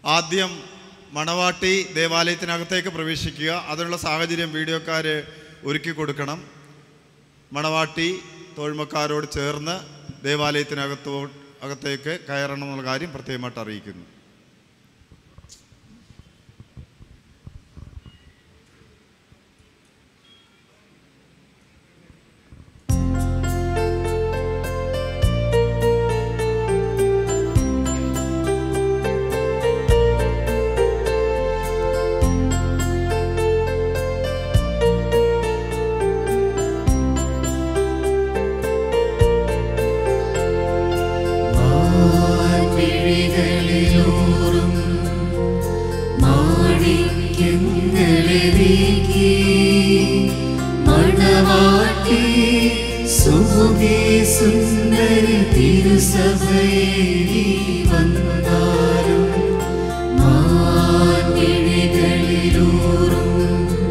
ആദ്യം മണവാട്ടി ദേവാലയത്തിനകത്തേക്ക് പ്രവേശിക്കുക അതിനുള്ള സാഹചര്യം വീഡിയോക്കാർ ഒരുക്കി കൊടുക്കണം മണവാട്ടി തോഴ്മക്കാരോട് ചേർന്ന് ദേവാലയത്തിനകത്തോ അകത്തേക്ക് കയറണം എന്നുള്ള കാര്യം പ്രത്യേകമായിട്ട് അറിയിക്കുന്നു മാൻമിഴികളിലൂറും മാണിക്യങ്ങളെ നീക്കി മണവാട്ടി സുമുഖി സുന്ദരി തിരുസഭയിൽ വന്നാലും മാൻമിഴികളിലൂറും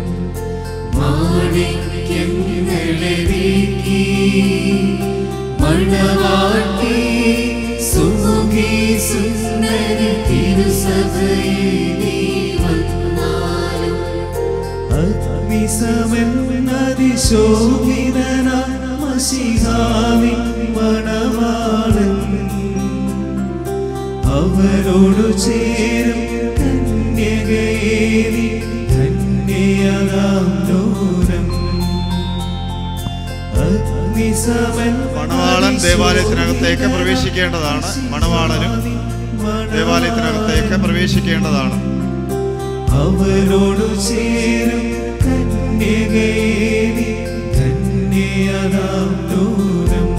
മാണിക്യങ്ങളെ നീക്കി മണവാട്ടി സുമുഖി സുന്ദരി തിരുസഭയിൽ വന്നാലും അഗ്നിസമെന്നതിശോഭിതനാമശിഹാവിൻ മണവാളൻ അവരോടു ചേരും കന്യകയേറി ധന്യയാകാം ലോകം മണവാളൻ ദേവാലയത്തിനകത്തേക്ക് പ്രവേശിക്കേണ്ടതാണ് മണവാളനും ദേവാലയത്തിനകത്തേക്ക് പ്രവേശിക്കേണ്ടതാണ് അവരോടു ചേരും കന്യകേരി ധന്യയാകാം ലോകം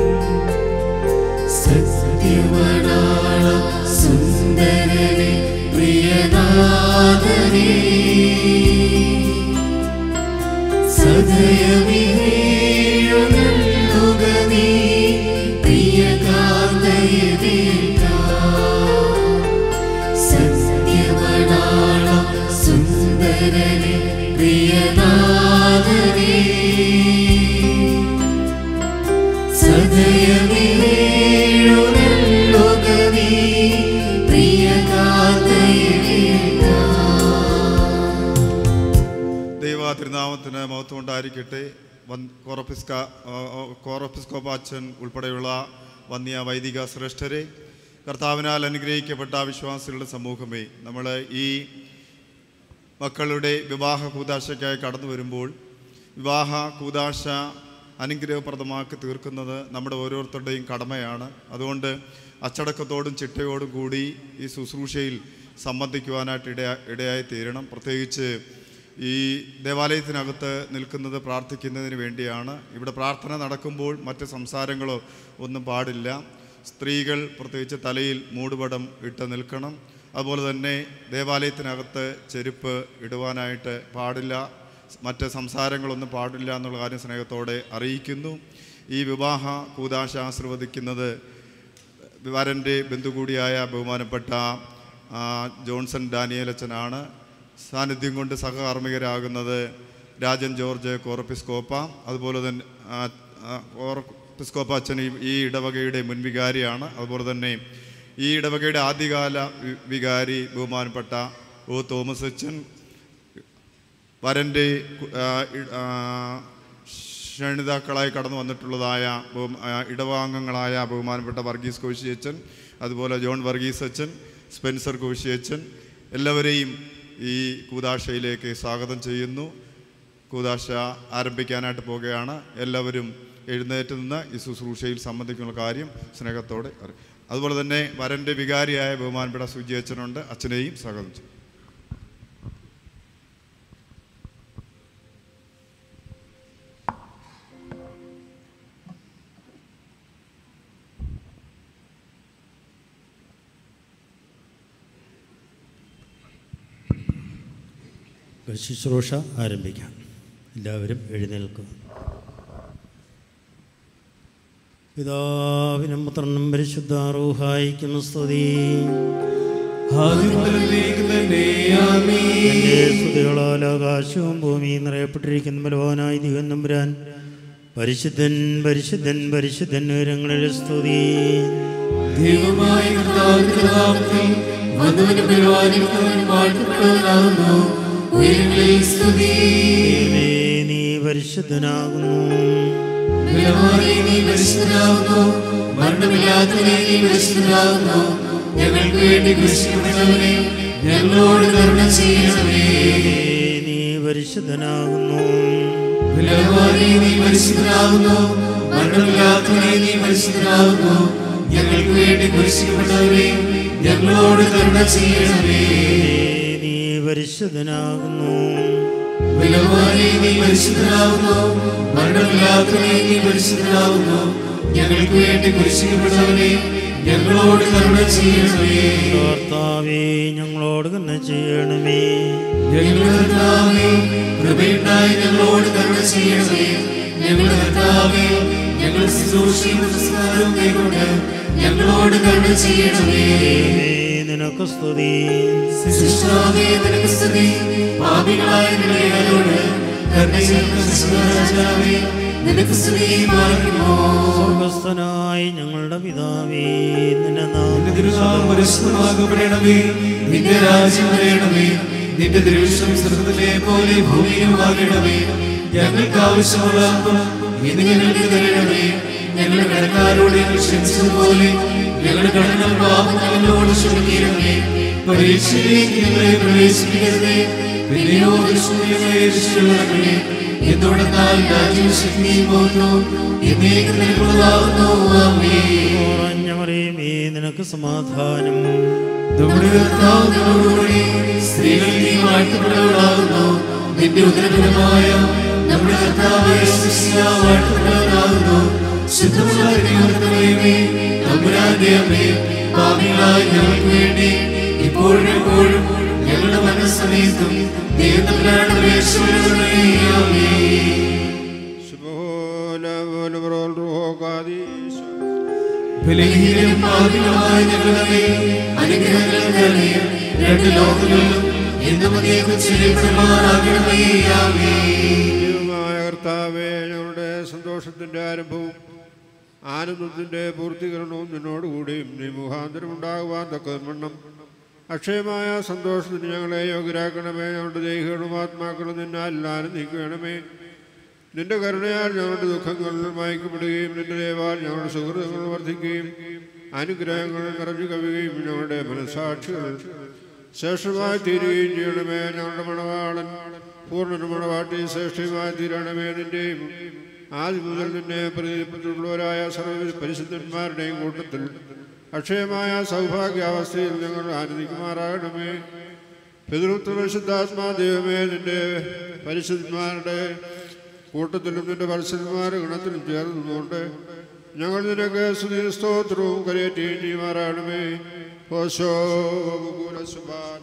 സത്യമണാള സുന്ദരനെ പ്രിയനാഥനെ സദയവിഹേഴുക നീ പ്രിയകാന്തയവേണ്ട സത്യമണാള സുന്ദരനെ പ്രിയനാഥനെ സദയവിഹേഴുക നീ പ്രിയകാന്തയവേണ്ട ദൈവ തിരുനാമത്തിന് മഹത്വം ഉണ്ടായിരിക്കട്ടെ വൻ- കോറപ്പിസ്ക ആ, ആ, കോറപ്പിസ്കോപ്പാച്ചൻ ഉൾപ്പെടെയുള്ള വന്യ വൈദിക ശ്രേഷ്ഠരെ കർത്താവിനാൽ അനുഗ്രഹിക്കപ്പെട്ട വിശ്വാസികളുടെ സമൂഹമേ നമ്മൾ ഈ മക്കളുടെ വിവാഹ കൂതാശയ്ക്കായി കടന്നു വരുമ്പോൾ വിവാഹ കൂതാശ അനുഗ്രഹപ്രദമാക്കി തീർക്കുന്നത് നമ്മുടെ ഓരോരുത്തരുടെയും കടമയാണ് അതുകൊണ്ട് അച്ചടക്കത്തോടും ചിട്ടയോടും കൂടി ഈ ശുശ്രൂഷയിൽ സംബന്ധിക്കുവാനായിട്ട് ഇടയാ ഇടയായി തീരണം പ്രത്യേകിച്ച് ഈ ദേവാലയത്തിനകത്ത് നിൽക്കുന്നത് പ്രാർത്ഥിക്കുന്നതിന് വേണ്ടിയാണ് ഇവിടെ പ്രാർത്ഥന നടക്കുമ്പോൾ മറ്റ് സംസാരങ്ങളോ ഒന്നും പാടില്ല സ്ത്രീകൾ പ്രത്യേകിച്ച് തലയിൽ മൂടുപടം ഇട്ട് നിൽക്കണം അതുപോലെ തന്നെ ദേവാലയത്തിനകത്ത് ചെരുപ്പ് ഇടുവാനായിട്ട് പാടില്ല മറ്റ് സംസാരങ്ങളൊന്നും പാടില്ല എന്നുള്ള കാര്യം സ്നേഹത്തോടെ അറിയിക്കുന്നു ഈ വിവാഹ കൂതാശ ആശീർവദിക്കുന്നത് വരൻ്റെ ബന്ധു കൂടിയായ ബഹുമാനപ്പെട്ട ആ, ജോൺസൺ ഡാനിയലച്ചനാണ് സാന്നിധ്യം കൊണ്ട് സഹകാർമ്മികരാകുന്നത് രാജൻ ജോർജ് കോറപ്പിസ്കോപ്പ അതുപോലെ തന്നെ ആ, ആ, കോറപ്പിസ്കോപ്പ അച്ഛൻ ഈ- ഈ ഇടവകയുടെ മുൻവികാരിയാണ് അതുപോലെ തന്നെ ഈ ഇടവകയുടെ ആദ്യകാല വി- വികാരി ബഹുമാനപ്പെട്ട ഒ തോമസ് അച്ഛൻ വരൻ്റെ കു- ആ, ഇ- ആ, ക്ഷണിതാക്കളായി കടന്നു വന്നിട്ടുള്ളതായ ബഹു- ആ, ഇടവാംഗങ്ങളായ ബഹുമാനപ്പെട്ട വർഗീസ് കോശിയച്ചൻ അതുപോലെ ജോൺ വർഗീസ് അച്ഛൻ സ്പെൻസർ കോശിയച്ചൻ എല്ലാവരെയും ഈ കൂതാശയിലേക്ക് സ്വാഗതം ചെയ്യുന്നു കൂതാശ ആരംഭിക്കാനായിട്ട് പോവുകയാണ് എല്ലാവരും എഴുന്നേറ്റ് നിന്ന് ഈ ശുശ്രൂഷയിൽ സംബന്ധിക്കുന്ന കാര്യം സ്നേഹത്തോടെ അറിയും അതുപോലെ തന്നെ വരൻ്റെ വികാരിയായ ബഹുമാനപ്പെട്ട സുജി അച്ഛനുണ്ട് അച്ഛനെയും സ്വാഗതം ചെയ്യും ശുശ്രൂഷ ആരംഭിക്കാം എല്ലാവരും എഴുന്നേൽക്കുക പിതാവിനും പുത്രനും പരിശുദ്ധ റൂഹായിക്കും സ്തുതി എൻ്റെ സ്തുതികളാൽ ആകാശവും ഭൂമിയും നിറയപ്പെട്ടിരിക്കുന്ന ബലവാനായി ദൈവം നമ്പുരാൻ പരിശുദ്ധൻ പരിശുദ്ധൻ പരിശുദ്ധൻ ഉയരങ്ങളിൽ സ്തുതി ദൈവമായ കർത്താവിന്റെ നാമത്തിൽ വന്നവനും പരിപാലിക്കുന്നവനും വാഴ്ത്തപ്പെട്ടവനാകുന്നു ഉയരങ്ങളിൽ സ്തുതി ദൈവമേ, നീ പരിശുദ്ധനാകുന്നു ബലവാനെ നീ പരിശുദ്ധനാകുന്നു മരണമില്ലാത്തവനെ നീ പരിശുദ്ധനാകുന്നു ഞങ്ങൾക്ക് വേണ്ടി കുരിശിക്കപ്പെട്ടവനെ ഞങ്ങളോട് കരുണ ചെയ്യണമേ ദൈവമേ, നീ പരിശുദ്ധനാകുന്നു ബലവാനെ നീ പരിശുദ്ധനാകുന്നു മരണമില്ലാത്തവനെ നീ പരിശുദ്ധനാകുന്നു ഞങ്ങൾക്ക് വേണ്ടി കുരിശിക്കപ്പെട്ടവനെ ഞങ്ങളോട് കരുണ ചെയ്യണമേ ദൈവമേ, നീ പരിശുദ്ധനാകുന്നു ബലവാനെ നീ പരിശുദ്ധനാകുന്നു മരണമില്ലാത്തവനെ നീ പരിശുദ്ധനാകുന്നു ഞങ്ങൾക്ക് വേണ്ടി കുരിശിക്കപ്പെട്ടവനെ ഞങ്ങളോട് കരുണ ചെയ്യണമേ കർത്താവേ ഞങ്ങളോട് കണ്ണ ചെയ്യണമേ ഞങ്ങളുടെ കർത്താവേ കൃപയുണ്ടായി ഞങ്ങളോട് കരുണ ചെയ്യണമേ ഞങ്ങളുടെ കർത്താവേ ഞങ്ങൾ ശുശ്രൂഷയും നമസ്കാരവും കൈകൊണ്ട് ഞങ്ങളോട് കരുണ ചെയ്യണമേ ദൈവമേ, നിനക്ക് സ്തുതി സൃഷ്ടാവേ നിനക്ക് സ്തുതി പാപികളായ നിങ്ങളോട് കരുണ ചെയ്യുന്ന രാജാവേ നിനക്ക് സ്തുതി പാലിക്കുമോ സ്വർഗസ്ഥനായി ഞങ്ങളുടെ പിതാവേ നിന്റെ നാമം തിരുനാമം പരിശുദ്ധമാകപ്പെടണമേ നിന്റെ രാജ്യം വരയണമേ നിന്റെ ദൃശ്യം സ്വർഗത്തിലെ പോലെ ഭൂമിയിലുമാകണമേ ഞങ്ങൾക്ക് ആവശ്യമുള്ള അപ്പം ഇന്ന് ഞങ്ങൾക്ക് തരണമേ ഞങ്ങളുടെ കടക്കാരോട് ഞങ്ങൾ ക്ഷമിച്ചതുപോലെ ഞങ്ങളുടെ കടങ്ങൾ പാപങ്ങളോട് ക്ഷമിക്കണമേ പരീക്ഷയിലേക്ക് ഞങ്ങളെ പ്രവേശിപ്പിക്കരുതേ പിന്നെയോ ദുഷ്കരങ്ങളെ രക്ഷിക്കണമേ എന്തുകൊണ്ടെന്നാൽ രാജ്യം ശക്തിയും ബോധവും എന്നേക്കും നിനക്കുള്ളതാകുന്നു ആമേ കുറഞ്ഞ മറിയമേ നിനക്ക് സമാധാനം നമ്മുടെ കർത്താവ് നിന്നോടുകൂടി സ്ത്രീകൾ നീ വാഴ്ത്തപ്പെട്ടവളാകുന്നു നിന്റെ ഉദരഫലമായ നമ്മുടെ കർത്താവ് യേശുക്രിസ്തു വാഴ്ത്തപ്പെട്ടവനാകുന്നു ശുദ്ധമുള്ള ദൈവമേ തമ്പുരാന്റെ അമ്മേ പാപികളായ ഞങ്ങൾക്ക് വേണ്ടി ഇപ്പോഴും എപ്പോഴും ഞങ്ങളുടെ മനസ്സമയത്തും ദൈവത്തമ്പുരാന്റെ അപേക്ഷകളെ ബലഹീനം പാപികളായ ഞങ്ങളുടെ അനുഗ്രഹങ്ങൾ തരണേ രണ്ട് ലോകങ്ങളിലും എന്നും അതേക്കും ചെയ്യപ്പെടുമാറാകണമേ ആമേ ദൈവമായ കർത്താവേ ഞങ്ങളുടെ സന്തോഷത്തിൻ്റെ ആരംഭവും ആനന്ദത്തിൻ്റെ പൂർത്തീകരണവും നിന്നോടുകൂടിയും നീ മുഖാന്തരം ഉണ്ടാകുവാൻ തക്കവണ്ണം അക്ഷയമായ സന്തോഷത്തിന് ഞങ്ങളെ യോഗ്യരാക്കണമേ ഞങ്ങളുടെ ദേഹികളും ആത്മാക്കളും നിന്നാൽ ആനന്ദിക്കണമേ നിന്റെ കരുണയാൽ ഞങ്ങളുടെ ദുഃഖങ്ങൾ മായ്ക്കപ്പെടുകയും നിന്റെ ദയവാൽ ഞങ്ങളുടെ സുഹൃത്തുക്കൾ വർദ്ധിക്കുകയും അനുഗ്രഹങ്ങൾ നിറഞ്ഞു കവിയുകയും ഞങ്ങളുടെ മനസാക്ഷികൾ ശ്രേഷ്ഠമായി തീരുകയും ചെയ്യണമേ ഞങ്ങളുടെ മണവാളൻ പൂർണ്ണ മണവാട്ടി ശ്രേഷ്ഠമായി തീരണമേ നിന്റെയും ആദ്യം മുതൽ നിന്നെ പ്രതിപ്പെട്ടുള്ളവരായ സർവ്വ പരിശുദ്ധന്മാരുടെയും കൂട്ടത്തിൽ അക്ഷയമായ സൗഭാഗ്യാവസ്ഥയിൽ ഞങ്ങൾ ആനന്ദിക്കുമാറാകണമേ പിതൃത്വ പരിശുദ്ധാത്മാ ദൈവമേ നിന്റെ പരിശുദ്ധന്മാരുടെ കൂട്ടത്തിലും നിന്റെ പരിശുദ്ധന്മാരുടെ ഗുണത്തിലും ചേർന്നുകൊണ്ട് ഞങ്ങൾ നിനക്ക് സ്തുതി സ്തോത്രവും കരയേറ്റുകയും ചെയ്യുമാറാകണമേ ഓശോ സുബാൻ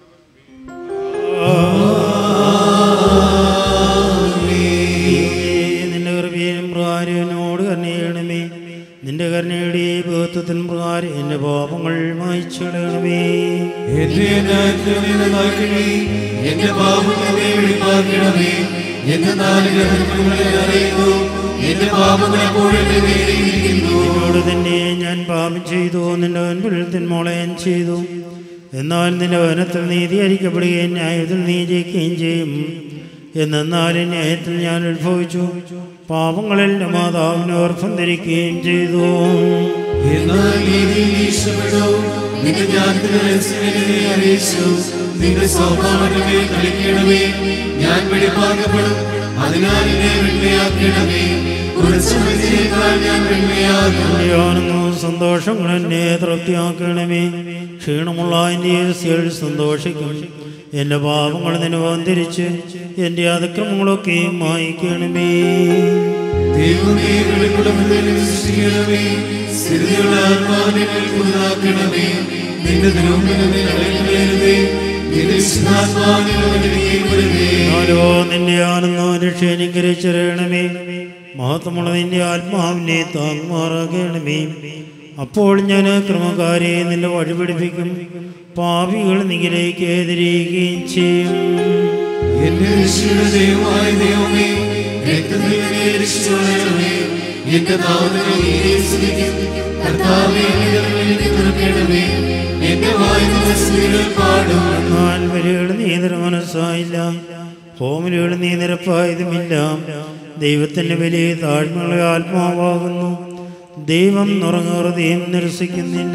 നിന്റെ കൃപയും പ്രകാരനോട് കരുണയണമേ നിന്റെ കരുണയുടെ ബോധത്തിൻ പ്രകാരം എന്റെ പാപങ്ങൾ മായിച്ചിടണമേ എന്റെ നാട്ടിനെ എന്റെ പാപങ്ങളെ വെളിപ്പാക്കണമേ എന്റെ നാലുകളെ അറിയുന്നു എന്റെ പാപങ്ങൾ എപ്പോഴും എന്റെ നേരെയിരിക്കുന്നു എന്നോട് തന്നെ ഞാൻ പാപം ചെയ്തു നിന്റെ മുൻപിൽ തിന്മോളെ ഞാൻ ചെയ്തു എന്നാൽ നിന്റെ വനത്തിൽ നീതി ഹരിക്കപ്പെടുകയും ന്യായത്തിൽ നീ ജയിക്കുകയും ചെയ്യും എന്നെന്നാലും ന്യായത്തിൽ ഞാൻ ഉത്ഭവിച്ചു പാപങ്ങളിൽ എൻ്റെ മാതാവിനെ ഓർപ്പം ധരിക്കുകയും ചെയ്തു എന്നാൽ നീതിയിൽ ഈശ്വരനോ നിന്റെ ജ്ഞാനത്തിന്റെ രഹസ്യങ്ങളെ നീ അറിയിച്ചു നിന്റെ സ്വഭാവമേ കളിക്കണമേ ഞാൻ വെളിപ്പാക്കപ്പെടും അതിനാൽ എന്നെ വെണ്മയാക്കണമേ കുറച്ച് മനുഷ്യനേക്കാൾ ഞാൻ വെണ്മയാകും ാണെന്നു സന്തോഷങ്ങൾ എന്നെ തൃപ്തിയാക്കണമേ ക്ഷീണമുള്ള എൻ്റെ യേശുവിൽ സന്തോഷിക്കും എൻ്റെ പാപങ്ങൾ നിന്നുവന്തിരിച്ച് എൻ്റെ അതിക്രമങ്ങളൊക്കെയും മായിക്കണമേ ദൈവമേ വെളിപ്പെടുമെന്ന് വിശ്വസിക്കണമേ സ്ഥിരതയുള്ള ആത്മാവിനെ പുതുതാക്കണമേ നിന്റെ ദ്രോഹങ്ങളെ അടയ്ക്കണമേ നിന്റെ വിശുദ്ധാത്മാവിനെ ഞാനോ നിന്റെ ആനന്ദം രക്ഷീകരിച്ചിരണമേ മഹത്വമുള്ള നിന്റെ ആത്മാവിനെ താങ്ങുമാറാകണമേ അപ്പോൾ ഞാൻ ക്രമക്കാരെ നിന്റെ വഴി പിടിപ്പിക്കും പാപികൾ നികിലേക്ക് എതിരിയുകയും ചെയ്യും എന്റെ രക്ഷയുടെ ദൈവമായ ദൈവമേ രക്തത്തിൽ എന്നെ രക്ഷിച്ചുകൊള്ളണമേ എന്റെ നാമത്തിനെ നീ സ്തുതിക്കും കർത്താവേ എന്റെ കണ്ണുകളെ തുറക്കണമേ എന്റെ വായുന്ന സ്ത്രീകൾ പാടും എന്നാൽ വരികൾ നീ മനസ്സായില്ല ഹോമിലുകൾ നീ നിരപ്പായതുമില്ല ദൈവത്തിൻ്റെ വലിയ താഴ്മയുള്ള ആത്മാവാകുന്നു ദൈവം നുറങ്ങുറതയും നിരസിക്കുന്നില്ല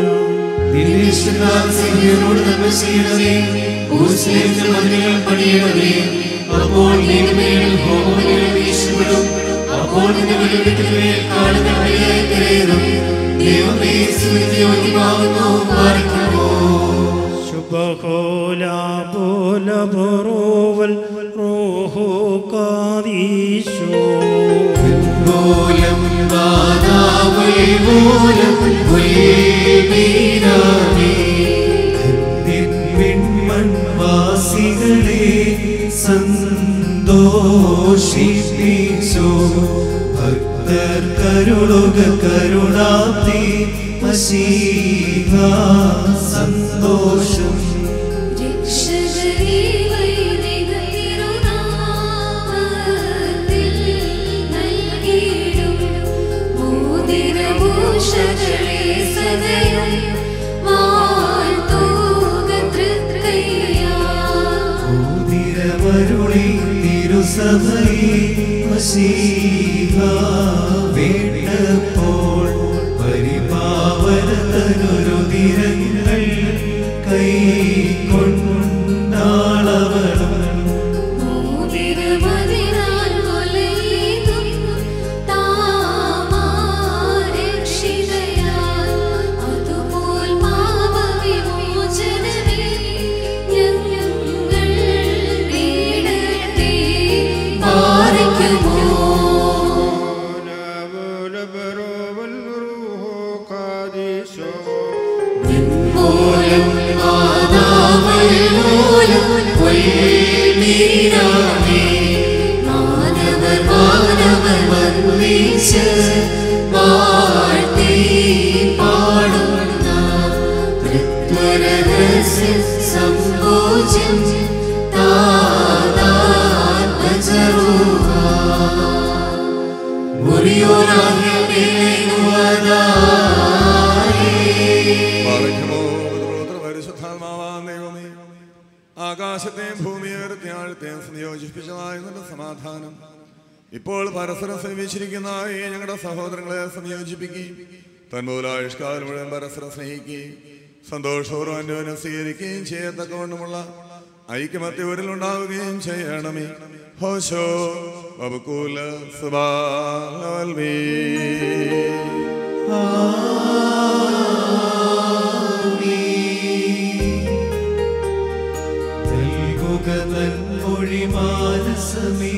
നിന്നോട് നന്മ ചെയ്യണമേ ഊർജ്ജത്തിന്റെ മതിലുകൾ പണിയണമേ അപ്പോൾ നീനുമേൽ ഹോമനികൾ വീശപ്പെടും അപ്പോൾ നിന്റെ വെളിവിട്ടുമേൽ കാടുകൾ വഴിയായി കരയറും ദൈവമേ സ്മൃതിയോഗ്യമാകുന്നു പാലിക്കുമോ ശുഭകോല പോല ബറോവൽ റോഹോ കാദീശോ പോലം ദാതാവേ പോലം വീരാമേ മൺവാസികളെ സന്തോഷിപ്പിച്ചോ ഭക്തർ കരുളുക കരുണാബ്ദി മശീഹ സന്തോഷം രക്ഷകരേ വൈദികതിരുനാമത്തിൽ നൽകിയിടും മോതിരഭൂഷകളെ സദയം വാഴ്ത്തുക തൃക്കൈയാ ഉദിരമരുളി തിരുസഭയെ മശീഹ വേണ്ടപ്പോൾ പരിപാവന തനുരുതിരങ്ങൾ കൈകൊണ്ടാളവളും മോതിരമതിനാൽ കൊലയിതും താമാരക്ഷിതയാൽ അതുപോൽ പാപവിമോചനമേ ഞങ്ങൾ നേടട്ടെ പാലിക്കുമോ പോലം മാതാവേ പോലം വീരാമേ മാനവർ മാനവർ വന്ദിച്ച് വാഴ്ത്തി പാടുന്ന തൃത്വരഹസ്യ സങ്കോചം താതാത്മജരൂഹ പാറയ്ക്കുമോ പുത്രപുത്ര പരിശുദ്ധാത്മാവാം ദൈവമേ ആകാശത്തെയും ഭൂമിയെ ആഴത്തെയും സംയോജിപ്പിച്ചതായ നല്ല സമാധാനം ഇപ്പോൾ പരസ്പരം സേവിച്ചിരിക്കുന്ന ഈ ഞങ്ങളുടെ സഹോദരങ്ങളെ സംയോജിപ്പിക്കുകയും തന്മൂലായുഷ്കാലം മുഴുവൻ പരസ്പരം സ്നേഹിക്കുകയും സന്തോഷപൂർവ്വം അന്യോന്യം സ്വീകരിക്കുകയും ചെയ്യത്തക്കവണ്ണമുള്ള ഐക്യമത്യവരിലുണ്ടാവുകയും ചെയ്യണമേ ഹോശോ വബുക്കൂല സുബാൽമീ നൽകുക തൻമൊഴി മാനസമേ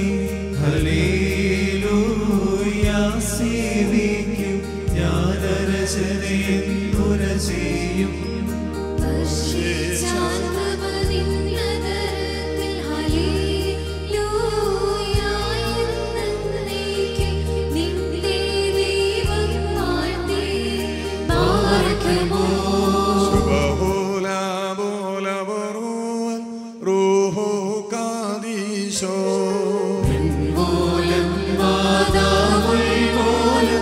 ഹല്ലേലൂയ സേവിക്കും ജ്ഞാനരചനയെന്നുര ചെയ്യും പശ്ചാത്തപനിന്നതരത്തിൽ ഹല്ലേലൂയ എന്നേക്കും നിന്റെ ദൈവം വാഴ്ത്തി പാർക്കുമോ ബഹുല ബോല ബറുവൽ റൂഹു കാദീശോ പോലം മാതാവേ പോലം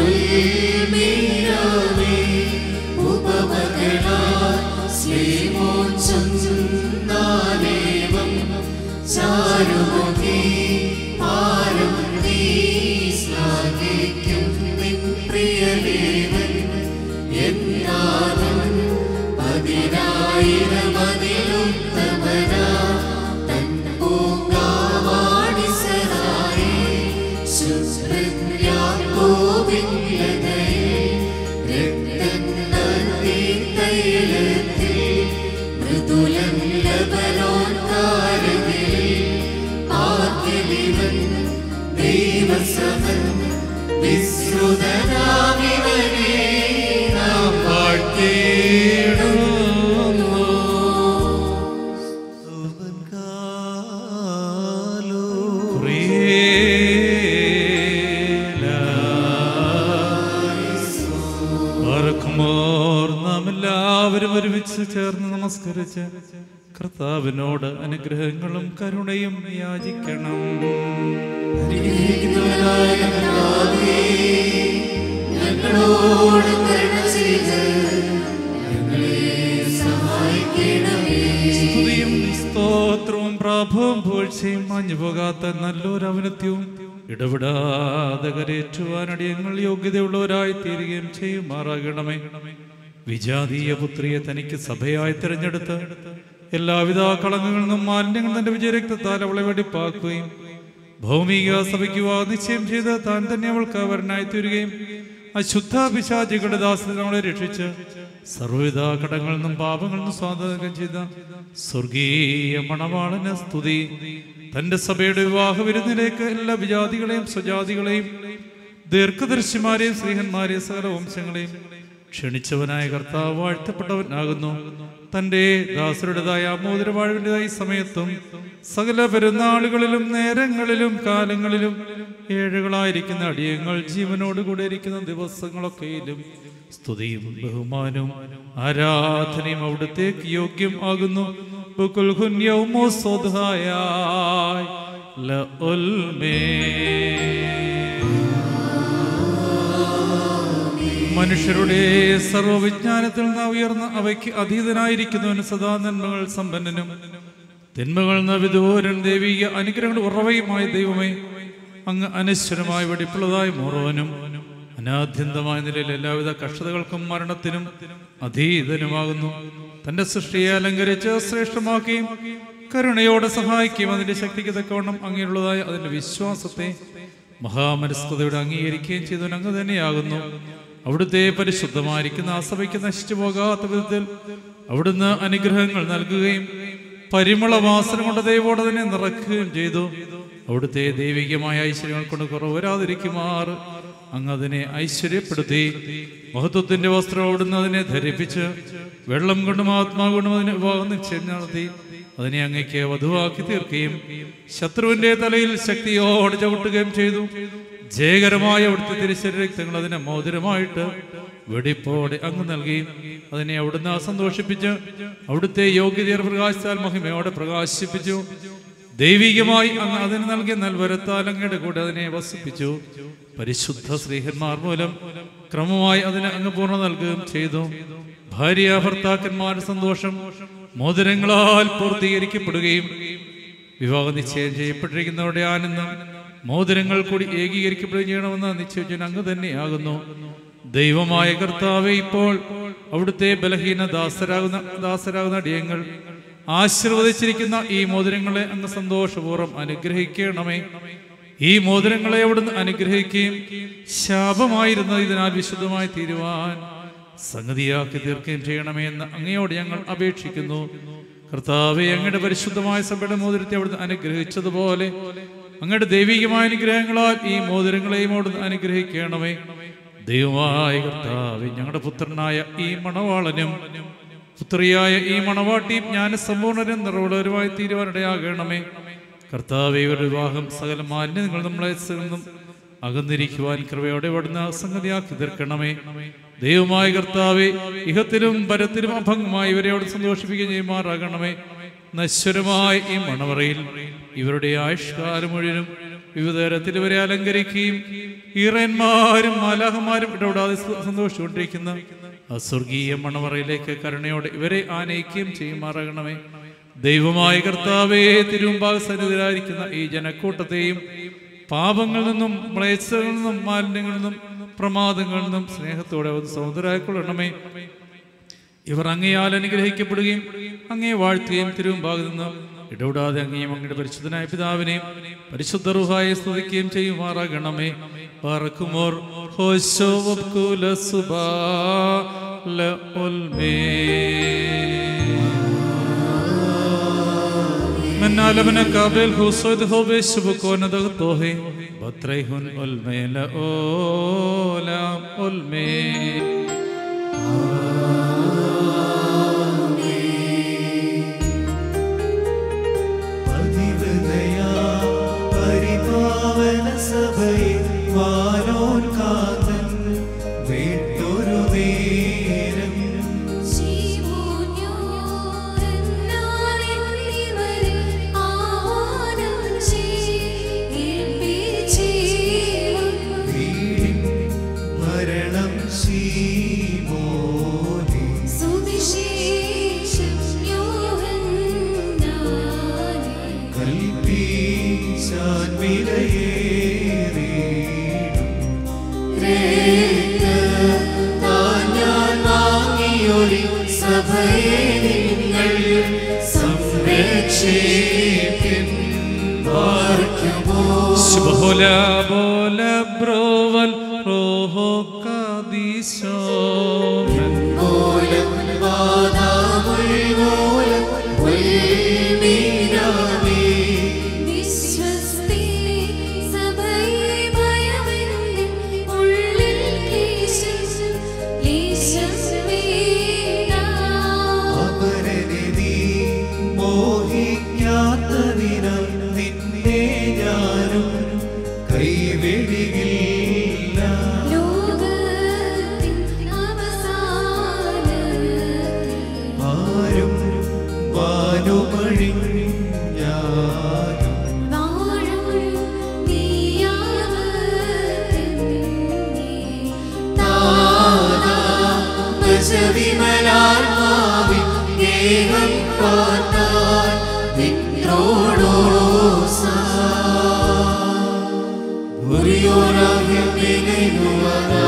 ഉൽമീരാമേ ഉപമകളാൽ ശ്രീമോച്ചം നാദേവം ചാരുമുഖി പാരം നീ ശ്ലാഘിക്കും നിൻ പ്രിയദേവൻ എന്നാഥൻ പതിനായിരമതിലുത്തമനാ തൻ പൂങ്കാവാടിസരായി ശുശ്രദ്യാകോവില്ലതയിൽ രക്തം നന്ദി തൈലത്തിൽ മൃദുലം ലബനോത്കാരത്തിൽ ആദ്യവിവൻ ദൈവസമൻ വിശ്രുതനാമിവനെ നാം വാഴ്ത്തിയിടുന്നു പറക്കുമോർ നാം എല്ലാവരും ഒരുമിച്ച് ചേർന്ന് നമസ്കരിച്ച് കർത്താവിനോട് അനുഗ്രഹങ്ങളും കരുണയും യാചിക്കണം ഞങ്ങളോട് കരുണ ചെയ്ത് ഞങ്ങളെ മാഞ്ഞു പോകാത്ത നല്ലൊരു അവനത്യവും ഇടപെടാതെ കരേറ്റുവാൻ അടിയങ്ങൾ യോഗ്യതയുള്ളവരായി തീരുകയും ചെയ്യുമാറാകണമേ വിജാതീയ പുത്രിയെ തനിക്ക് സഭയായി തിരഞ്ഞെടുത്ത് എല്ലാവിധ കളങ്കങ്ങളിൽ നിന്നും മാലിന്യങ്ങൾ തന്റെ വിജയരക്തത്താൽ അവളെ വെടിപ്പാക്കുകയും ഭൗമിക സഭയ്ക്ക് വിവാഹ നിശ്ചയം ചെയ്ത് താൻ തന്നെ അവൾക്ക് അവരനായി തീരുകയും അശുദ്ധ പിശാചികളുടെ ദാസനെ നമ്മളെ രക്ഷിച്ച് സർവ്വവിധ കടങ്ങളിൽ നിന്നും പാപങ്ങളിൽ നിന്നും സ്വാതന്ത്ര്യം ചെയ്ത സ്വർഗീയ മണവാളന സ്തുതി തന്റെ സഭയുടെ വിവാഹ വിരുന്നിലേക്ക് എല്ലാ വിജാതികളെയും സ്വജാതികളെയും ദീർഘദർശിമാരെയും സ്ത്രീഹന്മാരെയും സകല വംശങ്ങളെയും ക്ഷണിച്ചവനായ കർത്താവ് വാഴ്ത്തപ്പെട്ടവനാകുന്നു തന്റെ ദാസരുടേതായ മോതിരവാഴ്വിൻ്റെതായ സമയത്തും സകല പെരുന്നാളുകളിലും നേരങ്ങളിലും കാലങ്ങളിലും ഏഴുകളായിരിക്കുന്ന അടിയങ്ങൾ ജീവനോടുകൂടെ ഇരിക്കുന്ന ദിവസങ്ങളൊക്കെയിലും സ്തുതിയും ബഹുമാനവും ആരാധനയും അവിടത്തേക്ക് യോഗ്യം ആകുന്നു ബുക്കുൽ ഹുന്യവുമോ സ്വധായായ് ല ഉൽമേ മനുഷ്യരുടെ സർവവിജ്ഞാനത്തിൽ നിന്ന് ഉയർന്ന അവയ്ക്ക് അതീതനായിരിക്കുന്നവന് സദാ നന്മകൾ സമ്പന്നനും തിന്മകൾ നിന്ന് വിദൂരൻ ദൈവിക അനുഗ്രഹങ്ങൾ ഉറവയുമായ ദൈവമേ അങ്ങ് അനശ്വരമായി വെടിപ്പുള്ളതായ മോറവനും അനാദ്യന്തമായ നിലയിൽ എല്ലാവിധ കഷ്ടതകൾക്കും മരണത്തിനും അധീതനുമാകുന്നു തന്റെ സൃഷ്ടിയെ അലങ്കരിച്ച് ശ്രേഷ്ഠമാക്കുകയും കരുണയോടെ സഹായിക്കുകയും അതിന്റെ ശക്തിക്ക് തക്കവണ്ണം അങ്ങനെയുള്ളതായ അതിന്റെ വിശ്വാസത്തെ മഹാമനസ്കതയോടെ അംഗീകരിക്കുകയും ചെയ്തവൻ അങ്ങ് തന്നെയാകുന്നു അവിടുത്തെ പരിശുദ്ധമായിരിക്കുന്ന ആ സഭയ്ക്ക് നശിച്ചു പോകാത്ത വിധത്തിൽ അവിടുന്ന് അനുഗ്രഹങ്ങൾ നൽകുകയും പരിമള വാസന കൊണ്ട് ദൈവോട് തന്നെ നിറക്കുകയും ചെയ്തു അവിടുത്തെ ദൈവികമായ ഐശ്വര്യങ്ങൾ കൊണ്ട് കുറവ് വരാതിരിക്കുമാറ് അങ്ങ് അതിനെ ഐശ്വര്യപ്പെടുത്തി മഹത്വത്തിന്റെ വസ്ത്രം അവിടുന്ന് അതിനെ ധരിപ്പിച്ച് വെള്ളം കൊണ്ടും ആത്മാവ് കൊണ്ടും അതിനെ വിവാഹം നിശ്ചയം നടത്തി അതിനെ അങ്ങയ്ക്ക് വധുവാക്കി തീർക്കുകയും ശത്രുവിന്റെ തലയിൽ ശക്തിയോടെ ചവിട്ടുകയും ചെയ്തു ജയകരമായ അവിടുത്തെ തിരുശരീരക്തങ്ങൾ അതിനെ മോതിരമായിട്ട് വെടിപ്പോടെ അങ്ങ് നൽകി അതിനെ അവിടുന്ന് സന്തോഷിപ്പിച്ച് അവിടുത്തെ യോഗ്യതയർ പ്രകാശത്താൽ മഹിമയോടെ പ്രകാശിപ്പിച്ചു ദൈവികമായി അങ്ങ് അതിന് നൽകിയ നൽവരത്താൽ അങ്ങയുടെ കൂടെ അതിനെ വസിപ്പിച്ചു പരിശുദ്ധ സ്ത്രീഹന്മാർ മൂലം ക്രമമായി അതിന് അങ്ങ് പൂർണ്ണ നൽകുകയും ചെയ്തു ഭാര്യ ഭർത്താക്കന്മാരുടെ സന്തോഷം മോതിരങ്ങളാൽ പൂർത്തീകരിക്കപ്പെടുകയും വിവാഹ നിശ്ചയം ചെയ്യപ്പെട്ടിരിക്കുന്നവരുടെ ആനന്ദം മോതിരങ്ങൾ കൂടി ഏകീകരിക്കപ്പെടുകയും ചെയ്യണമെന്ന് നിശ്ചയിച്ചൻ അങ്ങ് തന്നെയാകുന്നു ദൈവമായ കർത്താവെ ഇപ്പോൾ അവിടുത്തെ ബലഹീന ദാസരാകുന്ന ദാസരാകുന്ന അടിയങ്ങൾ ആശീർവദിച്ചിരിക്കുന്ന ഈ മോതിരങ്ങളെ അങ്ങ് സന്തോഷപൂർവ്വം അനുഗ്രഹിക്കണമേ ഈ മോതിരങ്ങളെ അവിടുന്ന് അനുഗ്രഹിക്കുകയും ശാപമായിരുന്ന ഇതിനാൽ വിശുദ്ധമായി തീരുവാൻ സംഗതിയാക്കി തീർക്കുകയും ചെയ്യണമേ എന്ന് അങ്ങയോട് ഞങ്ങൾ അപേക്ഷിക്കുന്നു കർത്താവെ അങ്ങയുടെ പരിശുദ്ധമായ സഭയുടെ മോതിരത്തെ അവിടുന്ന് അനുഗ്രഹിച്ചതുപോലെ അങ്ങയുടെ ദൈവികമായ അനുഗ്രഹങ്ങളാൽ ഈ മോതിരങ്ങളെയും അവിടുന്ന് അനുഗ്രഹിക്കണമേ ദൈവമായ കർത്താവെ ഞങ്ങളുടെ പുത്രനായ ഈ മണവാളനും പുത്രിയായ ഈ മണവാട്ടിയും ജ്ഞാനസമ്പൂർണരും നിറവുള്ളവരുമായി തീരുവാനിടയാകണമേ കർത്താവെ ഇവരുടെ വിവാഹം സകല മാലിന്യങ്ങൾ നമ്മളെ നിന്നും അകന്നിരിക്കുവാൻ കൃപയോടെ അവിടുന്ന് സംഗതിയാക്കി തീർക്കണമേ ദൈവമായ കർത്താവെ ഇഹത്തിലും പരത്തിലും അഭംഗമായി ഇവരെ അവിടെ സന്തോഷിപ്പിക്കുകയും ചെയ്യുമാറാകണമേ നശ്വരമായ ഈ മണവറയിൽ ഇവരുടെ ആയുഷ്കാലം മുഴുവനും വിവിധ തരത്തിൽ ഇവരെ അലങ്കരിക്കുകയും ഈറന്മാരും മാലാഹന്മാരും ഇടപെടാതെ സന്തോഷിച്ചുകൊണ്ടിരിക്കുന്ന ആ സ്വർഗീയ മണവറയിലേക്ക് കരുണയോടെ ഇവരെ ആനയിക്കുകയും ചെയ്യുമാറാകണമേ ദൈവമായ കർത്താവേ തിരുമുമ്പാകെ സന്നിധരായിരിക്കുന്ന ഈ ജനക്കൂട്ടത്തെയും പാപങ്ങളിൽ നിന്നും മ്ലേച്ഛതകളിൽ നിന്നും മാലിന്യങ്ങളിൽ നിന്നും പ്രമാദങ്ങളിൽ നിന്നും സ്നേഹത്തോടെ ഒന്ന് സമുദ്രായിക്കൊള്ളണമേ ഇവർ അങ്ങയാൽ അനുഗ്രഹിക്കപ്പെടുകയും അങ്ങേ വാഴ്ത്തുകയും തിരുവുമ്പാകെ നിന്ന് ഇടപെടാതെ അങ്ങയും അങ്ങയുടെ പരിശുദ്ധനായ പിതാവിനെയും പരിശുദ്ധ റുഹായെ സ്തുതിക്കുകയും ചെയ്യുമാറാകണമേ പറക്കുമോർ ഹോശോ വബ്കുല സുബാ ല ഉൽമേ من عالم قابل هو صد هو بشبكون دغطوه بطريهن ألمي لأولام ألمي പതിവ്രതയാ പരിപാവന സഭയെ വാനോൻ കാതൻ വിട്ടൊരു നേരം വീടിൻ മരണം ശീമോനെ കൽപ്പീ താൻ ഞാൻ വാങ്ങിയൊരു സഭയെ നിങ്ങൾ സംരക്ഷിപ്പിൻ പാർക്കുമോ ശുഭോല ബോല ബ്രോവൽ റോഹോ കാദീശോ മൂലം വാദാമുൾമൂലം ഉൾമീനാമേ വിശ്വസ്തേ സഭയെ ഭയമെന്നിൻ ഉള്ളിൽ ക്ലേശം ക്ലേശം വേണ്ട അവരനെ നീ മോഹിക്കാത്തതിനാൽ നിന്നെ ഞാനും കൈവിടുകില്ല ലോകത്തിൻ അവസാനത്തിൽ ആരും വാനുമഴിഞ്ഞാലും വാഴും നീയാവതെന്നേ താനാ വിമലാത്മാവിൻ ഏകം പാർത്താൽ നിന്നോടോ ഉറിയോരാഗ്യം നിലയുവാനാ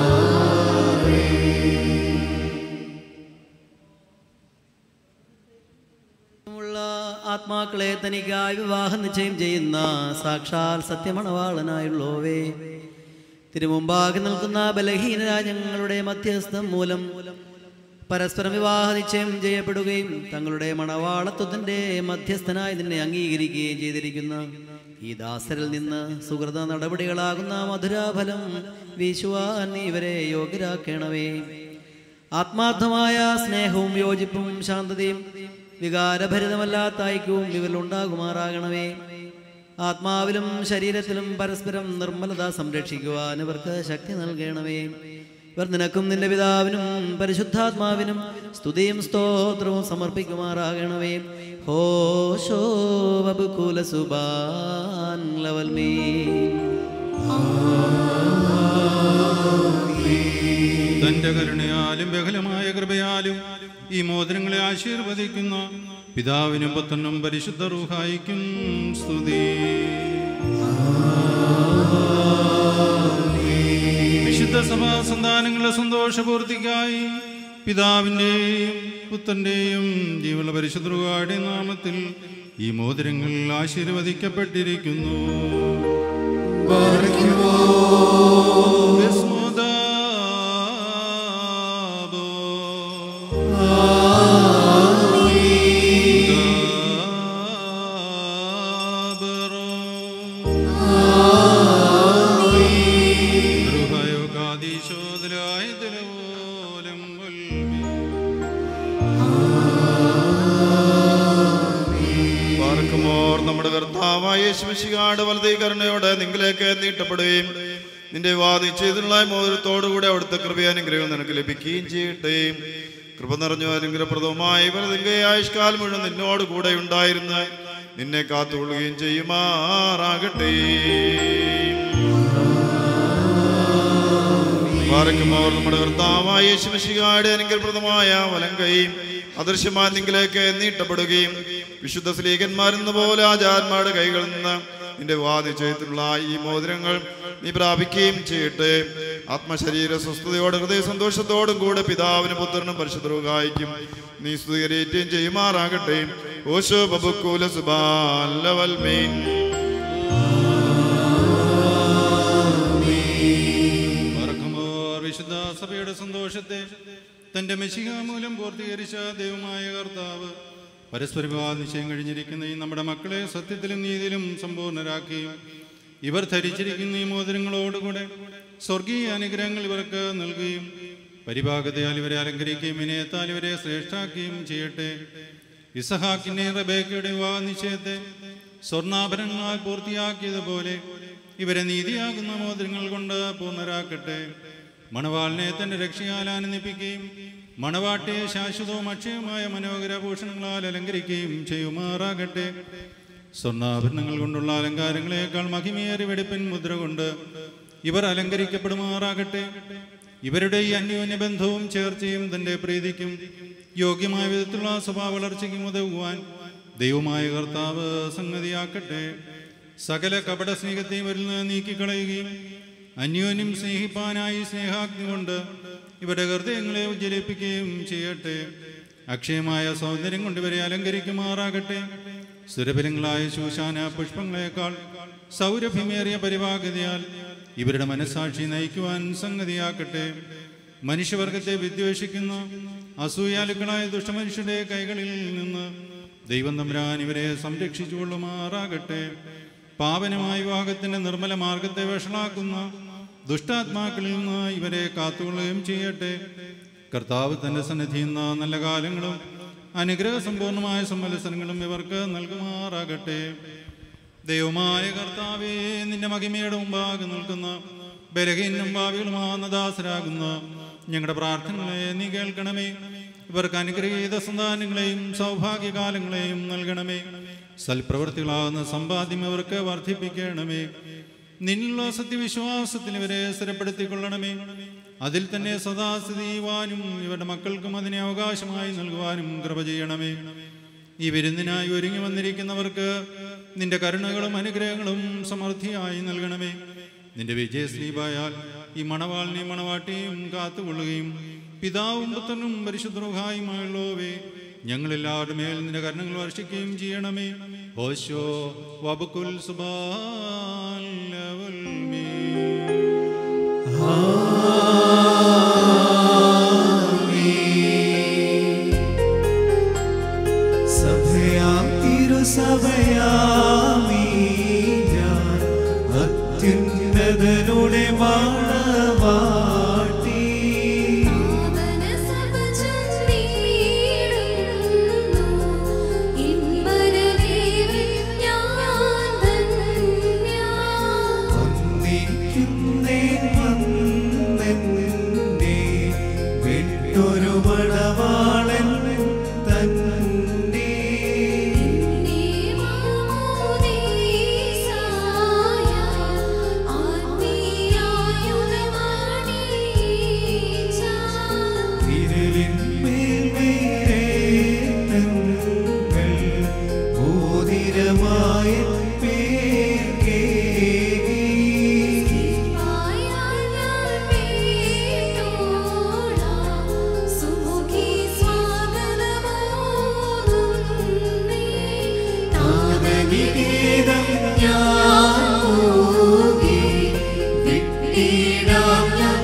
ഉള്ള ആത്മാക്കളെ തനിക്കായി വിവാഹം നിശ്ചയം ചെയ്യുന്ന സാക്ഷാൽ സത്യമണവാളനായുള്ളോവേ തിരുമുമ്പാകെ നിൽക്കുന്ന ബലഹീന രാജ്യങ്ങളുടെ മധ്യസ്ഥം മൂലം പരസ്പരം വിവാഹ നിശ്ചയം ചെയ്യപ്പെടുകയും തങ്ങളുടെ മണവാളത്വത്തിന്റെ മധ്യസ്ഥനായി നിന്നെ അംഗീകരിക്കുകയും ചെയ്തിരിക്കുന്ന ഈ ദാസരിൽ നിന്ന് സുഹൃത നടപടികളാകുന്ന മധുരാഫലം വീശുവാൻ നീ ഇവരെ യോഗ്യരാക്കണമേ ആത്മാർത്ഥമായ സ്നേഹവും യോജിപ്പും ശാന്തതയും വികാരഭരിതമല്ലാത്ത ഐക്യവും ഇവരിലുണ്ടാകുമാറാകണമേ ആത്മാവിലും ശരീരത്തിലും പരസ്പരം നിർമ്മലത സംരക്ഷിക്കുവാൻ ഇവർക്ക് ശക്തി നൽകണമേ ഇവർ നിനക്കും നിന്റെ പിതാവിനും പരിശുദ്ധാത്മാവിനും സ്തുതിയും സ്തോത്രവും സമർപ്പിക്കുമാറാകണമേ ഹോശോ വബുകുല സുബാൻ ലവൽമീ തന്റെ കരുണയാലും ബഹലമായ കൃപയാലും ഈ മോതിരങ്ങളെ ആശീർവദിക്കുന്ന പിതാവിനും പുത്രനും പരിശുദ്ധ റൂഹായിക്കും സ്തുതി വിശുദ്ധ സഭാ സന്താനങ്ങളുടെ സന്തോഷപൂർത്തിക്കായി പിതാവിൻ്റെയും പുത്രൻ്റെയും ജീവനുള്ള പരിശുദ്ധ റൂഹായുടെ നാമത്തിൽ ഈ മോതിരങ്ങൾ ആശീർവദിക്കപ്പെട്ടിരിക്കുന്നു പാർക്കുമോർ നമ്മുടെ കർത്താവായ യേശുമിശികാട് വലതേ കരുണയോടെ നിങ്ങളിലേക്ക് നീട്ടപ്പെടുകയും നിന്റെ വാദിച്ചതിനുള്ള മോതിരത്തോടുകൂടെ അവിടുത്തെ കൃപയാനുഗ്രഹം നിനക്ക് ലഭിക്കുകയും ചെയ്യട്ടെ കൃപ നിറഞ്ഞു അനുഗ്രഹപ്രദവുമായ വലതിന്റെ ആയുഷ്കാലം മുഴുവൻ നിന്നോട് കൂടെ ഉണ്ടായിരുന്ന നിന്നെ കാത്തുകൊള്ളുകയും ചെയ്യുമാറാകട്ടെ പാറയ്ക്കുമോർ നമ്മുടെ കർത്താവായ യേശുമിശികാട് അനുഗ്രഹപ്രദമായ വലങ്കയും അദൃശ്യമായ നിങ്കിലേക്ക് നീട്ടപ്പെടുകയും വിശുദ്ധ സ്ലീകന്മാരെന്ന പോലെ ആചാരന്മാരുടെ കൈകളിൽ നിന്ന് നിന്റെ വാദിച്ചയത്തിലുള്ള ഈ മോതിരങ്ങൾ നീ പ്രാപിക്കുകയും ചെയ്യട്ടെ ആത്മശരീര സ്വസ്ഥതയോടെ ഹൃദയ സന്തോഷത്തോടും കൂടെ പിതാവിനും പുത്രനും പരിശുദ്ധവും നീ സ്തുതികരേറ്റുകയും ചെയ്യുമാറാകട്ടെ ഓശോ ബബുക്കൂല സുബാലവൽമീൻ പറക്കുമ്പോൾ വിശുദ്ധ സഭയുടെ സന്തോഷത്തെ തന്റെ മെശിക മൂലം പൂർത്തീകരിച്ച ദൈവമായ കർത്താവ് പരസ്പര വിവാഹ നിശ്ചയം കഴിഞ്ഞിരിക്കുന്ന ഈ നമ്മുടെ മക്കളെ സത്യത്തിലും നീതിയിലും സമ്പൂർണരാക്കുകയും ഇവർ ധരിച്ചിരിക്കുന്ന ഈ മോതിരങ്ങളോടുകൂടെ സ്വർഗീയ അനുഗ്രഹങ്ങൾ ഇവർക്ക് നൽകുകയും പരിഭാഗതയാൽ ഇവരെ അലങ്കരിക്കുകയും വിനയത്താൽ ഇവരെ ശ്രേഷ്ഠാക്കുകയും ചെയ്യട്ടെ ഇസഹാക്കിന്റെ റബേക്കയുടെ വിവാഹ നിശ്ചയത്തെ സ്വർണ്ണാഭരണങ്ങളാൽ പൂർത്തിയാക്കിയതുപോലെ ഇവരെ നീതിയാകുന്ന മോതിരങ്ങൾ കൊണ്ട് പൂർണ്ണരാക്കട്ടെ മണവാളിനെ തന്റെ രക്ഷയാൽ ആനന്ദിപ്പിക്കുകയും മണവാട്ടിയെ ശാശ്വതവും അക്ഷയവുമായ മനോഹര ഭൂഷണങ്ങളാൽ അലങ്കരിക്കുകയും ചെയ്യുമാറാകട്ടെ സ്വർണ്ണാഭരണങ്ങൾ കൊണ്ടുള്ള അലങ്കാരങ്ങളെക്കാൾ മഹിമയേറി വെടിപ്പിൻ മുദ്ര കൊണ്ട് ഇവർ അലങ്കരിക്കപ്പെടുമാറാകട്ടെ ഇവരുടെ ഈ അന്യോന്യ ബന്ധവും ചേർച്ചയും തന്റെ പ്രീതിക്കും യോഗ്യമായ വിധത്തിലുള്ള സ്വഭാവ വളർച്ചയ്ക്കും ഉതകുവാൻ ദൈവമായ കർത്താവ് സംഗതിയാക്കട്ടെ സകല കപട സ്നേഹത്തെയും ഇവരിൽ നിന്ന് നീക്കിക്കളയുകയും അന്യോന്യം സ്നേഹിപ്പാനായി സ്നേഹാഗ്നി കൊണ്ട് ഇവരുടെ ഹൃദയങ്ങളെ ഉജ്ജ്വലിപ്പിക്കുകയും ചെയ്യട്ടെ അക്ഷയമായ സൗന്ദര്യം കൊണ്ട് ഇവരെ അലങ്കരിക്കുമാറാകട്ടെ സുരഫലങ്ങളായ ശൂശാന പുഷ്പങ്ങളെക്കാൾ സൗരഭ്യമേറിയ പരിവാഹതയാൽ ഇവരുടെ മനസ്സാക്ഷി നയിക്കുവാൻ സംഗതിയാക്കട്ടെ മനുഷ്യവർഗത്തെ വിദ്വേഷിക്കുന്ന അസൂയാലുക്കളായ ദുഷ്ടമനുഷ്യരുടെ കൈകളിൽ നിന്ന് ദൈവം തമ്പുരാൻ ഇവരെ സംരക്ഷിച്ചുകൊള്ളുമാറാകട്ടെ പാവനമായ വിവാഹത്തിന്റെ നിർമ്മല മാർഗത്തെ വഷളാക്കുന്ന ദുഷ്ടാത്മാക്കളിൽ നിന്ന് ഇവരെ കാത്തുകൊള്ളുകയും ചെയ്യട്ടെ കർത്താവ് തന്റെ സന്നിധിയിൽ നിന്ന് നല്ല കാലങ്ങളും അനുഗ്രഹസമ്പൂർണമായ സമ്മത്സരങ്ങളും ഇവർക്ക് നൽകുമാറാകട്ടെ ദൈവമായ കർത്താവേ നിന്റെ മഹിമയുടെ മുമ്പാകെ നിൽക്കുന്ന ബലഹീനും ഭാവികളുമാകുന്ന ദാസരാകുന്ന ഞങ്ങളുടെ പ്രാർത്ഥനകളെ നീ കേൾക്കണമേ ഇവർക്ക് അനുഗ്രഹീത സന്താനങ്ങളെയും സൗഭാഗ്യകാലങ്ങളെയും നൽകണമേ സൽപ്രവൃത്തികളാകുന്ന സമ്പാദ്യം ഇവർക്ക് വർദ്ധിപ്പിക്കണമേ നിന്നുള്ള സത്യവിശ്വാസത്തിൽ ഇവരെ സ്ഥിരപ്പെടുത്തിക്കൊള്ളണമേ അതിൽ തന്നെ സദാ സ്ഥിതി ചെയ്യുവാനും ഇവരുടെ മക്കൾക്കും അതിനെ അവകാശമായി നൽകുവാനും കൃപ ചെയ്യണമേ ഈ വിരുന്നിനായി ഒരുങ്ങി വന്നിരിക്കുന്നവർക്ക് നിന്റെ കരുണകളും അനുഗ്രഹങ്ങളും സമൃദ്ധിയായി നൽകണമേ നിന്റെ വിജയശ്രീപായാൽ ഈ മണവാളിനെയും മണവാട്ടിയും കാത്തുകൊള്ളുകയും പിതാവും പുത്രനും പരിശുദ്ധറുഹായുമായുള്ളവേ ഞങ്ങളെല്ലാവരുടെ മേൽ നിന്റെ കരുണകൾ വർഷിക്കുകയും ചെയ്യണമേ ഓശോ വബുക്കുൽ സുബാൽ സഭയാം തിരുസഭയാമീ ഞാൻ അത്യുന്നതനുടെ മാണവാട്ടി വന്നിക്കുന്നേ വന്നെന്നെ വിട്ടൊരു മണവാളൻ തന്നെ വിരലിന്മേൽ വേരേറ്റങ്ങൾ മോതിരമായ പേർക്കേകി ഗീതം ഞാൻ പോകി വിട്ടിടാം ഞാൻ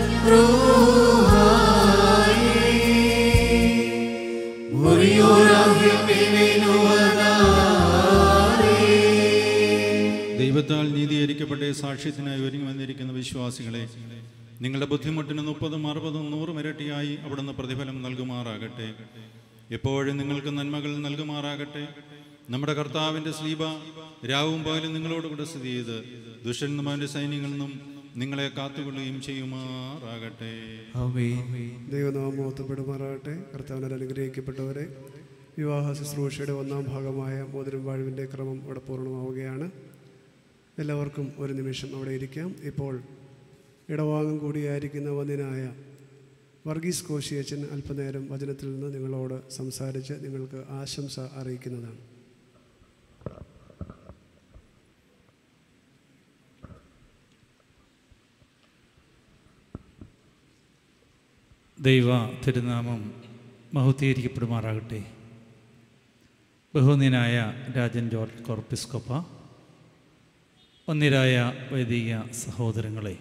റൂഹായേ മുറിയോരാഹ്യം ദൈവത്താൽ നീതീകരിക്കപ്പെട്ട സാക്ഷ്യത്തിനായി ഒരുങ്ങി വന്നിരിക്കുന്ന വിശ്വാസികളെ നിങ്ങളുടെ ബുദ്ധിമുട്ടിന് മുപ്പതും അറുപതും നൂറും ഇരട്ടിയായി അവിടുന്ന് പ്രതിഫലം നൽകുമാറാകട്ടെ എപ്പോഴും നിങ്ങൾക്ക് നന്മകൾ നൽകുമാറാകട്ടെ നമ്മുടെ കർത്താവിൻ്റെ സ്ലീബ രാവും പകലും നിങ്ങളോടുകൂടെ സ്ഥിതി ചെയ്ത് ദുഷ്ടന്മാരുടെ സൈന്യങ്ങളിൽ നിന്നും നിങ്ങളെ കാത്തുകൊള്ളുകയും ചെയ്യുമാറാകട്ടെ ദൈവനാമോത്തപ്പെടുമാറാകട്ടെ കർത്താവിനാൽ അനുഗ്രഹിക്കപ്പെട്ടവരെ വിവാഹ ശുശ്രൂഷയുടെ ഒന്നാം ഭാഗമായ മോതിരം വാഴുവിൻ്റെ ക്രമം ഇവിടെ പൂർണ്ണമാവുകയാണ് എല്ലാവർക്കും ഒരു നിമിഷം അവിടെ ഇരിക്കാം ഇപ്പോൾ ഇടവാങ്ങം കൂടിയായിരിക്കുന്ന വന്യനായ വർഗീസ് കോശിയച്ചൻ അല്പനേരം വചനത്തിൽ നിന്ന് നിങ്ങളോട് സംസാരിച്ച് നിങ്ങൾക്ക് ആശംസ അറിയിക്കുന്നതാണ് ദൈവ തിരുനാമം മഹുദ്ധീകരിക്കപ്പെടുമാറാകട്ടെ ബഹുനിനായ രാജൻ ജോർജ് കോർപ്പിസ്കൊപ്പ ഒന്നിരായ വൈദിക സഹോദരങ്ങളെ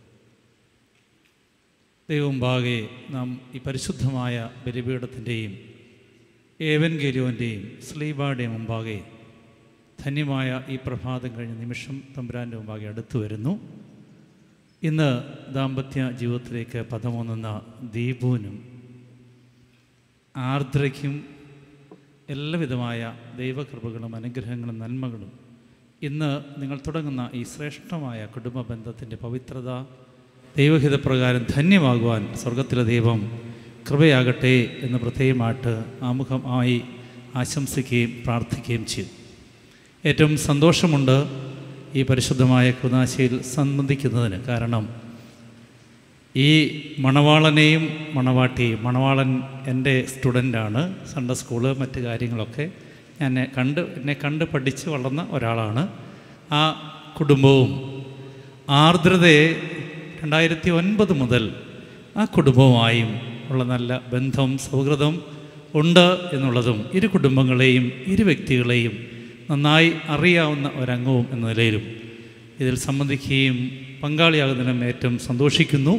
ദൈവമുമ്പാകെ നാം ഈ പരിശുദ്ധമായ ബലിപീഠത്തിൻ്റെയും ഏവൻഗേലിയോൻ്റെയും സ്ലീബായുടെയും മുമ്പാകെ ധന്യമായ ഈ പ്രഭാതം കഴിഞ്ഞ നിമിഷം തമ്പുരാൻ്റെ മുമ്പാകെ അടുത്തു വരുന്നു ഇന്ന് ദാമ്പത്യ ജീവിതത്തിലേക്ക് പദമൊന്നുന്ന ദീപുവിനും ആർദ്രയ്ക്കും എല്ലാവിധമായ ദൈവകൃപകളും അനുഗ്രഹങ്ങളും നന്മകളും ഇന്ന് നിങ്ങൾ തുടങ്ങുന്ന ഈ ശ്രേഷ്ഠമായ കുടുംബ ബന്ധത്തിൻ്റെ പവിത്രത ദൈവഹിതപ്രകാരം ധന്യമാകുവാൻ സ്വർഗത്തിലെ ദൈവം കൃപയാകട്ടെ എന്ന് പ്രത്യേകമായിട്ട് ആമുഖമായി ആശംസിക്കുകയും പ്രാർത്ഥിക്കുകയും ചെയ്തു ഏറ്റവും സന്തോഷമുണ്ട് ഈ പരിശുദ്ധമായ കുനാശയിൽ സംബന്ധിക്കുന്നതിന് കാരണം ഈ മണവാളനെയും മണവാട്ടിയും മണവാളൻ എൻ്റെ സ്റ്റുഡൻ്റാണ് സൺഡേ സ്കൂള് മറ്റ് കാര്യങ്ങളൊക്കെ ഞാൻ കണ്ട് എന്നെ കണ്ട് പഠിച്ച് വളർന്ന ഒരാളാണ് ആ കുടുംബവും ആർദ്രതയെ രണ്ടായിരത്തി ഒൻപത് മുതൽ ആ കുടുംബവുമായും ഉള്ള നല്ല ബന്ധം സൗഹൃദം ഉണ്ട് എന്നുള്ളതും ഇരു കുടുംബങ്ങളെയും ഇരു വ്യക്തികളെയും നന്നായി അറിയാവുന്ന ഒരംഗവും എന്ന നിലയിലും ഇതിൽ സംബന്ധിക്കുകയും പങ്കാളിയാകുന്നതിനും ഏറ്റവും സന്തോഷിക്കുന്നു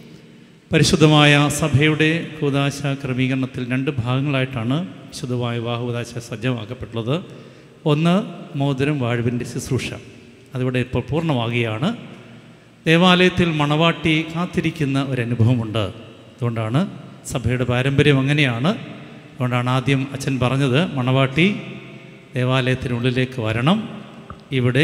പരിശുദ്ധമായ സഭയുടെ കൂതാശ ക്രമീകരണത്തിൽ രണ്ട് ഭാഗങ്ങളായിട്ടാണ് വിശുദ്ധമായ വിവാഹകൂതാശ സജ്ജമാക്കപ്പെട്ടുള്ളത് ഒന്ന് മോതിരം വാഴുവിൻ്റെ ശുശ്രൂഷ അതിവിടെ ഇപ്പോൾ പൂർണ്ണമാകുകയാണ് ദേവാലയത്തിൽ മണവാട്ടി കാത്തിരിക്കുന്ന ഒരനുഭവമുണ്ട് അതുകൊണ്ടാണ് സഭയുടെ പാരമ്പര്യം അങ്ങനെയാണ് അതുകൊണ്ടാണ് ആദ്യം അച്ഛൻ പറഞ്ഞത് മണവാട്ടി ദേവാലയത്തിനുള്ളിലേക്ക് വരണം ഇവിടെ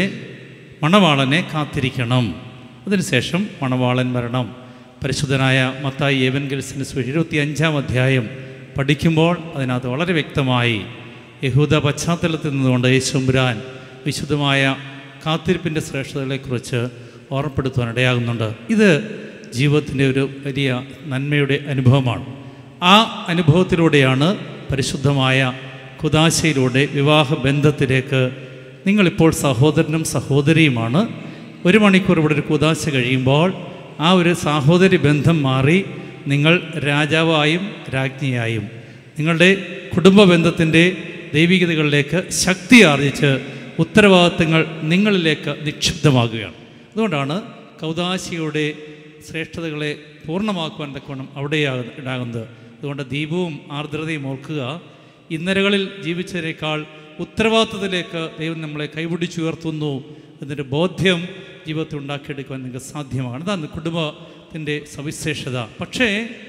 മണവാളനെ കാത്തിരിക്കണം അതിനുശേഷം മണവാളൻ വരണം പരിശുദ്ധനായ മത്തായി ഏവൻഗൽസിന് എഴുപത്തി അഞ്ചാം അധ്യായം പഠിക്കുമ്പോൾ അതിനകത്ത് വളരെ വ്യക്തമായി യഹൂദ പശ്ചാത്തലത്തിൽ നിന്നുകൊണ്ട് യേശുമ്പുരാൻ വിശുദ്ധമായ കാത്തിരിപ്പിൻ്റെ ശ്രേഷ്ഠതകളെക്കുറിച്ച് ഓർമ്മപ്പെടുത്തുവാൻ ഇടയാകുന്നുണ്ട് ഇത് ജീവിതത്തിൻ്റെ ഒരു വലിയ നന്മയുടെ അനുഭവമാണ് ആ അനുഭവത്തിലൂടെയാണ് പരിശുദ്ധമായ കുദാശയിലൂടെ വിവാഹ ബന്ധത്തിലേക്ക് നിങ്ങളിപ്പോൾ സഹോദരനും സഹോദരിയുമാണ് ഒരു മണിക്കൂർ ഇവിടെ ഒരു കുദാശ കഴിയുമ്പോൾ ആ ഒരു സഹോദരി ബന്ധം മാറി നിങ്ങൾ രാജാവായും രാജ്ഞിയായും നിങ്ങളുടെ കുടുംബ ബന്ധത്തിൻ്റെ ദൈവികതകളിലേക്ക് ശക്തി ആർജിച്ച് ഉത്തരവാദിത്തങ്ങൾ നിങ്ങളിലേക്ക് നിക്ഷിപ്തമാകുകയാണ് അതുകൊണ്ടാണ് കൗതാശിയുടെ ശ്രേഷ്ഠതകളെ പൂർണ്ണമാക്കുവാൻ തക്കവണ്ണം അവിടെയാകുന്ന ഉണ്ടാകുന്നത് അതുകൊണ്ട് ദീപവും ആർദ്രതയും ഓർക്കുക ഇന്നലകളിൽ ജീവിച്ചതിനേക്കാൾ ഉത്തരവാദിത്തത്തിലേക്ക് ദൈവം നമ്മളെ കൈപിടിച്ചുയർത്തുന്നു എന്നൊരു ബോധ്യം ജീവിതത്തിൽ ഉണ്ടാക്കിയെടുക്കുവാൻ നിങ്ങൾക്ക് സാധ്യമാണ് അതാണ് കുടുംബത്തിൻ്റെ സവിശേഷത പക്ഷേ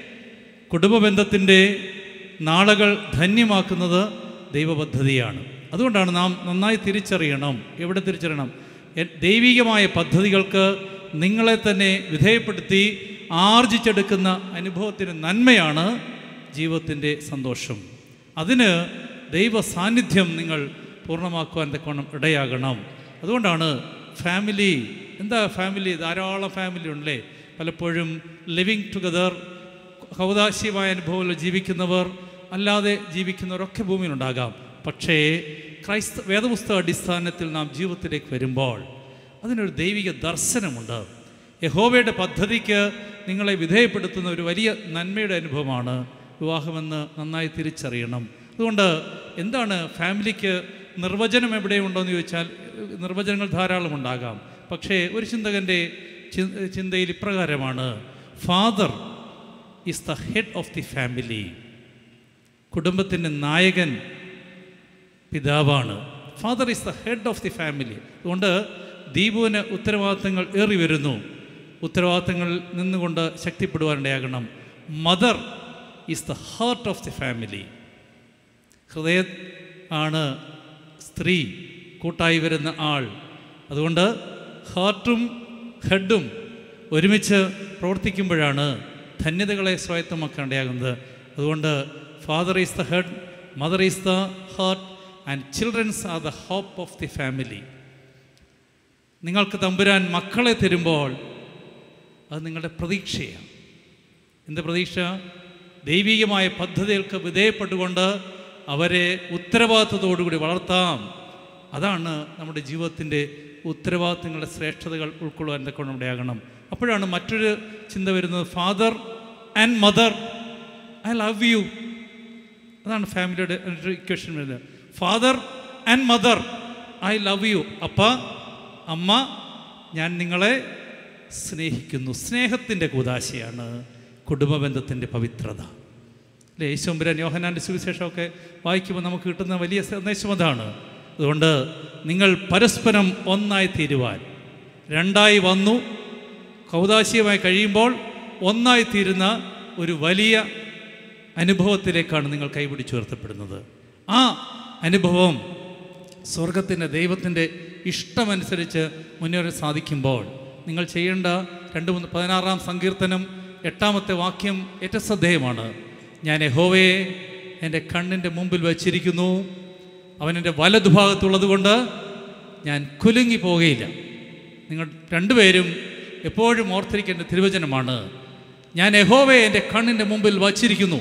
കുടുംബ ബന്ധത്തിൻ്റെ നാളുകൾ ധന്യമാക്കുന്നത് ദൈവപദ്ധതിയാണ് അതുകൊണ്ടാണ് നാം നന്നായി തിരിച്ചറിയണം എവിടെ തിരിച്ചറിയണം എ- ദൈവികമായ പദ്ധതികൾക്ക് നിങ്ങളെ തന്നെ വിധേയപ്പെടുത്തി ആർജിച്ചെടുക്കുന്ന അനുഭവത്തിന് നന്മയാണ് ജീവിതത്തിൻ്റെ സന്തോഷം അതിന് ദൈവ സാന്നിധ്യം നിങ്ങൾ പൂർണ്ണമാക്കുവാൻ തക്കവണ്ണം ഇടയാകണം അതുകൊണ്ടാണ് ഫാമിലി എന്താ ഫാമിലി ധാരാളം ഫാമിലി ഉണ്ടല്ലേ പലപ്പോഴും ലിവിങ് ടുഗദർ കൗതാശികമായ അനുഭവങ്ങളിൽ ജീവിക്കുന്നവർ അല്ലാതെ ജീവിക്കുന്നവരൊക്കെ ഭൂമിയിലുണ്ടാകാം പക്ഷേ ക്രൈസ്ത വേദപുസ്തക അടിസ്ഥാനത്തിൽ നാം ജീവിതത്തിലേക്ക് വരുമ്പോൾ അതിനൊരു ദൈവിക ദർശനമുണ്ട് യഹോവയുടെ പദ്ധതിക്ക് നിങ്ങളെ വിധേയപ്പെടുത്തുന്ന ഒരു വലിയ നന്മയുടെ അനുഭവമാണ് വിവാഹമെന്ന് നന്നായി തിരിച്ചറിയണം അതുകൊണ്ട് എന്താണ് ഫാമിലിക്ക് നിർവചനം എവിടെയുണ്ടോ എന്ന് ചോദിച്ചാൽ നിർവചനങ്ങൾ ധാരാളം ഉണ്ടാകാം പക്ഷേ ഒരു ചിന്തകൻ്റെ ചി- ചിന്തയിൽ ഇപ്രകാരമാണ് father is the head of the family കുടുംബത്തിൻ്റെ നായകൻ പിതാവാണ് father is the head of the family അതുകൊണ്ട് ദീപുവിന് ഉത്തരവാദിത്തങ്ങൾ ഏറി വരുന്നു ഉത്തരവാദിത്തങ്ങളിൽ നിന്നുകൊണ്ട് ശക്തിപ്പെടുവാനിടയാകണം mother is the heart of the family ഹൃദയ ആണ് സ്ത്രീ കൂട്ടായി വരുന്ന ആൾ അതുകൊണ്ട് ഹാർട്ടും ഹെഡും ഒരുമിച്ച് പ്രവർത്തിക്കുമ്പോഴാണ് ധന്യതകളെ സ്വായത്തമാക്കേണ്ടയാകുന്നത് അതുകൊണ്ട് father is the head mother is the heart and childrens are the hope of the family നിങ്ങൾക്ക് തമ്പുരാൻ മക്കളെ തരുമ്പോൾ അത് നിങ്ങളുടെ പ്രതീക്ഷയാണ് എന്ത് പ്രതീക്ഷ ദൈവികമായ പദ്ധതികൾക്ക് വിധേയപ്പെട്ടുകൊണ്ട് അവരെ ഉത്തരവാദിത്വത്തോടുകൂടി വളർത്താം അതാണ് നമ്മുടെ ജീവിതത്തിൻ്റെ ഉത്തരവാദിത്തങ്ങളുടെ ശ്രേഷ്ഠതകൾ ഉൾക്കൊള്ളുവാൻ കൊണ്ട് ഇടയാകണം അപ്പോഴാണ് മറ്റൊരു ചിന്ത വരുന്നത് father and mother I love you അതാണ് ഫാമിലിയുടെ ഇക്വേഷൻ വരുന്നത് father and mother I love you അപ്പ അമ്മ ഞാൻ നിങ്ങളെ സ്നേഹിക്കുന്നു സ്നേഹത്തിൻ്റെ കൂതാശയാണ് കുടുംബബന്ധത്തിൻ്റെ പവിത്രത അല്ലേ യേശുമ്പുരാൻ യോഹനാൻ്റെ സുവിശേഷമൊക്കെ വായിക്കുമ്പോൾ നമുക്ക് കിട്ടുന്ന വലിയ സന്ദേശം അതാണ് അതുകൊണ്ട് നിങ്ങൾ പരസ്പരം ഒന്നായി തീരുവാൻ രണ്ടായി വന്നു കൗതാശികമായി കഴിയുമ്പോൾ ഒന്നായി തീരുന്ന ഒരു വലിയ അനുഭവത്തിലേക്കാണ് നിങ്ങൾ കൈപിടിച്ചുയർത്തപ്പെടുന്നത് ആ അനുഭവം സ്വർഗത്തിൻ്റെ ദൈവത്തിൻ്റെ ഇഷ്ടമനുസരിച്ച് മുന്നേറാൻ സാധിക്കുമ്പോൾ നിങ്ങൾ ചെയ്യേണ്ട രണ്ട് മൂന്ന് പതിനാറാം സങ്കീർത്തനം എട്ടാമത്തെ വാക്യം ഏറ്റവും ശ്രദ്ധേയമാണ് ഞാൻ യഹോവയെ എൻ്റെ കണ്ണിൻ്റെ മുമ്പിൽ വച്ചിരിക്കുന്നു അവൻ എൻ്റെ വലതുഭാഗത്തുള്ളത് കൊണ്ട് ഞാൻ കുലുങ്ങി പോകുകയില്ല നിങ്ങൾ രണ്ടുപേരും എപ്പോഴും ഓർത്തിരിക്കേണ്ട തിരുവചനമാണ് ഞാൻ യഹോവയെ എൻ്റെ കണ്ണിൻ്റെ മുമ്പിൽ വച്ചിരിക്കുന്നു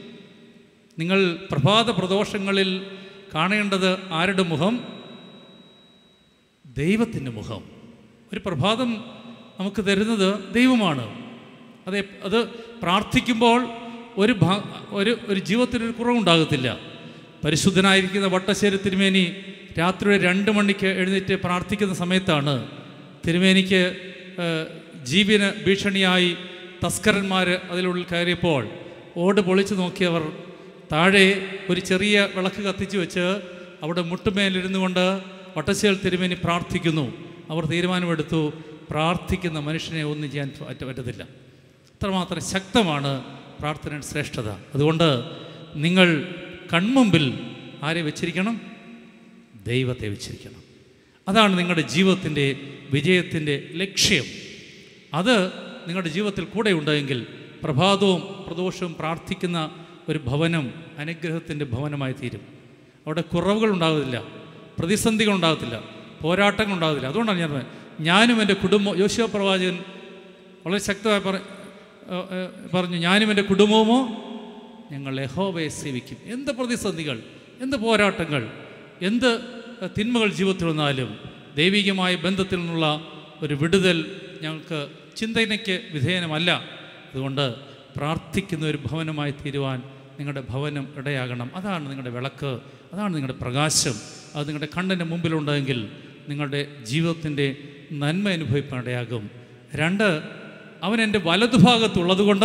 നിങ്ങൾ പ്രഭാത പ്രദോഷങ്ങളിൽ കാണേണ്ടത് ആരുടെ മുഖം ദൈവത്തിൻ്റെ മുഖം ഒരു പ്രഭാതം നമുക്ക് തരുന്നത് ദൈവമാണ് അത് എപ്- അത് പ്രാർത്ഥിക്കുമ്പോൾ ഒരു ഭാ ഒരു ഒരു ജീവിതത്തിനൊരു കുറവുണ്ടാകത്തില്ല പരിശുദ്ധനായിരിക്കുന്ന വട്ടശ്ശേരി തിരുമേനി രാത്രിയുടെ രണ്ട് മണിക്ക് എഴുന്നേറ്റ് പ്രാർത്ഥിക്കുന്ന സമയത്താണ് തിരുമേനിക്ക് ഏഹ്, ജീവന് ഭീഷണിയായി തസ്കരന്മാർ അതിനുള്ളിൽ കയറിയപ്പോൾ ഓട് പൊളിച്ചു നോക്കിയവർ താഴെ ഒരു ചെറിയ വിളക്ക് കത്തിച്ചു വെച്ച് അവിടെ മുട്ടുമേലിരുന്നു കൊണ്ട് വട്ടശ്ശേരി തിരുമേനി പ്രാർത്ഥിക്കുന്നു അവർ തീരുമാനമെടുത്തു പ്രാർത്ഥിക്കുന്ന മനുഷ്യനെ ഒന്നും ചെയ്യാൻ പറ്റ പറ്റത്തില്ല അത്രമാത്രം ശക്തമാണ് പ്രാർത്ഥനയുടെ ശ്രേഷ്ഠത അതുകൊണ്ട് നിങ്ങൾ കൺമുമ്പിൽ ആരെ വെച്ചിരിക്കണം ദൈവത്തെ വെച്ചിരിക്കണം അതാണ് നിങ്ങളുടെ ജീവിതത്തിൻ്റെ വിജയത്തിൻ്റെ ലക്ഷ്യം അത് നിങ്ങളുടെ ജീവിതത്തിൽ കൂടെ ഉണ്ടെങ്കിൽ പ്രഭാതവും പ്രദോഷവും പ്രാർത്ഥിക്കുന്ന ഒരു ഭവനം അനുഗ്രഹത്തിൻ്റെ ഭവനമായി തീരും അവിടെ കുറവുകൾ ഉണ്ടാകത്തില്ല പ്രതിസന്ധികൾ ഉണ്ടാകത്തില്ല പോരാട്ടങ്ങൾ ഉണ്ടാകത്തില്ല അതുകൊണ്ടാണ് ഞാൻ പറഞ്ഞത്. ഞാനും എൻ്റെ കുടുംബം യോശുവ പ്രവാചകൻ വളരെ ശക്തമായി പറ ഏഹ് ഏഹ് പറഞ്ഞു ഞാനും എൻ്റെ കുടുംബവുമോ ഞങ്ങൾ യഹോവയെ സേവിക്കും എന്ത് പ്രതിസന്ധികൾ എന്ത് പോരാട്ടങ്ങൾ എന്ത് തിന്മകൾ ജീവിതത്തിൽ വന്നാലും ദൈവികമായ ബന്ധത്തിൽ നിന്നുള്ള ഒരു വിടുതൽ ഞങ്ങൾക്ക് ചിന്തനയ്ക്ക് വിധേയനമല്ല അതുകൊണ്ട് പ്രാർത്ഥിക്കുന്ന ഒരു ഭവനമായി തീരുവാൻ നിങ്ങളുടെ ഭവനം ഇടയാകണം അതാണ് നിങ്ങളുടെ വിളക്ക് അതാണ് നിങ്ങളുടെ പ്രകാശം അത് നിങ്ങളുടെ കണ്ണിൻ്റെ മുമ്പിലുണ്ടെങ്കിൽ നിങ്ങളുടെ ജീവിതത്തിൻ്റെ നന്മ അനുഭവിക്കാൻ ഇടയാകും രണ്ട് അവൻ എൻ്റെ വലതുഭാഗത്തുള്ളത് കൊണ്ട്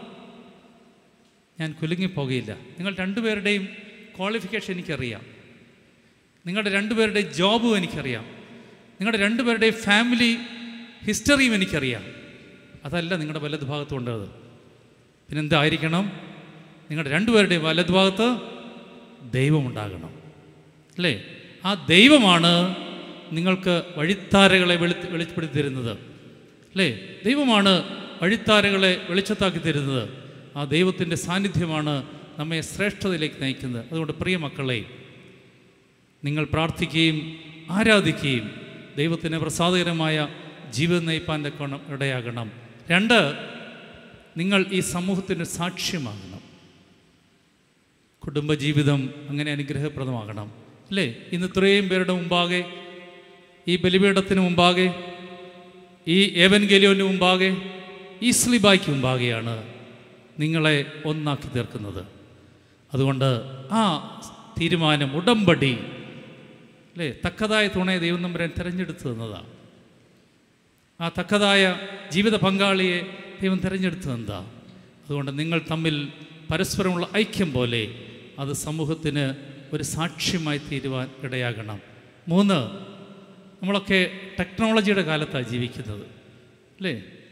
ഞാൻ കുലുങ്ങിപ്പോകയില്ല നിങ്ങൾ രണ്ടുപേരുടെയും ക്വാളിഫിക്കേഷൻ എനിക്കറിയാം നിങ്ങളുടെ രണ്ടുപേരുടെയും ജോബും എനിക്കറിയാം നിങ്ങളുടെ രണ്ടുപേരുടെയും ഫാമിലി ഹിസ്റ്ററിയും എനിക്കറിയാം അതല്ല നിങ്ങളുടെ വലതുഭാഗത്ത് കൊണ്ടത് പിന്നെന്തായിരിക്കണം നിങ്ങളുടെ രണ്ടുപേരുടെയും വലതുഭാഗത്ത് ദൈവമുണ്ടാകണം അല്ലേ ആ ദൈവമാണ് നിങ്ങൾക്ക് വഴിത്താരകളെ വെളി വെളിപ്പെടുത്തി തരുന്നത് അല്ലേ ദൈവമാണ് വഴിത്താരകളെ വെളിച്ചത്താക്കി തരുന്നത് ആ ദൈവത്തിൻ്റെ സാന്നിധ്യമാണ് നമ്മെ ശ്രേഷ്ഠതയിലേക്ക് നയിക്കുന്നത് അതുകൊണ്ട് പ്രിയ മക്കളെ നിങ്ങൾ പ്രാർത്ഥിക്കുകയും ആരാധിക്കുകയും ദൈവത്തിന് പ്രസാദകരമായ ജീവിതം നയിപ്പാൻ തക്കോണം ഇടയാകണം രണ്ട് നിങ്ങൾ ഈ സമൂഹത്തിന് സാക്ഷ്യമാകണം കുടുംബജീവിതം അങ്ങനെ അനുഗ്രഹപ്രദമാകണം അല്ലേ ഇന്ന് ഇത്രയും പേരുടെ മുമ്പാകെ ഈ ബലിപീഠത്തിന് മുമ്പാകെ ഈ ഏവൻഗേലിയോന് മുമ്പാകെ ഈ സ്ലിബായ്ക്ക് മുമ്പാകെയാണ് നിങ്ങളെ ഒന്നാക്കി തീർക്കുന്നത് അതുകൊണ്ട് ആ തീരുമാനം ഉടമ്പടി അല്ലേ തക്കതായ തുണയെ ദൈവം നമ്പരാൻ തിരഞ്ഞെടുത്തു തന്നതാണ് ആ തക്കതായ ജീവിത പങ്കാളിയെ ദൈവം തിരഞ്ഞെടുത്തു തന്നതാ അതുകൊണ്ട് നിങ്ങൾ തമ്മിൽ പരസ്പരമുള്ള ഐക്യം പോലെ അത് സമൂഹത്തിന് ഒരു സാക്ഷ്യമായി തീരുവാൻ ഇടയാകണം മൂന്ന് നമ്മളൊക്കെ ടെക്നോളജിയുടെ കാലത്താണ് ജീവിക്കുന്നത് അല്ലേ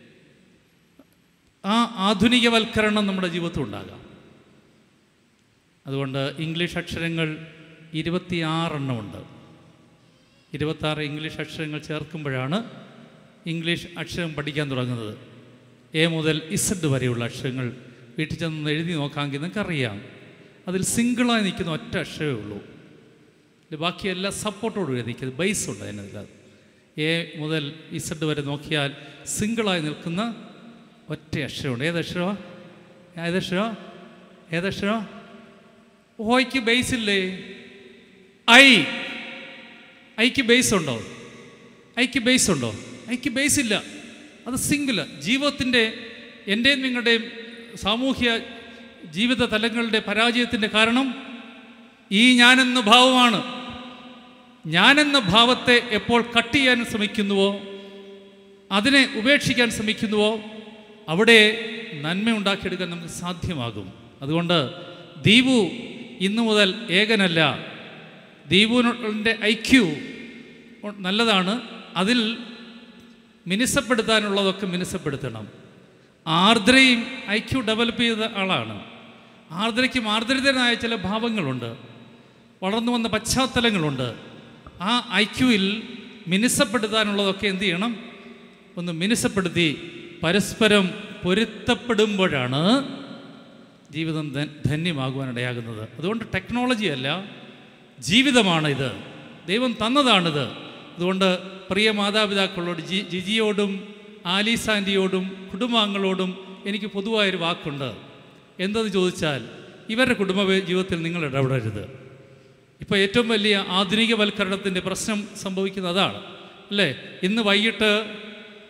ആ ആധുനികവൽക്കരണം നമ്മുടെ ജീവിതത്തിൽ ഉണ്ടാകാം അതുകൊണ്ട് ഇംഗ്ലീഷ് അക്ഷരങ്ങൾ ഇരുപത്തിയാറെണ്ണമുണ്ട് ഇരുപത്താറ് ഇംഗ്ലീഷ് അക്ഷരങ്ങൾ ചേർക്കുമ്പോഴാണ് ഇംഗ്ലീഷ് അക്ഷരം പഠിക്കാൻ തുടങ്ങുന്നത് എ മുതൽ ഇസഡ് വരെയുള്ള അക്ഷരങ്ങൾ വീട്ടിൽ ചെന്ന് എഴുതി നോക്കാമെങ്കിൽ നിങ്ങൾക്കറിയാം അതിൽ സിംഗിളായി നിൽക്കുന്ന ഒറ്റ അക്ഷരമേ ഉള്ളൂ ഇത് ബാക്കിയെല്ലാം സപ്പോർട്ടോടുകൂടി നിൽക്കുന്നത് ബേസ് ഉണ്ട് അതിനകത്ത് എ മുതൽ ഇസഡ് വരെ നോക്കിയാൽ സിംഗിളായി നിൽക്കുന്ന ഒറ്റ അക്ഷരമുണ്ട് ഏതക്ഷരമോ ഏതക്ഷരമോ ഏതക്ഷരമോ ഓയ്ക്ക് ബേസ് ഇല്ലേ ഐ ഐക്ക് ബേസ് ഉണ്ടോ ഐക്ക് ബേസ് ഉണ്ടോ ഐക്ക് ബേസ് ഇല്ല അത് സിംഗിൾ ജീവിതത്തിൻ്റെ എൻ്റെയും നിങ്ങളുടെയും സാമൂഹ്യ ജീവിത തലങ്ങളുടെ പരാജയത്തിൻ്റെ കാരണം ഈ ഞാനെന്ന ഭാവമാണ് ഞാനെന്ന ഭാവത്തെ എപ്പോൾ കട്ട് ചെയ്യാൻ ശ്രമിക്കുന്നുവോ അതിനെ ഉപേക്ഷിക്കാൻ ശ്രമിക്കുന്നുവോ അവിടെ നന്മ ഉണ്ടാക്കിയെടുക്കാൻ നമുക്ക് സാധ്യമാകും അതുകൊണ്ട് ദീപു ഇന്നു മുതൽ ഏകനല്ല ദീപുവിൻ്റെ ഐക്യു നല്ലതാണ് അതിൽ മിനുസപ്പെടുത്താനുള്ളതൊക്കെ മിനുസപ്പെടുത്തണം ആർദ്രയും ഐക്യു ഡെവലപ്പ് ചെയ്ത ആളാണ് ആർദ്രയ്ക്കും ആർദ്രതനായ ചില ഭാവങ്ങളുണ്ട് വളർന്നു വന്ന പശ്ചാത്തലങ്ങളുണ്ട് ആ ഐക്യുവിൽ മിനുസപ്പെടുത്താനുള്ളതൊക്കെ എന്ത് ചെയ്യണം ഒന്ന് മിനുസപ്പെടുത്തി പരസ്പരം പൊരുത്തപ്പെടുമ്പോഴാണ് ജീവിതം ധ- ധന്യമാകുവാനിടയാകുന്നത് അതുകൊണ്ട് ടെക്നോളജി അല്ല ജീവിതമാണ് ഇത് ദൈവം തന്നതാണിത് അതുകൊണ്ട് പ്രിയ മാതാപിതാക്കളോട് ജി ജിജിയോടും ആലീസാൻറ്റിയോടും കുടുംബാംഗങ്ങളോടും എനിക്ക് പൊതുവായൊരു വാക്കുണ്ട് എന്തെന്ന് ചോദിച്ചാൽ ഇവരുടെ കുടുംബ ജീവിതത്തിൽ നിങ്ങൾ ഇടപെടരുത് ഇപ്പോൾ ഏറ്റവും വലിയ ആധുനികവൽക്കരണത്തിൻ്റെ പ്രശ്നം സംഭവിക്കുന്നത് അതാണ് അല്ലേ ഇന്ന് വൈകിട്ട്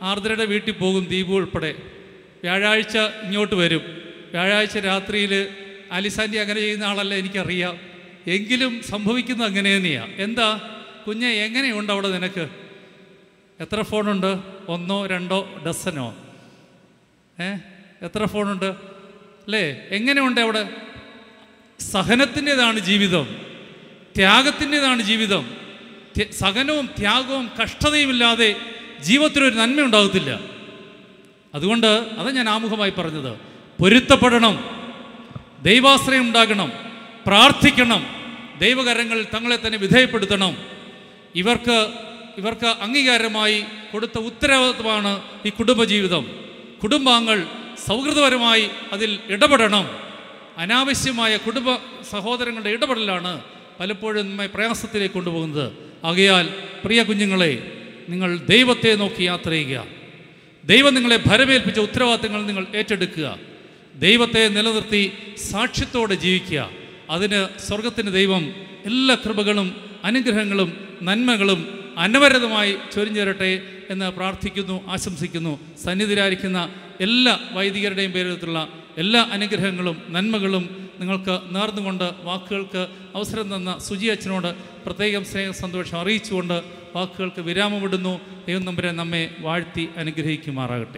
ആർദ്രയുടെ വീട്ടിൽ പോകും ദീപു ഉൾപ്പെടെ വ്യാഴാഴ്ച ഇങ്ങോട്ട് വരും വ്യാഴാഴ്ച രാത്രിയിൽ ആലിസാൻറ്റി അങ്ങനെ ചെയ്യുന്ന ആളല്ല എനിക്കറിയാം എങ്കിലും സംഭവിക്കുന്നത് അങ്ങനെ തന്നെയാണ് എന്താ കുഞ്ഞെ എങ്ങനെയുണ്ട് അവിടെ നിനക്ക് എത്ര ഫോണുണ്ട് ഒന്നോ രണ്ടോ ഡസനോ ഏ എത്ര ഫോണുണ്ട് അല്ലേ എങ്ങനെയുണ്ട് അവിടെ സഹനത്തിൻ്റെതാണ് ജീവിതം ത്യാഗത്തിൻ്റെതാണ് ജീവിതം ത്യ- സഹനവും ത്യാഗവും കഷ്ടതയുമില്ലാതെ ജീവിതത്തിലൊരു നന്മ ഉണ്ടാകത്തില്ല അതുകൊണ്ട് അത് ഞാൻ ആമുഖമായി പറഞ്ഞത് പൊരുത്തപ്പെടണം ദൈവാശ്രയം ഉണ്ടാകണം പ്രാർത്ഥിക്കണം ദൈവകരങ്ങളിൽ തങ്ങളെ തന്നെ വിധേയപ്പെടുത്തണം ഇവർക്ക് ഇവർക്ക് അംഗീകാരമായി കൊടുത്ത ഉത്തരവാദിത്വമാണ് ഈ കുടുംബജീവിതം കുടുംബാംഗങ്ങൾ സൗഹൃദപരമായി അതിൽ ഇടപെടണം അനാവശ്യമായ കുടുംബ സഹോദരങ്ങളുടെ ഇടപെടലാണ് പലപ്പോഴും നമ്മെ പ്രയാസത്തിലേക്ക് കൊണ്ടുപോകുന്നത് ആകയാൽ പ്രിയ കുഞ്ഞുങ്ങളെ നിങ്ങൾ ദൈവത്തെ നോക്കി യാത്ര ചെയ്യുക ദൈവം നിങ്ങളെ ഭരമേൽപ്പിച്ച ഉത്തരവാദിത്തങ്ങൾ നിങ്ങൾ ഏറ്റെടുക്കുക ദൈവത്തെ നിലനിർത്തി സാക്ഷ്യത്തോടെ ജീവിക്കുക അതിന് സ്വർഗത്തിൻ്റെ ദൈവം എല്ലാ കൃപകളും അനുഗ്രഹങ്ങളും നന്മകളും അനവരതമായി ചൊരിഞ്ഞു തരട്ടെ എന്ന് പ്രാർത്ഥിക്കുന്നു ആശംസിക്കുന്നു സന്നിധിരായിരിക്കുന്ന എല്ലാ വൈദികരുടെയും പേരിലുള്ള എല്ലാ അനുഗ്രഹങ്ങളും നന്മകളും നിങ്ങൾക്ക് നേർന്നുകൊണ്ട് വാക്കുകൾക്ക് അവസരം തന്ന സുജി അച്ഛനോട് പ്രത്യേകം സ്നേഹ സന്തോഷം അറിയിച്ചുകൊണ്ട് വാക്കുകൾക്ക് വിരാമമിടുന്നു ദൈവം നമ്പരെ നമ്മെ വാഴ്ത്തി അനുഗ്രഹിക്കുമാറാകട്ടെ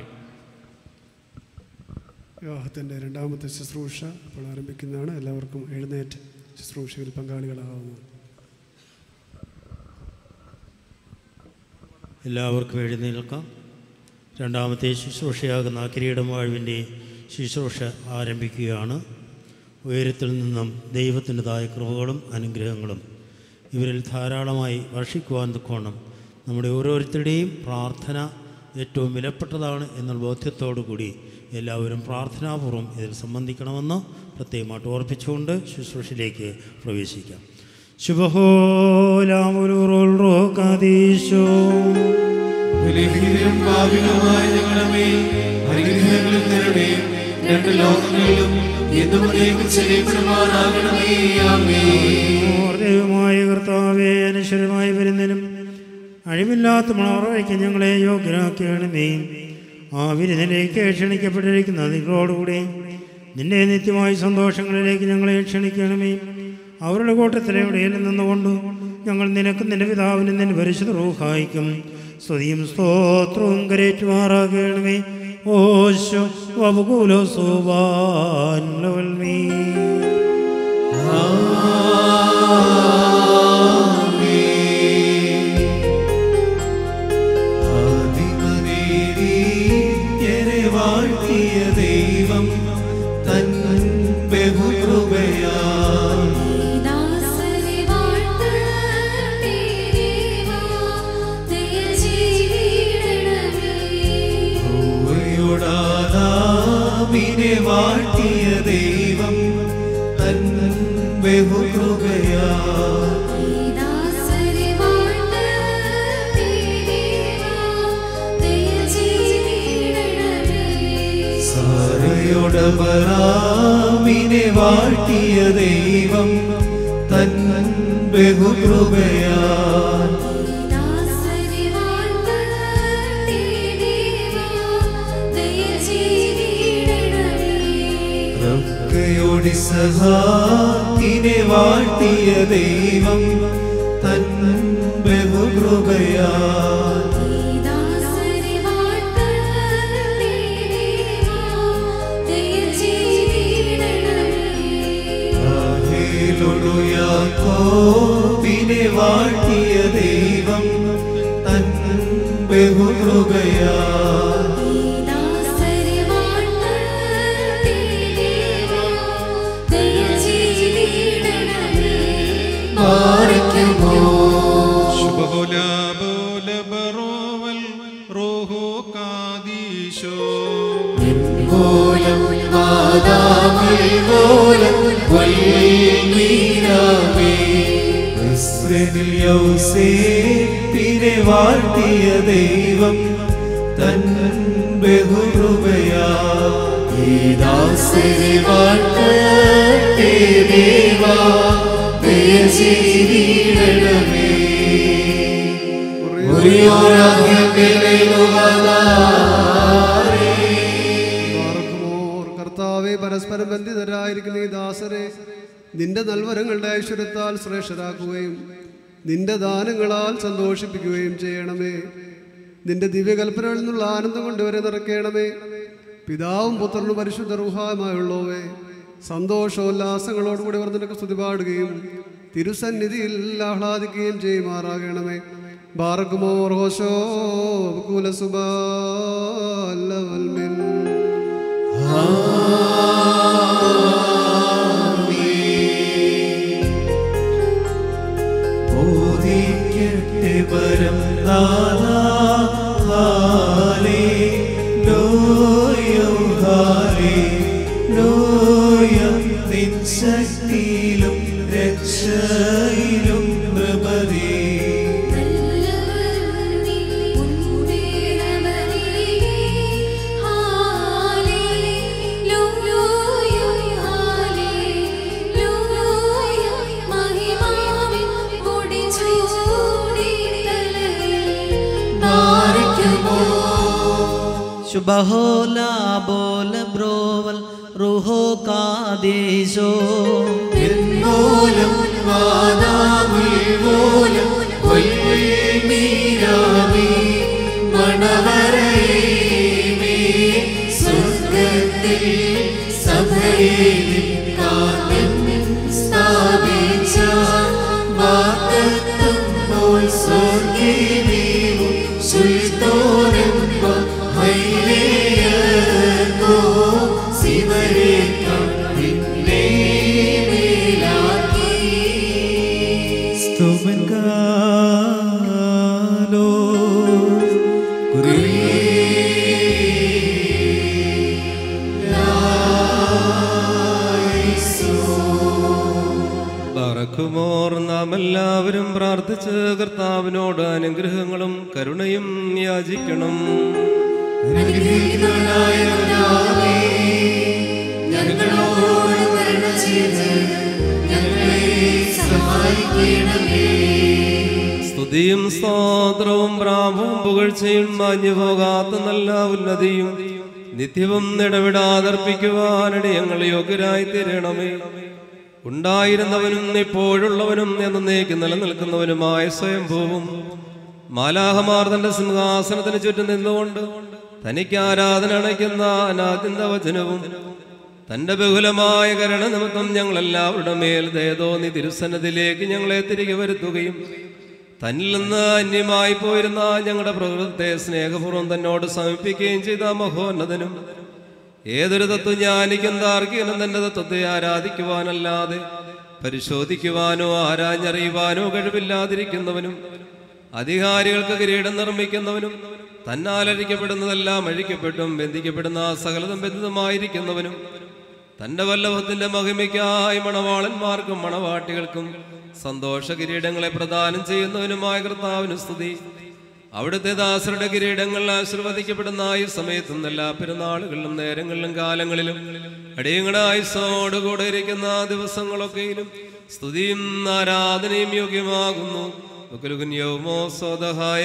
വിവാഹത്തിൻ്റെ രണ്ടാമത്തെ ശുശ്രൂഷ ഇപ്പോൾ ആരംഭിക്കുന്നതാണ് എല്ലാവർക്കും എഴുന്നേറ്റ് ശുശ്രൂഷയിൽ പങ്കാളികളാവുന്നു എല്ലാവർക്കും എഴുന്നേൽക്കാം രണ്ടാമത്തെ ശുശ്രൂഷയാകുന്ന കിരീടം വാഴുവിൻ്റെ ശുശ്രൂഷ ആരംഭിക്കുകയാണ് ഉയരത്തിൽ നിന്നും ദൈവത്തിൻ്റെതായ കൃപകളും അനുഗ്രഹങ്ങളും ഇവരിൽ ധാരാളമായി വർഷിക്കുവാൻ തക്കോണം നമ്മുടെ ഓരോരുത്തരുടെയും പ്രാർത്ഥന ഏറ്റവും വിലപ്പെട്ടതാണ് എന്നുള്ള ബോധ്യത്തോടു കൂടി എല്ലാവരും പ്രാർത്ഥനാപൂർവ്വം ഇതിൽ സംബന്ധിക്കണമെന്ന് പ്രത്യേകമായിട്ട് ഓർപ്പിച്ചുകൊണ്ട് ശുശ്രൂഷയിലേക്ക് പ്രവേശിക്കാം ശുഭഹോലാമുരുറോൽറോകാദീശോ ബലഹീനരും പാപികളുമായ ഞങ്ങളുടെ മേൽ അനുഗ്രഹങ്ങളും കരുണയും രണ്ട് ലോകങ്ങളിലും എന്നുമേക്കും ചെറിയപ്പെടുമാറാകണമേ ആമേൻ ദൈവമായ കർത്താവേ അനശ്വരമായി വരുന്നതിനും അഴിവില്ലാത്ത മണവറയ്ക്ക് ഞങ്ങളെ യോഗ്യരാക്കണമേ ആ വിരുന്നിലേക്ക് ക്ഷണിക്കപ്പെട്ടിരിക്കുന്ന നിങ്ങളോടുകൂടി നിന്റെ നിത്യമായ സന്തോഷങ്ങളിലേക്ക് ഞങ്ങളെ ക്ഷണിക്കണമേ അവരുടെ കൂട്ടത്തിലെ ഇടയിൽ നിന്നുകൊണ്ട് ഞങ്ങൾ നിനക്കും നിന്റെ പിതാവിനും നിന്റെ പരിശുദ്ധ റൂഹായിക്കും സ്തുതിയും സ്തോത്രവും കരേറ്റുമാറാകണമേ ഓശോ വബുകൂലോ സോവാൻ ലവൽമീ ആദിമനേരിയരെ വാഴ്ത്തിയ ദൈവം തൻ ബഹുകൃപയാൽ ദാസരെ വാഴ്ത്തട്ടെ ദേവാ ദയ ചെയ്തിടണമേ ോടാദാമിനെ വാഴ്ത്തിയ ദൈവം തൻ ബഹുകൃപയാൽ ദാസരെ വാഴ്ത്തട്ടെ ദേവാ ദയ ചെയ്തിടണമേ സാരയോടവരാമിനെ വാഴ്ത്തിയ ദൈവം തൻ ബഹുകൃപയാൽ ദാസരെ വാഴ്ത്തട്ടെ ദേവാ ദയ ചെയ്തിടണമേ റബ്ബയോടി സഹാക്കിനെ വാഴ്ത്തിയ ദൈവം തൻ ബഹുകൃപയാൽ ദാസരെ വാഴ്ത്തട്ടെ ദേവാ ദയ ചെയ്തിടണമേ ാഹേലൊടു യാക്കോബിനെ വാഴ്ത്തിയ ദൈവം തൻ ബഹുകൃപയാൽ ദാസരെ വാഴ്ത്തട്ടെ ദേവാ ദയ ചെയ്തിടണമേ പാലിക്കുമോ പോലം വാദാമിൽ പോലം വൽമീനാമേ ഇസ്രേലിൽ യൗസേപ്പിനെ വാഴ്ത്തിയ ദൈവം തൻ ബഹുകൃപയാ ഈ ദാസരെ വാഴ്ത്തട്ടെ ദേവാ ദയ ചെയ്തിടണമേ പാർക്കുമോർ കർത്താവെ പരസ്പരം ബന്ധിതരായിരിക്കുന്ന ഈ ദാസരെ നിന്റെ നൽവരങ്ങളുടെ ഐശ്വര്യത്താൽ ശ്രേഷ്ഠരാക്കുകയും നിന്റെ ദാനങ്ങളാൽ സന്തോഷിപ്പിക്കുകയും ചെയ്യണമേ നിന്റെ ദിവ്യകൽപ്പനകളിൽ നിന്നുള്ള ആനന്ദം കൊണ്ടുവരെ നിറയ്ക്കണമേ പിതാവും പുത്രനും പരിശുദ്ധ റുഹായുമായുള്ളവേ സന്തോഷോല്ലാസങ്ങളോടുകൂടി അവർ നിനക്ക് സ്തുതി പാടുകയും തിരുസന്നിധിയിൽ ആഹ്ലാദിക്കുകയും ചെയ്യുമാറാകണമേ ബാറക്കുമോർ ഹോശോ കുലസുബാലവൽമിൻ ബോധിക്കട്ടെ പരം നാഥാ, ഹാലേലൂയ, ഹാലേലൂയ. നിൻ ശക്തിയിലും രക്ഷയിലും പ്രഭവേ ശുഭഹോല ബോല ബ്രോവൽ റുഹോ കാദേശോ മൂലം വാദാമുൽമൂലം പൊയ്മീരാമി മണവരൈമി സ്വർഗത്തിൽ സഭയിൽ കാലം സ്ഥാപിച്ച വാക്കത്തും പോൽ സ്വർഗീവീവും സുൽത്തോരമ്പ ഹൈലേയർക്കോ ശിവരേക്കാം പിന്നെ മേലാക്കി സ്തുമൻ കാലോ പറക്കുമോർ നാം എല്ലാവരും പ്രാർത്ഥിച്ച് കർത്താവിനോട് അനുഗ്രഹങ്ങളും കരുണയും യാചിക്കണം അനുഗ്രഹിക്കുന്നവനായ കർത്താവേ, ഞങ്ങളോട് കരുണ ചെയ്ത് ഞങ്ങളെ സഹായിക്കണമേ സ്തുതിയും സ്തോത്രവും പ്രാപവും പുകഴ്ചയും മാഞ്ഞു പോകാത്ത നല്ല ഉന്നതിയും നിത്യവും ഇടവിടാതർപ്പിക്കുവാനിടെ ഞങ്ങൾ യോഗ്യരായി തീരണമേ ഉണ്ടായിരുന്നവനും ഇപ്പോഴുള്ളവനും എന്നേക്ക് നിലനിൽക്കുന്നവനുമായ സ്വയംഭൂവും മാലാഹമാർ തന്റെ സിംഹാസനത്തിന് ചുറ്റും നിന്നുകൊണ്ട് തനിക്ക് ആരാധന അണയ്ക്കുന്ന അനാദിന്ത വചനവും തന്റെ ബഹുലമായ കരുണ നിമിത്തം ഞങ്ങൾ എല്ലാവരുടെ മേൽ ദയതോന്നി തിരുസന്നതിലേക്ക് ഞങ്ങളെ തിരികെ വരുത്തുകയും തന്നിൽ നിന്ന് അന്യമായി പോയിരുന്ന ഞങ്ങളുടെ പ്രകൃതത്തെ സ്നേഹപൂർവ്വം തന്നോട് സമീപിക്കുകയും ചെയ്ത മഹോന്നതനും ഏതൊരു തത്വജ്ഞാനിക്കും താർക്കികനും തന്റെ തത്വത്തെ ആരാധിക്കുവാനല്ലാതെ പരിശോധിക്കുവാനോ ആരാഞ്ഞറിയുവാനോ കഴിവില്ലാതിരിക്കുന്നവനും അധികാരികൾക്ക് കിരീടം നിർമ്മിക്കുന്നവനും തന്നാൽ അഴിക്കപ്പെടുന്നതെല്ലാം അഴിക്കപ്പെട്ടും ബന്ധിക്കപ്പെടുന്ന സകലതും ബന്ധിതമായിരിക്കുന്നവനും തന്റെ വല്ലഭത്തിന്റെ മഹിമയ്ക്കായി മണവാളന്മാർക്കും മണവാട്ടികൾക്കും സന്തോഷ കിരീടങ്ങളെ പ്രദാനം ചെയ്യുന്നവനുമായ കർത്താവിന് സ്തുതി അവിടുത്തെ ദാസരുടെ കിരീടങ്ങൾ ആശീർവദിക്കപ്പെടുന്ന ഈ സമയത്തും എല്ലാ പെരുന്നാളുകളിലും നേരങ്ങളിലും കാലങ്ങളിലും അടിയങ്ങളുടെ ആയുസോടുകൂടെ ഇരിക്കുന്ന ദിവസങ്ങളൊക്കെയിലും സ്തുതിയും ആരാധനയും യോഗ്യമാകുന്നു യോമോ സ്വതഹായ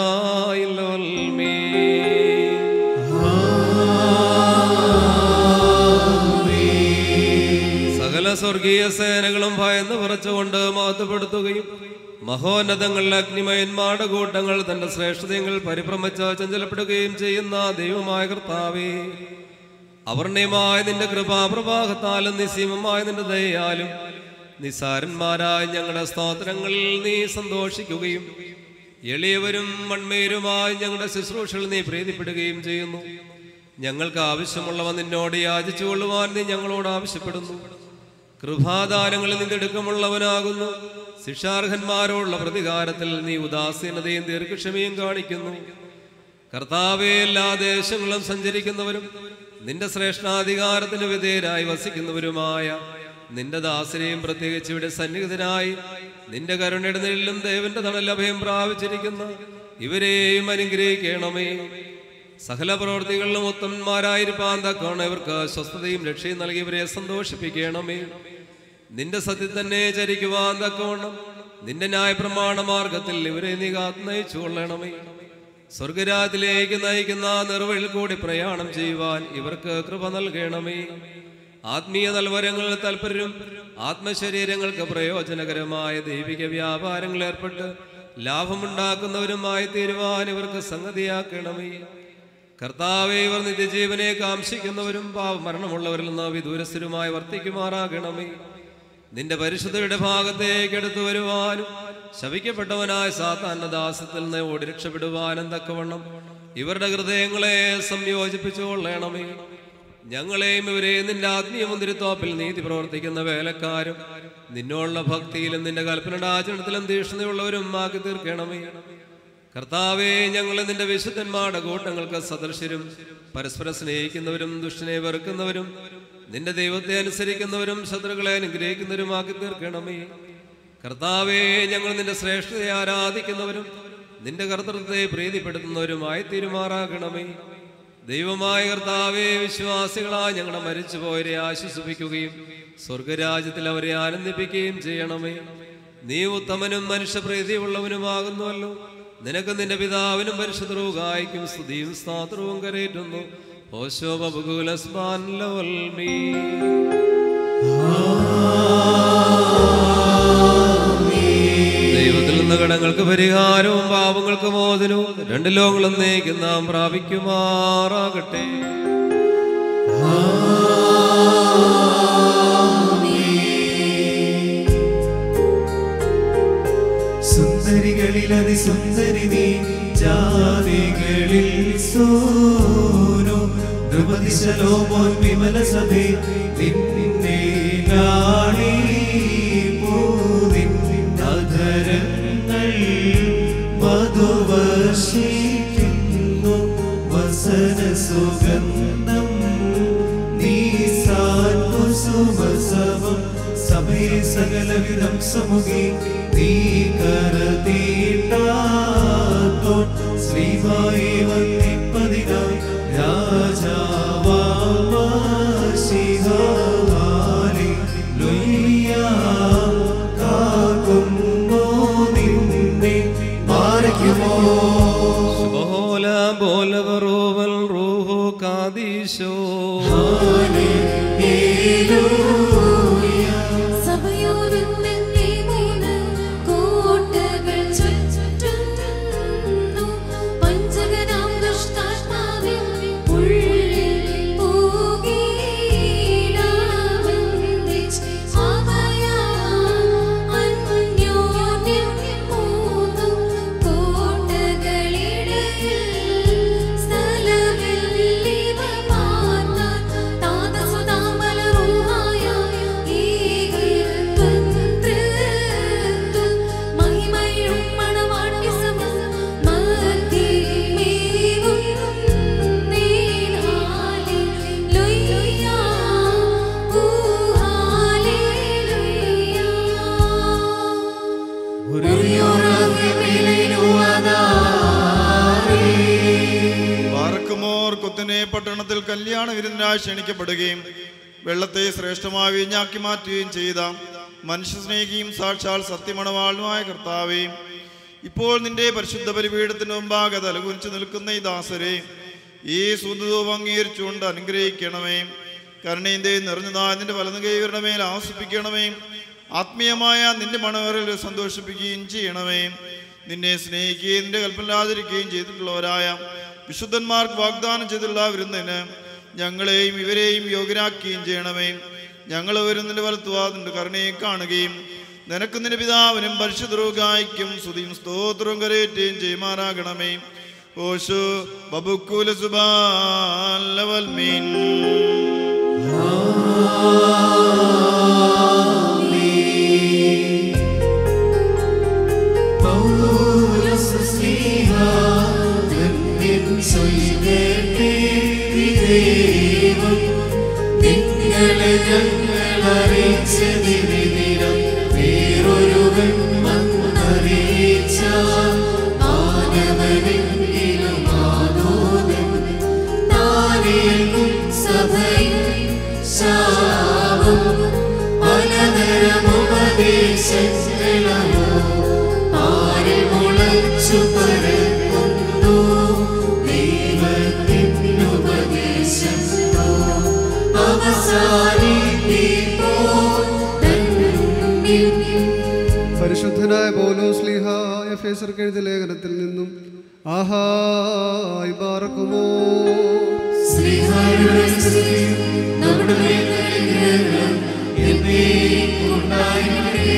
സകല സ്വർഗീയ സേനകളും ഭയന്ന് വിറച്ചുകൊണ്ട് മഹത്വപ്പെടുത്തുകയും മഹോന്നതങ്ങളിൽ അഗ്നിമയന്മാരുടെ കൂട്ടങ്ങൾ തന്റെ ശ്രേഷ്ഠതകൾ പരിഭ്രമിച്ച് ചഞ്ചലപ്പെടുകയും ചെയ്യുന്ന ദൈവമായ കർത്താവേ അവർണ്യമായ നിന്റെ കൃപാപ്രവാഹത്താലും നിസീമമായ നിന്റെ ദയാലും നിസാരന്മാരായ ഞങ്ങളുടെ സ്തോത്രങ്ങളിൽ നീ സന്തോഷിക്കുകയും എളിയവരും മൺമേരുമായി ഞങ്ങളുടെ ശുശ്രൂഷകൾ നീ പ്രീതിപ്പെടുകയും ചെയ്യുന്നു ഞങ്ങൾക്ക് ആവശ്യമുള്ളവ നിന്നോട് യാചിച്ചു കൊള്ളുവാൻ നീ ഞങ്ങളോട് ആവശ്യപ്പെടുന്നു കൃപാദാനങ്ങളിൽ നിന്ന് എടുക്കമുള്ളവനാകുന്നു ശിക്ഷാർഹന്മാരോടുള്ള പ്രതികാരത്തിൽ നീ ഉദാസീനതയും ദീർഘക്ഷമയും കാണിക്കുന്നു കർത്താവെ എല്ലാ ദേശങ്ങളും സഞ്ചരിക്കുന്നവരും നിന്റെ ശ്രേഷ്ഠാധികാരത്തിന് വിധേയരായി വസിക്കുന്നവരുമായ നിന്റെ ദാസരെയും പ്രത്യേകിച്ച് ഇവിടെ സന്നിഹിതനായി നിന്റെ കരുണയുടെ നിഴലിലും ദേവന്റെ തണൽ അഭയം പ്രാപിച്ചിരിക്കുന്ന ഇവരെയും അനുഗ്രഹിക്കണമേ സകല പ്രവർത്തികളിലും ഉത്തമന്മാരായിരിക്കാൻ തക്കവണ്ണം ഇവർക്ക് സ്വസ്ഥതയും രക്ഷയും നൽകിയവരെ സന്തോഷിപ്പിക്കണമേ നിന്റെ സത്യം തന്നെ ചരിക്കുവാൻ തക്കവണ്ണം നിന്റെ ന്യായ പ്രമാണ മാർഗത്തിൽ ഇവരെ നീ കാത്തു നയിച്ചു കൊള്ളണമേ സ്വർഗരാജിലേക്ക് നയിക്കുന്ന നിർവഴിൽ കൂടി പ്രയാണം ചെയ്യുവാൻ ഇവർക്ക് കൃപ നൽകണമേ ആത്മീയ നൽവരങ്ങളിൽ തൽപരരും ആത്മശരീരങ്ങൾക്ക് പ്രയോജനകരമായ ദൈവിക വ്യാപാരങ്ങൾ ഏർപ്പെട്ട് ലാഭമുണ്ടാക്കുന്നവരുമായി തീരുവാൻ ഇവർക്ക് സംഗതിയാക്കണമേ കർത്താവെ ഇവർ നിത്യജീവനെ കാംക്ഷിക്കുന്നവരും പാവമരണമുള്ളവരിൽ നിന്ന് വിദൂരസ്ഥരുമായി വർത്തിക്കുമാറാകണമേ നിന്റെ പരിശുദ്ധയുടെ ഭാഗത്തേക്ക് എടുത്തു വരുവാനും ശവിക്കപ്പെട്ടവനായ സാത്താന്റെ ദാസത്തിൽ നിന്ന് ഓടി രക്ഷപ്പെടുവാനും തക്കവണ്ണം ഇവരുടെ ഹൃദയങ്ങളെ സംയോജിപ്പിച്ചുകൊള്ളണമേ ഞങ്ങളെയും ഇവരെയും നിന്റെ ആത്മീയ മുന്തിരിത്തോപ്പിൽ നീതി പ്രവർത്തിക്കുന്ന വേലക്കാരും നിന്നോടുള്ള ഭക്തിയിലും നിന്റെ കൽപ്പനയുടെ ആചരണത്തിലും തീക്ഷ്ണതയുള്ളവരും ആക്കി തീർക്കണമേ കർത്താവെ ഞങ്ങൾ നിന്റെ വിശുദ്ധന്മാരുടെ കൂട്ടങ്ങൾക്ക് സദൃശരും പരസ്പരം സ്നേഹിക്കുന്നവരും ദുഷ്ടനെ വെറുക്കുന്നവരും നിന്റെ ദൈവത്തെ അനുസരിക്കുന്നവരും ശത്രുക്കളെ അനുഗ്രഹിക്കുന്നവരുമാക്കി തീർക്കണമേ കർത്താവെ ഞങ്ങൾ നിന്റെ ശ്രേഷ്ഠതയെ ആരാധിക്കുന്നവരും നിന്റെ കർത്തൃത്വത്തെ പ്രീതിപ്പെടുത്തുന്നവരുമായി തീരുമാറാകണമേ ദൈവമായ കർത്താവെ വിശ്വാസികളായ ഞങ്ങളുടെ മരിച്ചുപോയവരെ ആശ്വസിപ്പിക്കുകയും സ്വർഗരാജ്യത്തിൽ അവരെ ആനന്ദിപ്പിക്കുകയും ചെയ്യണമേ നീ ഉത്തമനും മനുഷ്യപ്രീതിയുള്ളവനുമാകുന്നുവല്ലോ നിനക്ക് നിന്റെ പിതാവിനും പരിശുദ്ധവും സ്തുതിയും സ്നാത്രവും കരയേറ്റുന്നു ഓശോ ബബുകുലസ്മാൻ ലവൽമീ ദൈവത്തിൽ നിന്ന് കടങ്ങൾക്ക് പരിഹാരവും പാപങ്ങൾക്ക് മോചനവും രണ്ട് ലോകങ്ങളും നീക്കും നാം പ്രാപിക്കുമാറാകട്ടെ സുന്ദരികളിൽ അതിസുന്ദരി നീ ജാതികളിൽ സോനോ ദ്രുപതിശലോമോൻ വിമല സഭേ നിന്നെ ലാളി പൂവിൻ അധരങ്ങൾ മധുവർഷിക്കുന്നു വസന സുഗന്ധം നീ സാത്വസുമസവം സഭയെ സകലവിധം സമുഖി നീ കരതീട്ടാത്തോ ശ്രീമായി വന്നിപ്പതിനായി രാജാവാശിഹാലി ലുയ്യ കാക്കുന്നോ നിന്നെ മാറിക്കുമോ ബോല ബോല ബറോവൽ റൂഹോ കാദീശോ സഭയോടും നിന്നെ മൂന്ന് കോട്ടകൾ ചുറ്റുന്നു. പഞ്ചകനാം ദുഷ്ടാത്മാവിൻ ഉള്ളിൽ പൂകിടാമെന്നിച്ച് അവയാൽ അന്യോന്യം മൂന്നു കോട്ടകളിടയിൽ സ്ഥലമില്ലിവ പാർത്താൽ താതസുതാമലറുമായ ഏകത്വം മഹിമയും മണവാട്ടിസമം മധ്യമേവും നീനാലി ലുയ്യ പാറക്കുമോർ കുത്തനെ പട്ടണത്തിൽ കല്യാണ വിരുന്നിനായി ക്ഷണിക്കപ്പെടുകയും വെള്ളത്തെ ശ്രേഷ്ഠമായ വീഞ്ഞാക്കി മാറ്റുകയും ചെയ്ത മനുഷ്യസ്നേഹിയും സാക്ഷാൽ സത്യമണവാളുമായ കർത്താവേ ഇപ്പോൾ നിന്റെ പരിശുദ്ധ പരിപീഠത്തിന് മുമ്പാകെ തലകുനിച്ച് നിൽക്കുന്ന ഈ ദാസരെ ഈ സുന്ദരവും അംഗീകരിച്ചുകൊണ്ട് അനുഗ്രഹിക്കണമേ കരുണയിൻ്റെ നിറഞ്ഞതായ നിന്റെ വലതു കൈവരുടെ മേൽ ആവസിപ്പിക്കണമേ ആത്മീയമായ നിന്റെ മണവറിൽ സന്തോഷിപ്പിക്കുകയും ചെയ്യണമേ നിന്നെ സ്നേഹിക്കുകയും നിന്റെ കൽപ്പനാചരിക്കുകയും ചെയ്തിട്ടുള്ളവരായ വിശുദ്ധന്മാർക്ക് വാഗ്ദാനം ചെയ്തിട്ടുള്ള വിരുന്നിന് ഞങ്ങളെയും ഇവരെയും യോഗ്യരാക്കുകയും ചെയ്യണമേ ഞങ്ങൾ വരുന്നതിൻ്റെ വലത്തുവാതിൻ്റെ കരുണയെ കാണുകയും നിനക്ക് നിന്റെ പിതാവിനും പരിശുദ്ധ സ്തുതിയും സ്തോത്രവും കരയേറ്റുകയും ചെയ്യുമാറാകണമേ ഓശു ബബുക്കുല സുബാലവൽമീൻ നിങ്ങളെ ഞങ്ങൾ അറിയിച്ചതിനെതിരം വേറൊരുവൻ വന്നറിയിച്ച മാനവനെങ്കിലും ആനോദൻ താനേൽക്കും സഭയിൽ ശാപം പലതരം ഉപദേശങ്ങളോ സാന്നിധ്യപ്പോൾ തന്നിൽ പരിശുദ്ധനായ പോലോസ് ലീഹ എഫേസർക്ക് എഴുതിയ ലേഖനത്തിൽ നിന്നും ആഹായ് ബാറക്കുമോ ശ്രീഹരിയുടെ സ്തുതി നമ്മുടെ മേൽ അനുഗ്രഹം എന്നേക്കും ഉണ്ടായിരിക്കട്ടെ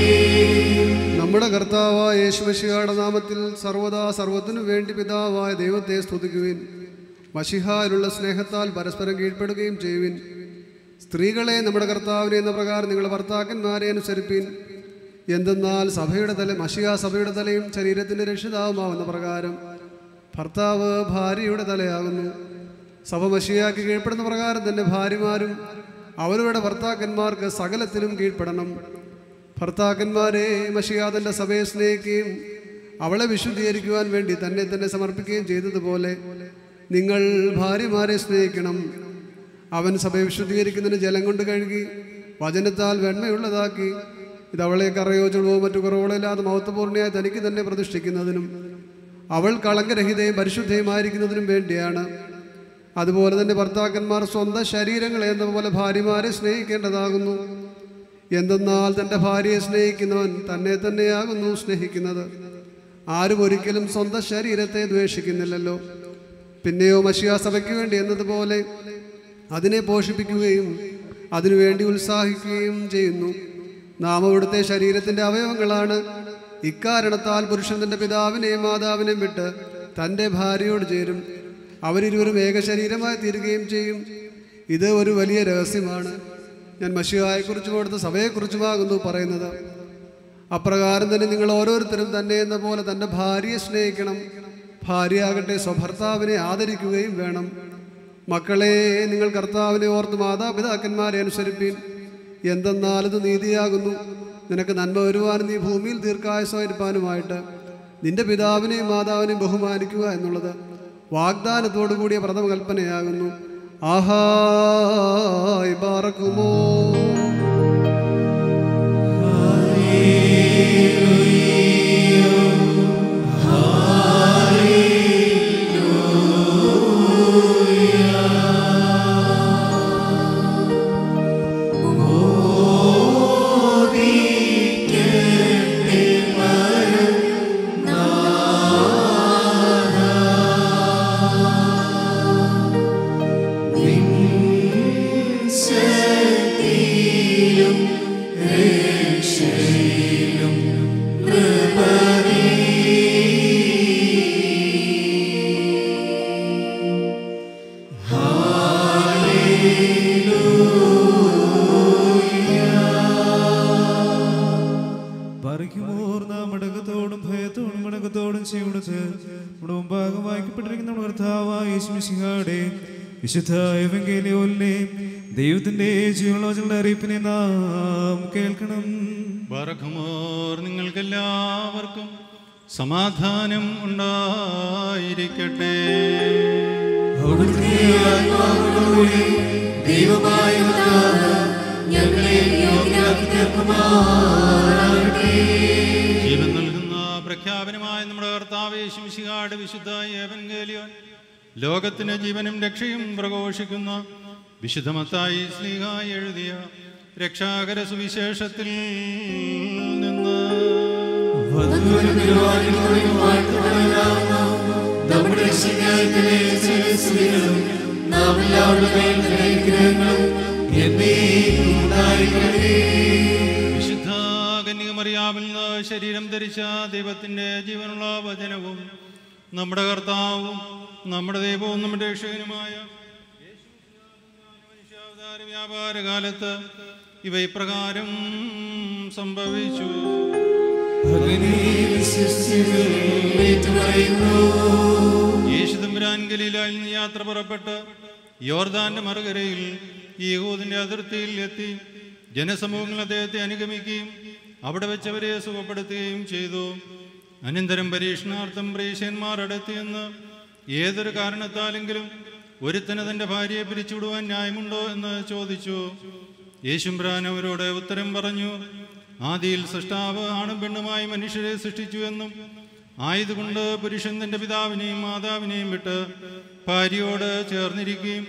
നമ്മുടെ കർത്താവായ യേശുമഷിയുടെ നാമത്തിൽ സർവദാ സർവത്തിനു വേണ്ടി പിതാവായ ദൈവത്തെ സ്തുതിക്കുവിൻ മഷിഹായിലുള്ള സ്നേഹത്താൽ പരസ്പരം കീഴ്പ്പെടുകയും ചെയ്യുവിൻ സ്ത്രീകളെ നമ്മുടെ കർത്താവിനെ എന്ന പ്രകാരം നിങ്ങളുടെ ഭർത്താക്കന്മാരെ അനുസരിപ്പിൻ എന്തെന്നാൽ സഭയുടെ തല മഷിഹ സഭയുടെ തലയും ശരീരത്തിൻ്റെ രക്ഷിതാവുമാവുന്ന പ്രകാരം ഭർത്താവ് ഭാര്യയുടെ തലയാകുന്നു സഭ മഷിയാക്കി കീഴ്പ്പെടുന്ന പ്രകാരം തന്നെ ഭാര്യമാരും അവരുടെ ഭർത്താക്കന്മാർക്ക് സകലത്തിലും കീഴ്പ്പെടണം ഭർത്താക്കന്മാരെ മഷിയാതൻ്റെ സഭയെ സ്നേഹിക്കുകയും അവളെ വിശുദ്ധീകരിക്കുവാൻ വേണ്ടി തന്നെ തന്നെ സമർപ്പിക്കുകയും ചെയ്തതുപോലെ നിങ്ങൾ ഭാര്യമാരെ സ്നേഹിക്കണം അവൻ സഭയെ വിശുദ്ധീകരിക്കുന്നതിന് ജലം കൊണ്ട് കഴുകി വചനത്താൽ വെണ്മയുള്ളതാക്കി ഇത് അവളെ കറയോ ചുളവോ മറ്റു കുറവുകളോ ഇല്ലാതെ മഹത്വപൂർണ്ണയായി തനിക്ക് തന്നെ പ്രതിഷ്ഠിക്കുന്നതിനും അവൾ കളങ്കരഹിതയും പരിശുദ്ധയുമായിരിക്കുന്നതിനും വേണ്ടിയാണ് അതുപോലെ തന്നെ ഭർത്താക്കന്മാർ സ്വന്തം ശരീരങ്ങളെ എന്ന പോലെ ഭാര്യമാരെ സ്നേഹിക്കേണ്ടതാകുന്നു എന്തെന്നാൽ തൻ്റെ ഭാര്യയെ സ്നേഹിക്കുന്നവൻ തന്നെ തന്നെയാകുന്നു സ്നേഹിക്കുന്നത് ആരും ഒരിക്കലും സ്വന്തം ശരീരത്തെ ദ്വേഷിക്കുന്നില്ലല്ലോ പിന്നെയോ മഷിയ സഭയ്ക്ക് വേണ്ടി എന്നതുപോലെ അതിനെ പോഷിപ്പിക്കുകയും അതിനുവേണ്ടി ഉത്സാഹിക്കുകയും ചെയ്യുന്നു നാം അവിടുത്തെ ശരീരത്തിൻ്റെ അവയവങ്ങളാണ് ഇക്കാരണത്താൽ പുരുഷൻ തൻ്റെ പിതാവിനെയും മാതാവിനെയും വിട്ട് തൻ്റെ ഭാര്യയോട് ചേരും അവരിരുവരും ഏക ശരീരമായി തീരുകയും ചെയ്യും ഇത് ഒരു വലിയ രഹസ്യമാണ് ഞാൻ മഷിയായെക്കുറിച്ചും അവിടുത്തെ സഭയെക്കുറിച്ചുമാകുന്നു പറയുന്നത് അപ്രകാരം തന്നെ നിങ്ങൾ ഓരോരുത്തരും തന്നെ എന്ന പോലെ തൻ്റെ ഭാര്യയെ സ്നേഹിക്കണം ഭാര്യയാകട്ടെ സ്വഭർത്താവിനെ ആദരിക്കുകയും വേണം മക്കളെ നിങ്ങൾ കർത്താവിനെ ഓർത്ത് മാതാപിതാക്കന്മാരെ അനുസരിപ്പീൻ എന്തെന്നാൽ ഇത് നീതിയാകുന്നു നിനക്ക് നന്മ വരുവാനും നീ ഭൂമിയിൽ ദീർഘായുസായിരിക്കാനുമായിട്ട് നിന്റെ പിതാവിനെയും മാതാവിനെയും ബഹുമാനിക്കുക എന്നുള്ളത് വാഗ്ദാനത്തോടു കൂടിയ പ്രഥമ കൽപ്പനയാകുന്നു ആഹായ് ബാറക്കുമോ ശക്തിയിലും രക്ഷയിലും നൃപനീ പറിക്കുമോർ നാം അടക്കത്തോടും ഭയത്തോടും അടക്കത്തോടും ചെയ്യണത് നമ്മുടെ മുമ്പാകെ വായിക്കപ്പെട്ടിരിക്കുന്ന നമ്മുടെ കർത്താവായ യേശുമിശിഹായുടെ വിശുദ്ധ എവങ്കേലിയോലിനെ ദൈവത്തിന്റെ ജീവനോചങ്ങളുടെ അറിയിപ്പിനെ നാം കേൾക്കണം ബറഖമോർ നിങ്ങൾക്കെല്ലാവർക്കും സമാധാനം ഉണ്ടായിരിക്കട്ടെ അവിടുത്തെ ആത്മാവിനോടുകൂടി ദൈവമായ കർത്താവ് ഞങ്ങളെ യോഗ്യരാക്കി തീർക്കുമാറാകട്ടെ. ജീവൻ നൽകുന്ന പ്രഖ്യാപനമായ നമ്മുടെ കർത്താവ് യേശുമിശിഹായുടെ വിശുദ്ധ ഏവൻഗേലിയോൻ ലോകത്തിന് ജീവനും രക്ഷയും പ്രഘോഷിക്കുന്ന വിശുദ്ധമത്തായി സ്ലീഹ എഴുതിയ രക്ഷാകര സുവിശേഷത്തിൽ നിന്ന് വന്നവരും വരുവാനുള്ളവരും വാഴ്ത്തപ്പെട്ടവരാകുന്ന നമ്മുടെ രക്ഷകനായ സ്ത്രീകളും നാം എല്ലാവരുടെ മേൽ നിന്റെ അനുഗ്രഹങ്ങളും എന്നേക്കും ഉണ്ടായിരിക്കട്ടെ. വിശുദ്ധ കന്യകമറിയാമിൽ നിന്ന് ശരീരം ധരിച്ച ദൈവത്തിൻ്റെ ജീവനുള്ള വചനവും നമ്മുടെ കർത്താവും നമ്മുടെ ദൈവവും നമ്മുടെ രക്ഷകനുമായ മനുഷ്യാവതാര വ്യാപാര കാലത്ത് ഇവ ഇപ്രകാരം സംഭവിച്ചു അങ്ങനെ വിശ്വസിച്ച് ഏറ്റുപറയുന്നു. യേശുദമ്പുരാൻ ഗലീലായിൽ നിന്ന് യാത്ര പുറപ്പെട്ട് യോർദാന്റെ മറുകരയിൽ യഹൂദിന്റെ അതിർത്തിയിൽ എത്തി ജനസമൂഹങ്ങൾ അദ്ദേഹത്തെ അനുഗമിക്കുകയും അവിടെ വെച്ചവരെ സുഖപ്പെടുത്തുകയും ചെയ്തു അനന്തരം പരീക്ഷണാർത്ഥം പ്രീശന്മാർ അടുത്തിയെന്ന് ഏതൊരു കാരണത്താലെങ്കിലും ഒരുത്തന് തന്റെ ഭാര്യയെ പിരിച്ചുവിടുവാൻ ന്യായമുണ്ടോ എന്ന് ചോദിച്ചു യേശുംബ്രാൻ അവരോട് ഉത്തരം പറഞ്ഞു ആദിയിൽ സൃഷ്ടാവ് ആണും പെണ്ണുമായി മനുഷ്യരെ സൃഷ്ടിച്ചു എന്നും ആയതുകൊണ്ട് പുരുഷൻ തന്റെ പിതാവിനെയും മാതാവിനെയും വിട്ട് ഭാര്യയോട് ചേർന്നിരിക്കുകയും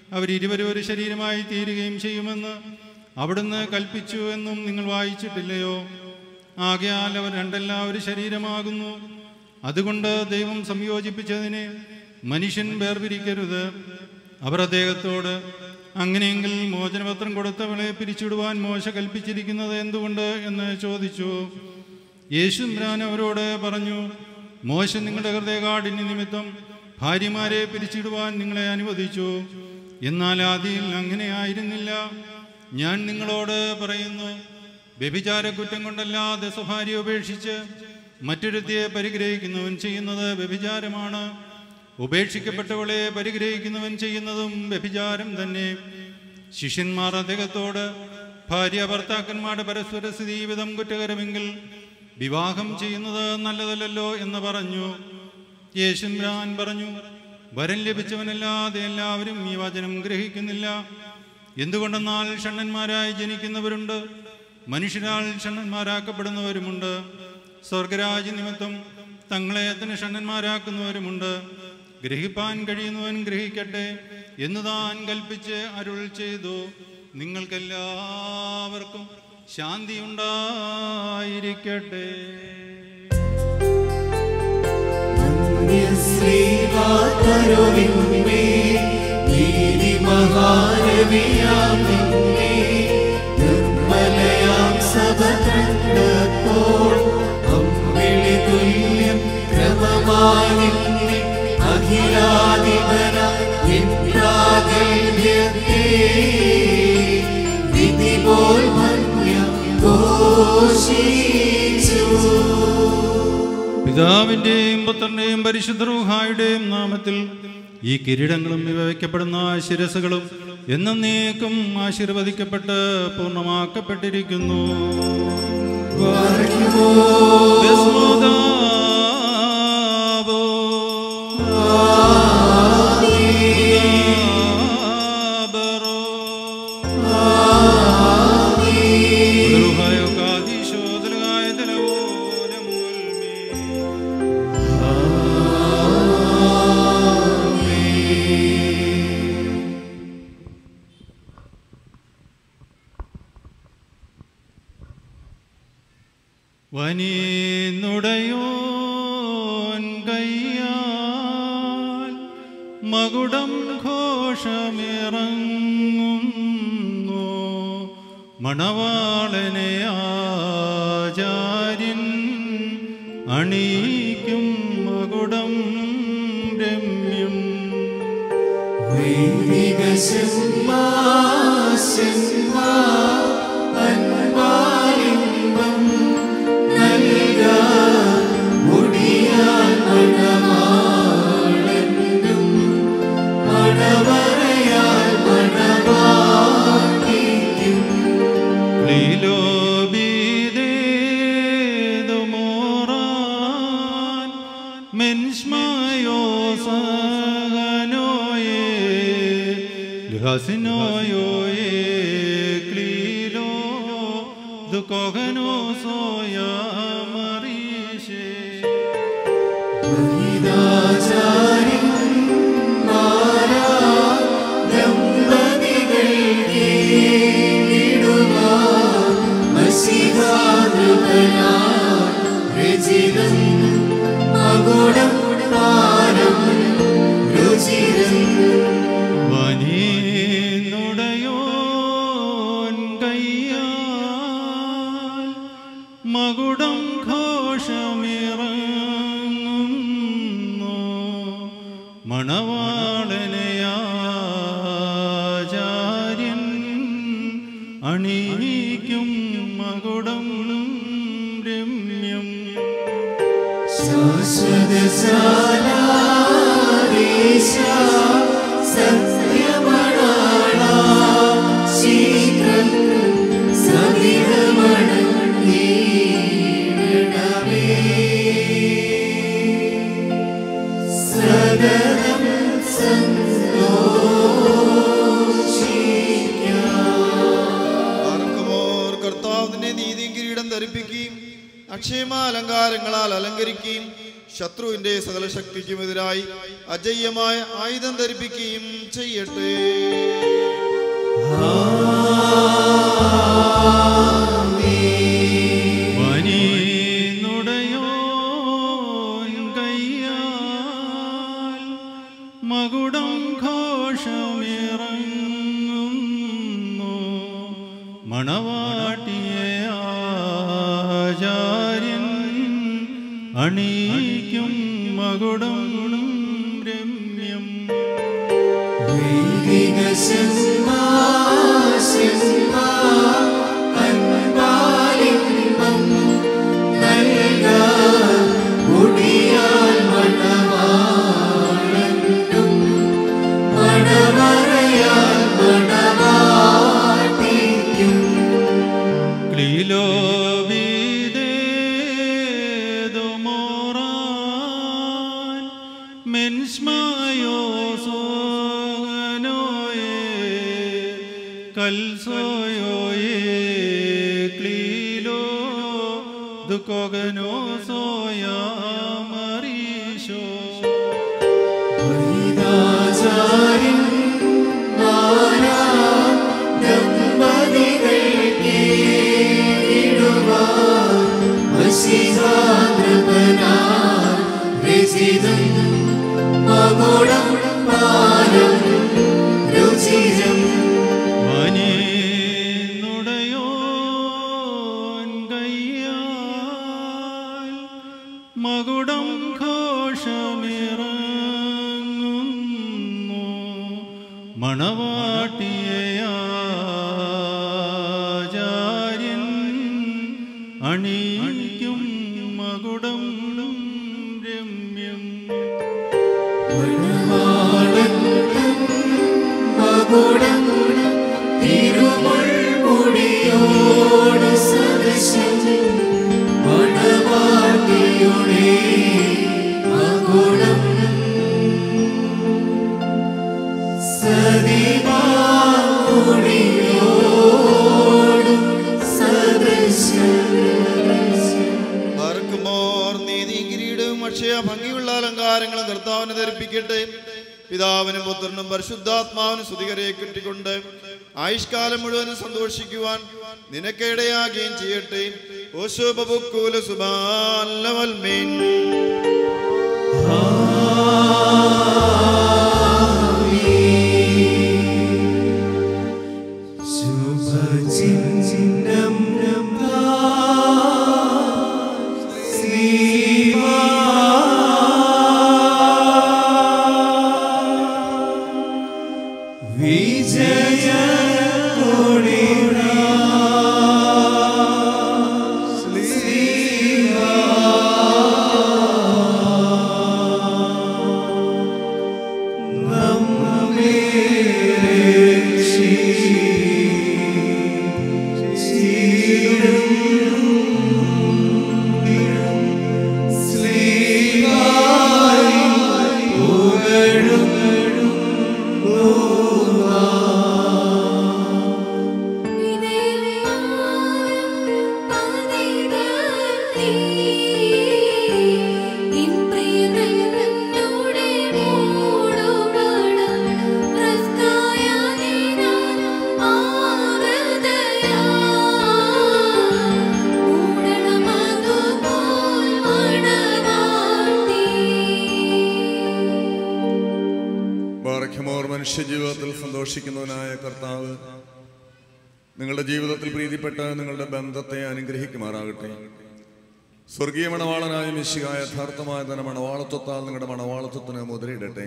അവരിരുവരും ഒരു ശരീരമായി തീരുകയും ചെയ്യുമെന്ന് അവിടുന്ന് കൽപ്പിച്ചു എന്നും നിങ്ങൾ വായിച്ചിട്ടില്ലയോ ആകയാൽ അവർ രണ്ടെല്ലാം ഒരു ശരീരമാകുന്നു അതുകൊണ്ട് ദൈവം സംയോജിപ്പിച്ചതിനെ മനുഷ്യൻ വേർപിരിക്കരുത് അവർ അദ്ദേഹത്തോട് അങ്ങനെയെങ്കിൽ മോചനപത്രം കൊടുത്തവളെ പിരിച്ചുവിടുവാൻ മോശ കൽപ്പിച്ചിരിക്കുന്നത് എന്തുകൊണ്ട് എന്ന് ചോദിച്ചു യേശുബ്രാൻ അവരോട് പറഞ്ഞു മോശ നിങ്ങളുടെ ഹൃദയകാഠിന്യ നിമിത്തം ഭാര്യമാരെ പിരിച്ചിടുവാൻ നിങ്ങളെ അനുവദിച്ചു എന്നാൽ ആദിയിൽ അങ്ങനെ ആയിരുന്നില്ല ഞാൻ നിങ്ങളോട് പറയുന്നു വ്യഭിചാര കുറ്റം കൊണ്ടല്ലാതെ സ്വഭാര്യ ഉപേക്ഷിച്ച് മറ്റൊരുത്തിയെ പരിഗ്രഹിക്കുന്നവൻ ചെയ്യുന്നത് വ്യഭിചാരമാണ് ഉപേക്ഷിക്കപ്പെട്ടവളെ പരിഗ്രഹിക്കുന്നവൻ ചെയ്യുന്നതും വ്യഭിചാരം തന്നെ ശിഷ്യന്മാർ അദ്ദേഹത്തോട് ഭാര്യ ഭർത്താക്കന്മാരുടെ പരസ്പര സ്ഥിതിവിധം കുറ്റകരമെങ്കിൽ വിവാഹം ചെയ്യുന്നത് നല്ലതല്ലല്ലോ എന്ന് പറഞ്ഞു യേശുരാൻ പറഞ്ഞു വരം ലഭിച്ചവനല്ലാതെ എല്ലാവരും ഈ വചനം ഗ്രഹിക്കുന്നില്ല എന്തുകൊണ്ടെന്നാൽ ഷണ്ണന്മാരായി ജനിക്കുന്നവരുണ്ട് മനുഷ്യരാൽ ഷണ്ണന്മാരാക്കപ്പെടുന്നവരുമുണ്ട് സ്വർഗരാജ് നിമിത്തം തങ്ങളെ തന്നെ ഷണ്ണന്മാരാക്കുന്നവരുമുണ്ട് ഗ്രഹിപ്പാൻ കഴിയുന്നവൻ ഗ്രഹിക്കട്ടെ എന്ന് താൻ കൽപ്പിച്ച് അരുൾ ചെയ്തു നിങ്ങൾക്കെല്ലാവർക്കും ശാന്തി ഉണ്ടായിരിക്കട്ടെ ശ്രീവാതരുവിന്മേ നീതി മഹാരവിയാം നിന്നെ നിർമ്മലയാം സഭ കണ്ടപ്പോൾ അമ്പിളി തുല്യം ക്രമമായി നിന്നെ അഖിലാധിപന നിൻപ്രാഗൽഭ്യത്തെ വിധി പോൽ മന്യ ഘോഷിച്ചു പിതാവിൻ്റെയും പുത്രൻ്റെയും പരിശുദ്ധ റൂഹായുടെയും നാമത്തിൽ ഈ കിരീടങ്ങളും ഇവ വയ്ക്കപ്പെടുന്ന ശിരസുകളും എന്നേക്കും ആശീർവദിക്കപ്പെട്ട് പൂർണ്ണമാക്കപ്പെട്ടിരിക്കുന്നു ബസ്മോദാബോ. ദാബറോ. ദുർഹായോ കാദീശോ ദുർഗായ ദലവോലം ഉൽമേ. വനീന്നുടയോൻ കയ്യാൽ മകുടം ഘോഷമിറങ്ങുന്നു മണവാളനെ ആചാര്യൻ അണീക്കും മകുടം രമ്യം വൈദിക ശമ്മാശമ്മാ അൻപാലിംബം നൽകാൻ മുടിയാൻ മണവാളനും മണവറയാൽ മണവാട്ടിക്കും ക്ലീലോബീദേതുമോറാൻ മെൻസ്മായോ സഹനോയേ ലുഹസിനോയോയേ ക്ലീലോ ദുഃഖനോ സോയാ മറീഷേ മഹിതാചാര്യന്മാരാ ദമ്പതികൾക്ക് ഇടുവാൻ മസിഹാനൃപനാ രചിതം മകുടം പാരം രുചിരം വനീന്നുടയോൻ കയ്യാൽ മകുടം ഘോഷമിറങ്ങുന്നു മണവാളനയാചാര്യൻ അണിയിക്കും മകുടം രമ്യം ശാശ്വതശാലാദേശ സത്യമണാള ശീഘ്രം സവിധമണീടണമേ സദനം ആർക്കുമോർ കർത്താവിനെ നീതിയും കിരീടം ധരിപ്പിക്കുകയും അക്ഷയമ അലങ്കാരങ്ങളാൽ അലങ്കരിക്കുകയും ശത്രുവിന്റെ സകല ശക്തിക്കുമെതിരായി അജയ്യമായ ആയുധം ധരിപ്പിക്കുകയും ചെയ്യട്ടെ വനിന്നുടയോൻ കയ്യാൽ മകുടം ഘോഷമിറങ്ങുന്നു മണവാട്ടിയെ ആചാര്യൻ അണിയിക്കും മകുടം രമ്യം ക്ലീലോബിദേതുമോറാൻ മെൻസ്മായോ സോനോയേ കൽസോയോയേ ക്ലീലോ ദുഃഖോഗനോ സോയാ മരീശോ വനിന്നുടയോൻ കയ്യാൽ മകുടം ഘോഷമിറങ്ങുന്നു മണവാട്ടിയെ ആചാര്യൻ അണിയിക്കും മകുടം രമ്യം പാർക്കുമോർ നീതിയും കിരീടവും അക്ഷയ ഭംഗിയുള്ള അലങ്കാരങ്ങളും കർത്താവിനെ ധരിപ്പിക്കട്ടെ പിതാവിനും പുത്രനും പരിശുദ്ധാത്മാവിനും സ്തുതികരെ കിട്ടിക്കൊണ്ട് ആയുഷ്കാലം മുഴുവനും സന്തോഷിക്കുവാൻ നിനക്കിടയാകുകയും ചെയ്യട്ടെ ഓശോ ബബുക്കൂല സുബാലവൽമീൻ ബാറഖ്യമോർ മനുഷ്യജീവിതത്തിൽ സന്തോഷിക്കുന്നവനായ കർത്താവ് നിങ്ങളുടെ ജീവിതത്തിൽ പ്രീതിപ്പെട്ട് നിങ്ങളുടെ ബന്ധത്തെ അനുഗ്രഹിക്കുമാറാകട്ടെ സ്വർഗീയ മണവാളനായ മിശിക യഥാർത്ഥമായ തന്നെ മണവാളത്വത്താൽ നിങ്ങളുടെ മണവാളത്വത്തിന് മുദ്രയിടട്ടെ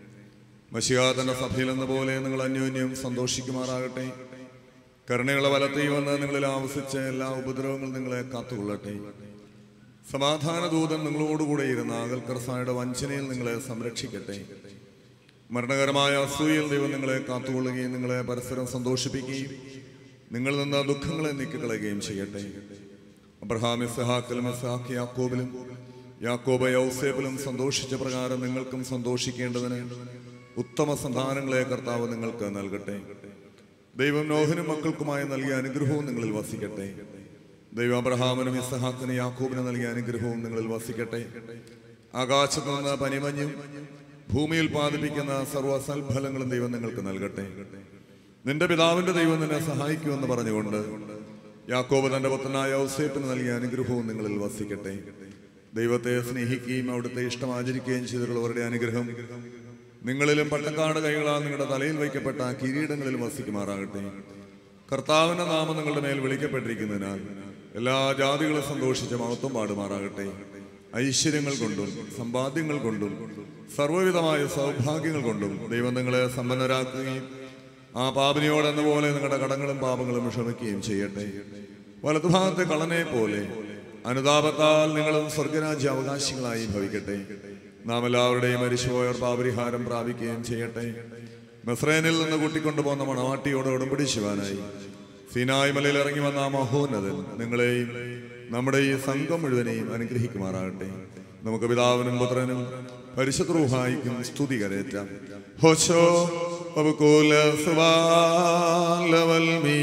മഷിക തന്റെ സഭയിൽ എന്ന പോലെ നിങ്ങൾ അന്യോന്യം സന്തോഷിക്കുമാറാകട്ടെ കരുണയുള്ള വലത്തിൽ വന്ന് നിങ്ങളിൽ ആവശ്യിച്ച എല്ലാ ഉപദ്രവങ്ങളും നിങ്ങളെ കാത്തുകൊള്ളട്ടെ സമാധാന ദൂതൻ നിങ്ങളോടുകൂടെ ഇരുന്ന അകൽക്കർസായുടെ വഞ്ചനയിൽ നിങ്ങളെ സംരക്ഷിക്കട്ടെ മരണകരമായ അസൂയയിൽ ദൈവം നിങ്ങളെ കാത്തുകൊള്ളുകയും നിങ്ങളെ പരസ്പരം സന്തോഷിപ്പിക്കുകയും നിങ്ങളിൽ നിന്ന് ദുഃഖങ്ങളെ നീക്കിക്കളയുകയും ചെയ്യട്ടെ അബ്രഹാം ഇസ്ഹാക്കിലും ഇസ്ഹാക്ക് യാക്കോബിലും യാക്കോബ് യൗസേബിലും സന്തോഷിച്ച പ്രകാരം നിങ്ങൾക്കും സന്തോഷിക്കേണ്ടതിന് ഉത്തമ സന്താനങ്ങളെ കർത്താവ് നിങ്ങൾക്ക് നൽകട്ടെ ദൈവം നോഹനും മക്കൾക്കുമായി നൽകിയ അനുഗ്രഹവും നിങ്ങളിൽ വസിക്കട്ടെ ദൈവം അബ്രഹാമിനും ഇസ്ഹാക്കിനും യാക്കോബിനും നൽകിയ അനുഗ്രഹവും നിങ്ങളിൽ വസിക്കട്ടെ ആകാശത്തു നിന്ന് പനിമഞ്ഞും ഭൂമിയിൽ ഉൽപ്പാദിപ്പിക്കുന്ന സർവ്വ സൽഫലങ്ങളും ദൈവം നിങ്ങൾക്ക് നൽകട്ടെ നിന്റെ പിതാവിന്റെ ദൈവം നിന്നെ സഹായിക്കുമെന്ന് പറഞ്ഞുകൊണ്ട് യാക്കോബ് തന്റെ പുത്രനായ ഔസേപ്പിന് നൽകിയ അനുഗ്രഹവും നിങ്ങളിൽ വസിക്കട്ടെ ദൈവത്തെ സ്നേഹിക്കുകയും അവിടുത്തെ ഇഷ്ടം ആചരിക്കുകയും ചെയ്തിട്ടുള്ളവരുടെ അനുഗ്രഹം നിങ്ങളിലും പട്ടക്കാട് കൈകളാൽ നിങ്ങളുടെ തലയിൽ വയ്ക്കപ്പെട്ട കിരീടങ്ങളിലും വസിക്കുമാറാകട്ടെ കർത്താവിന്റെ നാമം നിങ്ങളുടെ മേൽ വിളിക്കപ്പെട്ടിരിക്കുന്നതിനാൽ എല്ലാ ജാതികളും സന്തോഷിച്ച് മഹത്വം പാടുമാറാകട്ടെ ഐശ്വര്യങ്ങൾ കൊണ്ടും സമ്പാദ്യങ്ങൾ കൊണ്ടും സർവ്വവിധമായ സൗഭാഗ്യങ്ങൾ കൊണ്ടും ദൈവം നിങ്ങളെ സമ്പന്നരാക്കുകയും ആ പാപിനിയോടെന്ന പോലെ നിങ്ങളുടെ കടങ്ങളും പാപങ്ങളും ക്ഷമിക്കുകയും ചെയ്യട്ടെ വലതുഭാഗത്തെ കളനെ പോലെ അനുതാപത്താൽ നിങ്ങളും സ്വർഗരാജ്യ അവകാശികളായി ഭവിക്കട്ടെ നാം എല്ലാവരുടെയും മരിച്ചുപോയവർ പാപരിഹാരം പ്രാപിക്കുകയും ചെയ്യട്ടെ മെസ്രേനിൽ നിന്ന് കൂട്ടിക്കൊണ്ടുപോകുന്ന മണവാട്ടിയോട് ഉടമ്പടിച്ചുവാനായി സീനായ് മലയിൽ ഇറങ്ങി വന്ന ആ മഹോന്നതൻ നിങ്ങളെയും നമ്മുടെ ഈ സംഘം മുഴുവനെയും അനുഗ്രഹിക്കുമാറാകട്ടെ നമുക്ക് പിതാവിനും പുത്രനും പരിശുദ്ധ റൂഹായിക്കും സ്തുതി കരയറ്റാം ഹോശോ വബുകൂല സുബാലവൽമീ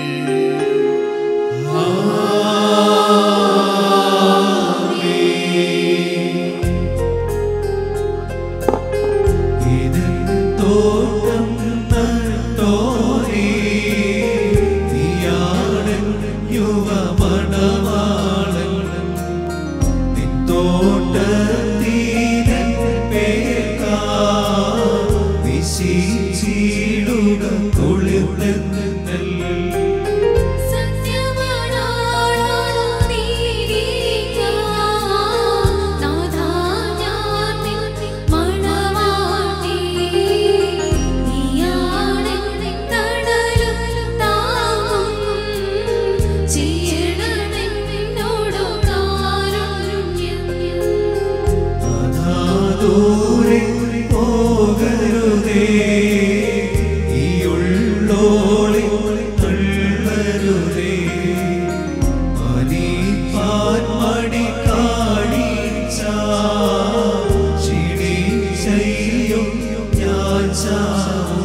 തോട്ടം നട്ടോരേ നീയാടൻ യുവമണവാളൻ നിൻ തോട്ടത്തീരൻ പേർക്കാ വിശിച്ചിടുക കുളിർന്നെന്നൽ ദൂരെ പോകരുതേ ഈ ഉള്ളോളി തള്ളരുതേ അനീപ്പാൻ മടി കാണിച്ച ചിടി ചെയ്യും ഞാൻ ചാവും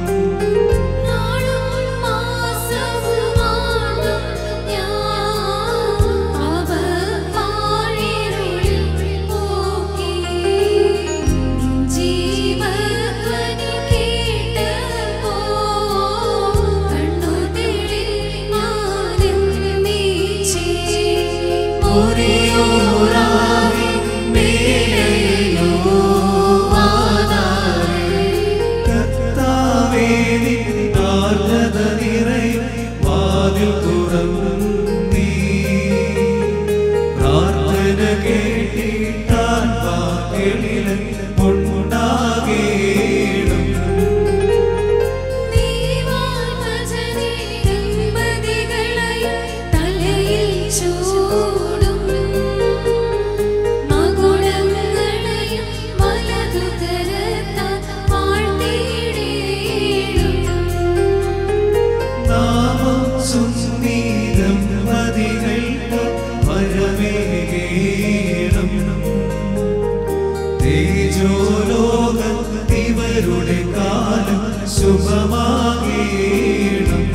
ഒരേയോരായി മേലെയോ വാതാരേ കർത്താവേ നിൻ ആർദ്രത നിറയും വാതിൽ തുറന്നീ പ്രാർത്ഥന കേട്ടിട്ടാൻ വാക്കിളിൽ ഉണ്ടാകേണം നാമം സുന്നീതം മതികൾക്ക് വരവേകേണം തേജോലോകം ഇവരുടെ കാലം ശുഭമാകേണം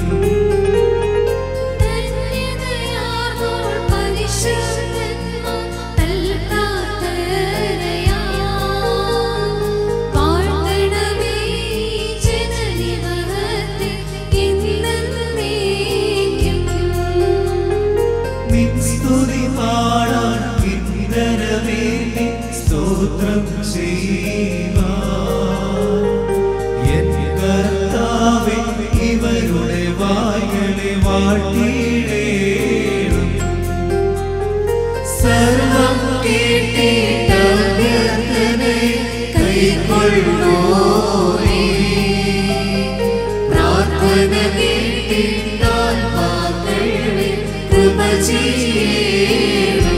നിൻ സ്തുതി പാടാൻ ഇന്ദ്രവേണ്ടി സ്തോത്രം ചെയ്യുവാൻ എൻ കർത്താവേ ഇവരുടെ വായ്കളെ വാട്ടിയിടേണം സർവം കേട്ടിട്ടഭ്യർത്ഥനെ കൈക്കൊള്ളോരേ പ്രാർത്ഥന കേട്ടിട്ടാൽ വാക്കളെ കൃപ ചെയ്യണം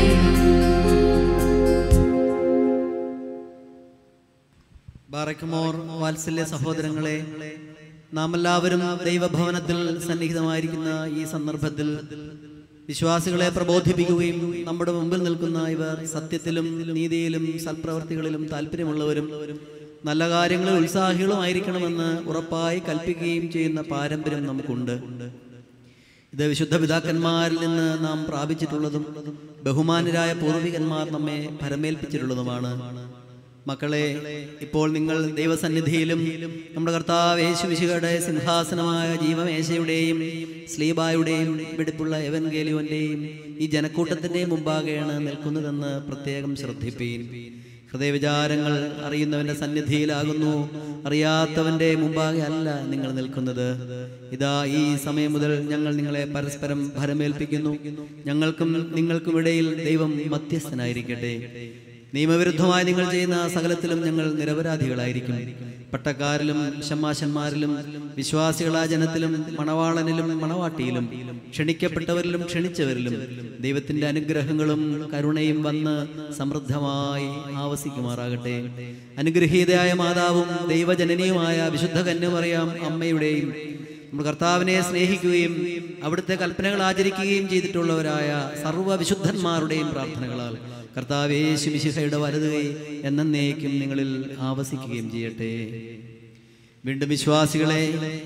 ബാറയ്ക്കുമോർ വാത്സല്യ സഹോദരങ്ങളെ നാം എല്ലാവരും ദൈവഭവനത്തിൽ സന്നിഹിതമായിരിക്കുന്ന ഈ സന്ദർഭത്തിൽ വിശ്വാസികളെ പ്രബോധിപ്പിക്കുകയും നമ്മുടെ മുമ്പിൽ നിൽക്കുന്ന ഇവർ സത്യത്തിലും നീതിയിലും സൽപ്രവർത്തികളിലും താല്പര്യമുള്ളവരും നല്ല കാര്യങ്ങളിൽ ഉത്സാഹികളുമായിരിക്കണമെന്ന് ഉറപ്പായി കൽപ്പിക്കുകയും ചെയ്യുന്ന പാരമ്പര്യം നമുക്കുണ്ട് ഇത് വിശുദ്ധ പിതാക്കന്മാരിൽ നിന്ന് നാം പ്രാപിച്ചിട്ടുള്ളതും ബഹുമാനരായ പൂർവികന്മാർ നമ്മെ ഭരമേൽപ്പിച്ചിട്ടുള്ളതുമാണ് മക്കളെ ഇപ്പോൾ നിങ്ങൾ ദൈവസന്നിധിയിലും നമ്മുടെ കർത്താവ് യേശുവിശുകളുടെ സിംഹാസനമായ ജീവമേശയുടെയും സ്ലീബായുടെയും വെടിപ്പുള്ള എവൻഗേലിയോന്റെയും ഈ ജനക്കൂട്ടത്തിന്റെയും മുമ്പാകെയാണ് നിൽക്കുന്നതെന്ന് പ്രത്യേകം ശ്രദ്ധിപ്പീൻ ഹൃദയവിചാരങ്ങൾ അറിയുന്നവന്റെ സന്നിധിയിലാകുന്നു അറിയാത്തവന്റെ മുമ്പാകെ അല്ല നിങ്ങൾ നിൽക്കുന്നത് ഇതാ ഈ സമയം മുതൽ ഞങ്ങൾ നിങ്ങളെ പരസ്പരം ഭരമേൽപ്പിക്കുന്നു ഞങ്ങൾക്കും നിങ്ങൾക്കും ഇടയിൽ ദൈവം മധ്യസ്ഥനായിരിക്കട്ടെ നിയമവിരുദ്ധമായി നിങ്ങൾ ചെയ്യുന്ന സകലത്തിലും ഞങ്ങൾ നിരപരാധികളായിരിക്കും പട്ടക്കാരിലും ഷമ്മാശന്മാരിലും വിശ്വാസികളായ ജനത്തിലും മണവാളനിലും മണവാട്ടിയിലും ക്ഷണിക്കപ്പെട്ടവരിലും ക്ഷണിച്ചവരിലും ദൈവത്തിന്റെ അനുഗ്രഹങ്ങളും കരുണയും വന്ന് സമൃദ്ധമായി ആവസിക്കുമാറാകട്ടെ അനുഗ്രഹീതയായ മാതാവും ദൈവജനനിയുമായ വിശുദ്ധ കന്യമറിയാം അമ്മയുടെയും നമ്മൾ കർത്താവിനെ സ്നേഹിക്കുകയും അവിടുത്തെ കൽപ്പനകൾ ആചരിക്കുകയും ചെയ്തിട്ടുള്ളവരായ സർവ്വ വിശുദ്ധന്മാരുടെയും പ്രാർത്ഥനകളാൽ കർത്താവ് യേശുമിശിഹയുടെ വലതുകൈ എന്നേക്കും നിങ്ങളിൽ ആവസിക്കുകയും ചെയ്യട്ടെ വീണ്ടും വിശ്വാസികളെ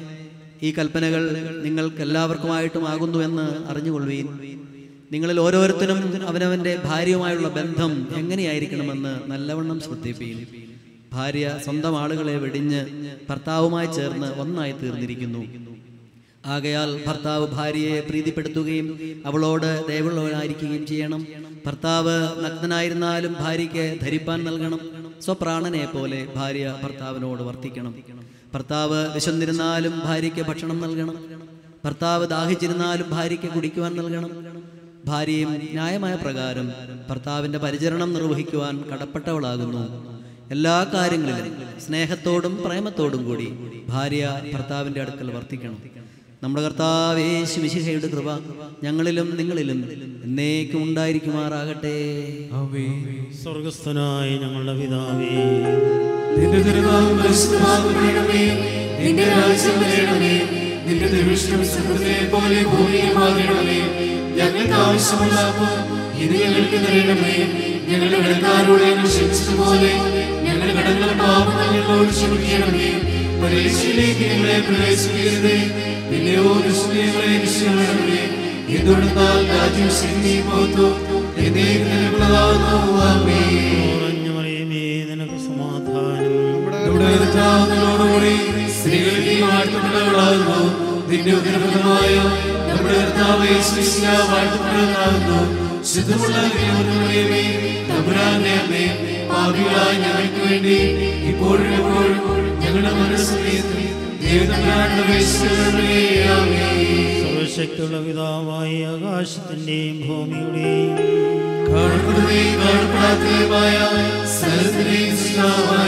ഈ കൽപ്പനകൾ നിങ്ങൾക്ക് എല്ലാവർക്കുമായിട്ടും ആകുന്നുവെന്ന് അറിഞ്ഞുകൊള്ളുവീൻ നിങ്ങളിൽ ഓരോരുത്തരും അവനവന്റെ ഭാര്യയുമായുള്ള ബന്ധം എങ്ങനെയായിരിക്കണമെന്ന് നല്ലവണ്ണം ശ്രദ്ധിപ്പീൻ ഭാര്യ സ്വന്തം ആളുകളെ വെടിഞ്ഞ് ഭർത്താവുമായി ചേർന്ന് ഒന്നായി തീർന്നിരിക്കുന്നു ആകയാൽ ഭർത്താവ് ഭാര്യയെ പ്രീതിപ്പെടുത്തുകയും അവളോട് ദയവുള്ളവനായിരിക്കുകയും ചെയ്യണം ഭർത്താവ് നഗ്നനായിരുന്നാലും ഭാര്യയ്ക്ക് ധരിപ്പാൻ നൽകണം സ്വപ്രാണനെ പോലെ ഭാര്യ ഭർത്താവിനോട് വർത്തിക്കണം ഭർത്താവ് വിശന്നിരുന്നാലും ഭാര്യയ്ക്ക് ഭക്ഷണം നൽകണം ഭർത്താവ് ദാഹിച്ചിരുന്നാലും ഭാര്യയ്ക്ക് കുടിക്കുവാൻ നൽകണം ഭാര്യയും ന്യായമായ പ്രകാരം ഭർത്താവിന്റെ പരിചരണം നിർവഹിക്കുവാൻ കടപ്പെട്ടവളാകുന്നു എല്ലാ കാര്യങ്ങളിലും സ്നേഹത്തോടും പ്രേമത്തോടും കൂടി ഭാര്യ ഭർത്താവിന്റെ അടുക്കൽ വർത്തിക്കണം നമ്മുടെ കർത്താവ് യേശു മിശിഹയുടെ കൃപ ഞങ്ങളിലും നിങ്ങളിലും എന്നേക്കും ഉണ്ടായിരിക്കുമാറാകട്ടെ സ്വർഗസ്ഥനായ ഞങ്ങളുടെ പിതാവേ നിന്റെ തിരുനാമം പരിശുദ്ധമാകണമേ നിന്റെ രാജ്യം വരണമേ നിന്റെ തിരുവിഷ്ടം സ്വർഗ്ഗത്തിലെ പോലെ ഭൂമിയിലുമാകണമേ ഞങ്ങൾക്ക് ആവശ്യമുള്ള അപ്പം ഇത് ഞങ്ങൾക്ക് തരണമേ ഞങ്ങളുടെ കടക്കാരോട് ഞങ്ങൾ ക്ഷമിച്ചതുപോലെ ഞങ്ങളുടെ കടങ്ങൾ പാപങ്ങൾ ഞങ്ങളോട് ക്ഷമിക്കണമേ പരീക്ഷയിലേക്ക് ഞങ്ങളെ പ്രവേശിക്കരുതേ പിന്നെയോ ദുഷ്ടികളെ രക്ഷിക്കണമേ എന്തുകൊണ്ടെന്നാൽ രാജ്യം ശക്തിയും മഹത്വം എന്നേക്കും നിനക്കുള്ളതാകുന്നു ആമേൻ കുറഞ്ഞു മറിയമേ നിനക്ക് സമാധാനം നമ്മുടെ കർത്താവിനോടുകൂടി സ്ത്രീകളിൽ നീ വാഴ്ത്തപ്പെട്ടവളാകുന്നു നിന്റെ ഉദരഫലമായ നമ്മുടെ കർത്താവ് യേശുമിശിഹ വാഴ്ത്തപ്പെട്ടവനാകുന്നു ശുദ്ധമുള്ള ദൈവമേ തമ്പുരാന്റെ അമ്മേ പാപികളായ ഞങ്ങൾക്ക് വേണ്ടി ഇപ്പോഴും എപ്പോഴും ഞങ്ങളുടെ മനസ്സമയത്തിൽ ദൈവതമ്പുരാന്റെ വേശ്യകളേ ആമേൻ സർവശക്തിയുള്ള പിതാവായ ആകാശത്തിന്റെയും ഭൂമിയുടെയും കാണപ്പെടുകയും കാണപ്പെടാത്തതുമായ സ്ഥലത്തിന്റെയും സൃഷ്ടാവായ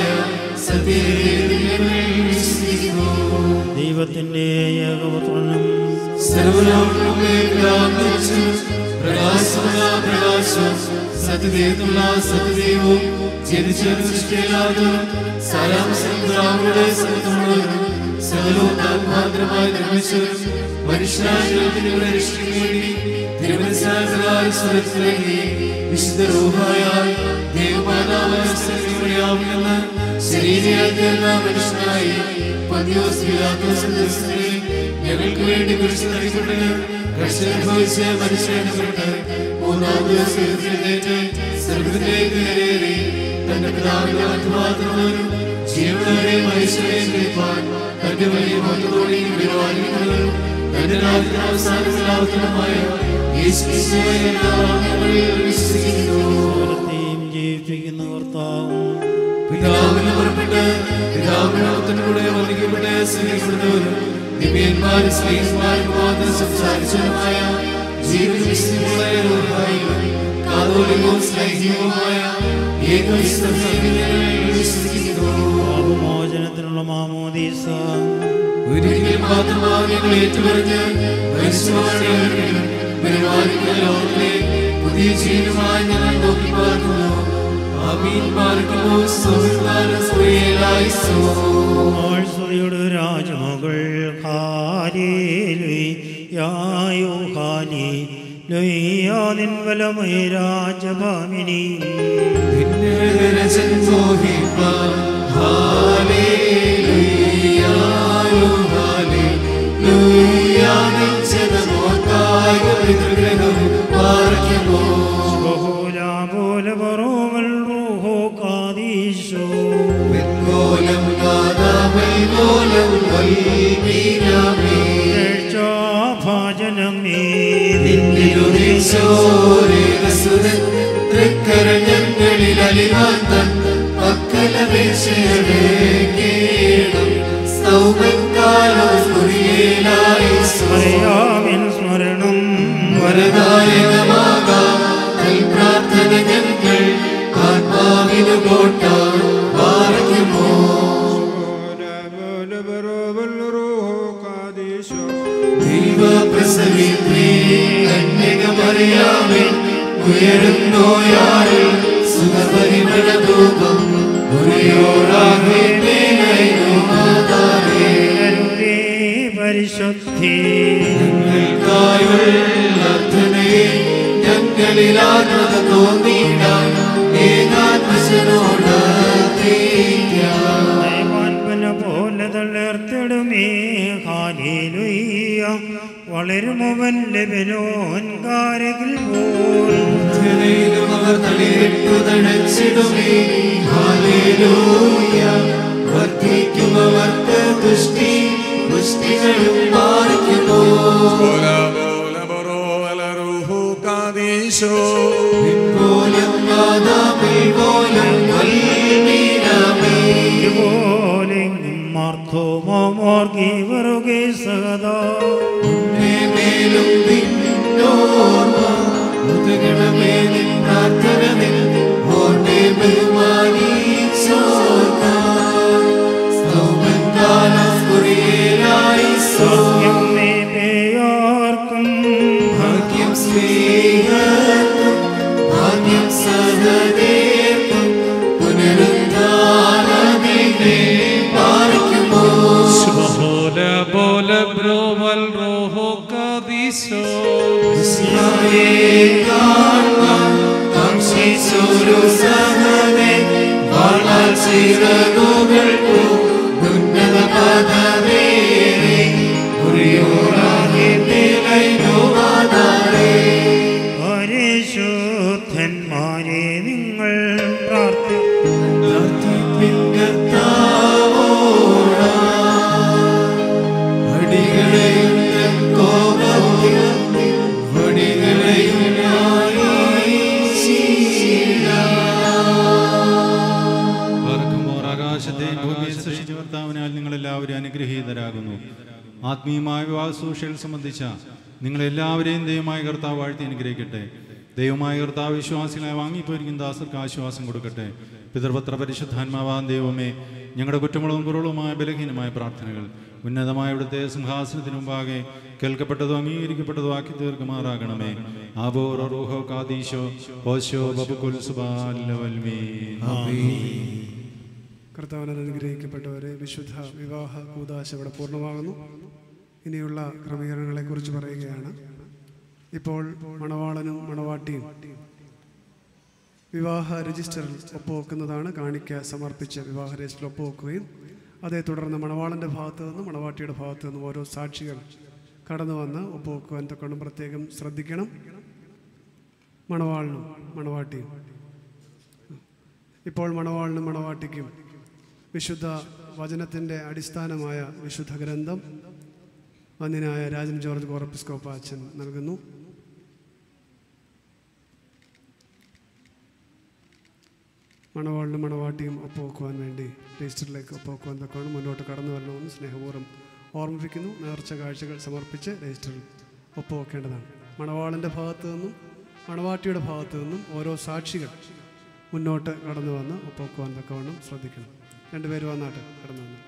സത്യദൈവത്തിൽ വിശ്വസിക്കുന്നു ദൈവത്തിന്റെ ഏകപുത്രനും സർവലോകങ്ങളുടെ പിതാവിനും പ്രകാശമുള്ള പ്രകാശം സത്യദൈവത്തിലുള്ള സത്യദൈവവും ജനിച്ച സൃഷ്ടിയില്ലാത്തതും സാരാംശങ്ങളുടെ സത്യമുള്ളവരും സകലവും ആത്മാന്തരമായി നിർമ്മിച്ചവരും മനുഷ്യരായ ജനത്തിനുടെ രക്ഷയ്ക്ക് വേണ്ടി തിരുമനസായ സ്വരത്തിലേക്ക് വിശുദ്ധ റൂഹായാൽ ദേവമാതാവായ സ്ഥലങ്ങളിയാവുമെന്ന് ശരീരയാൽ തീർന്ന മനുഷ്യനായി പന്തിയോസ് പിലാത്തോസ് ദിവസങ്ങളിൽ ഞങ്ങൾക്ക് വേണ്ടി കുറിച്ച് നൽകപ്പെട്ട് കഷ്ടനുഭവിച്ച് മനുഷ്യനെടുപ്പെട്ട് മൂന്നാം ദിവസം എഴുന്നേറ്റ് സ്വർഗത്തിലേക്ക് കയറി തന്റെ പിതാവിന്റെ മറ്റുമാത്രമുള്ളവരും ജീവനവരെ മനുഷ്യരെയും കേൾപ്പാൻ തന്റെ വലിയ മഹത്വത്തോടെയും വിവാഹിക്കുന്നവരും തന്റെ രാജ്യത്തിന് അവസാനമില്ലാത്തതുമായ യേശുക്രിസ്തുവിനെ ഞങ്ങൾ വിശ്വസിക്കുന്നു സകലത്തെയും ജീവിപ്പിക്കുന്ന കർത്താവും പിതാവിന് പുറപ്പെട്ട് പിതാവിനോടത്തിലൂടെ വന്ദിക്കപ്പെട്ട് സ്നേഹിക്കുന്നവരും ദിവ്യന്മാരും സ്നേഹിന്മാരും മാത്രം സംസാരിച്ചതുമായ ജീവിത വിശുദ്ധിയുള്ള കാതോലികവും സ്നേഹികവുമായ വിശ്വസിക്കുന്നു പാപമോചനത്തിനുള്ള മാമോദീസ ഒരിക്കൽ മാത്രമാണ് ഞങ്ങൾ ഏറ്റുപറഞ്ഞ് പരിശുദ്ധമാണെങ്കിലും പരിപാലിക്കുന്ന ലോകത്തിലെ പുതിയ ജീവിതമായി ഞങ്ങൾ നോക്കി പാർക്കുന്നു ആമീൻ പാർക്കുന്നു സുഹൃത്താനും സുഖേലായിസോ ആഴ്സതയുടെ രാജമകൾ ഹാരേലുയായോ ഹാനി ലൊയ്യാ നിൻവലമയ രാജഭാമിനി ും പോലം നാദാമൽ പോലം വൽമീനാമേ ഭാജനമേ നിന്നിലുദേശോരേകസുരൻ തൃക്കരഞ്ഞങ്ങളിൽ അലിവാന്തൻ മക്കളപേക്ഷയുടെ കേണം സൗമൻ കാലോസ് കുറിയേലായി മറിയാമിൻ സ്മരണം വരദായകമാകാം തൽ പ്രാർത്ഥന ഞങ്ങൾ ആത്മാവിനു കോട്ട പാറയ്ക്കുമോ ദൈവപ്രസവിത്രീ കന്യകമറിയാമേ ഉയരുന്നോയാറിൽ സുഖപരിമളധൂപം മുറിയോടാകെ മേലൈനുമാതാരേ പരിശുദ്ധി ഞങ്ങൾക്കായുള്ളർത്ഥനയെ ഞങ്ങളിൽ ആത്മത തോന്നിയിടാൻ ഏകാത്മശനോട് ദൈവാത്മന പോലെ തളർത്തിടുമേ ഹാലേലുയ്യ വളരുമവൻ ലബനോൻ കാരകിൽ പോൽ അവർ തളിരിട്ടുതടച്ചിടുമേ ഹാലേലൂയ വർദ്ധിക്കുമവർക്ക് ദുഷ്ടി പുഷ്ടികളും പാലിക്കുമോ പോലും മാതാപിൽ പോലും വൽമീനാമേ പോലെ മാർത്തോമോർഗി വറുകെ സഹദാ മേലും പിന്നോർമ്മ മുതുകണമേ നിൻ പ്രാർത്ഥന നിൻ ഓർമ്മേ ബഹുമാനിച്ചോർക്കാം സ്തോമൻ കാലം കുറിയേലായി സൗഖ്യം മേ പേയോർക്കും ഭാഗ്യം സ്നേഹർക്കും ഭാഗ്യം സഹദേർക്കും പുനരുദ്ധാനദിനെ പാലിക്കുമോ ബോല ബോല ബ്രോവൽ റോഹോ കാദീശോ സിയായെ കാണാൻ കാംക്ഷിച്ചൊരു സഹനെ വാളാൽ ചിറകുകൾക്കു ഉന്നത പദവേറെ കുറിയോടാകെ നിലയുവാതാരേ പരിശുദ്ധന്മാരെ നിങ്ങൾ പ്രാർത്ഥി അടികളെയും കോപത്തിൽ വടികളെയും പാർക്കുമോർ ആകാശത്തെയും ഭൂമിയെ സൃഷ്ടിച്ച കർത്താവിനാൽ നിങ്ങൾ എല്ലാവരും അനുഗ്രഹീതരാകുന്നു ആത്മീയമായ വിവാഹസൂക്ഷയിൽ സംബന്ധിച്ച നിങ്ങളെല്ലാവരെയും ദൈവമായ കർത്താവ് വാഴ്ത്തി അനുഗ്രഹിക്കട്ടെ ദൈവമായ കർത്താവ് വിശ്വാസികളെ വാങ്ങിപ്പോയിരിക്കുന്ന ദാസർക്ക് ആശ്വാസം കൊടുക്കട്ടെ പിതൃപത്ര പരിശുദ്ധാത്മാവാൻ ദൈവമേ ഞങ്ങളുടെ കുറ്റങ്ങളും കുറവുകളുമായ ബലഹീനമായ പ്രാർത്ഥനകൾ ഉന്നതമായ ഇവിടുത്തെ സിംഹാസനത്തിന് മുമ്പാകെ കേൾക്കപ്പെട്ടതോ അംഗീകരിക്കപ്പെട്ടതോ ആക്കി തീർക്കുമാറാകണമേ ആബോർ റൂഹോ കാദീശോ ഓശോ ബബുക്കുൽ സുബാലവൽമീ കർത്താവിനാൽ അനുഗ്രഹിക്കപ്പെട്ടവരെ വിശുദ്ധ വിവാഹ കൂതാശ ഇവിടെ പൂർണ്ണമാകുന്നു ഇനിയുള്ള ക്രമീകരണങ്ങളെക്കുറിച്ച് പറയുകയാണ് ഇപ്പോൾ മണവാളനും മണവാട്ടിയും വിവാഹ രജിസ്റ്ററിൽ ഒപ്പുവെക്കുന്നതാണ് കാണിക്ക സമർപ്പിച്ച് വിവാഹ രജിസ്റ്ററിൽ ഒപ്പുവെക്കുകയും അതേ തുടർന്ന് മണവാളൻ്റെ ഭാഗത്തു നിന്നും മണവാട്ടിയുടെ ഭാഗത്തു നിന്നും ഓരോ സാക്ഷികൾ കടന്നു വന്ന് ഒപ്പുവെക്കുവാൻ തക്കണം പ്രത്യേകം ശ്രദ്ധിക്കണം മണവാളിനും മണവാട്ടിയും ഇപ്പോൾ മണവാളിനും മണവാട്ടിക്കും വിശുദ്ധ വചനത്തിൻ്റെ അടിസ്ഥാനമായ വിശുദ്ധ ഗ്രന്ഥം വന്യനായ രാജൻ ജോർജ് കോറപ്പിസ്കോപ്പ അച്ഛൻ നൽകുന്നു മണവാളിനും മണവാട്ടിയും ഒപ്പുവെക്കുവാൻ വേണ്ടി രജിസ്റ്ററിലേക്ക് ഒപ്പുവെക്കുവാൻ തക്കവണ്ണം മുന്നോട്ട് കടന്നു വരണമെന്ന് സ്നേഹപൂർവ്വം ഓർമ്മിപ്പിക്കുന്നു നേർച്ച കാഴ്ചകൾ സമർപ്പിച്ച് രജിസ്റ്ററിൽ ഒപ്പുവെക്കേണ്ടതാണ് മണവാളിൻ്റെ ഭാഗത്തു നിന്നും മണവാട്ടിയുടെ ഭാഗത്തു നിന്നും ഓരോ സാക്ഷികൾ മുന്നോട്ട് കടന്നു വന്ന് ഒപ്പുവെക്കുവാൻ തക്കവണ്ണം ശ്രദ്ധിക്കണം രണ്ടുപേരും വന്നാട്ട് കടന്നു വന്നു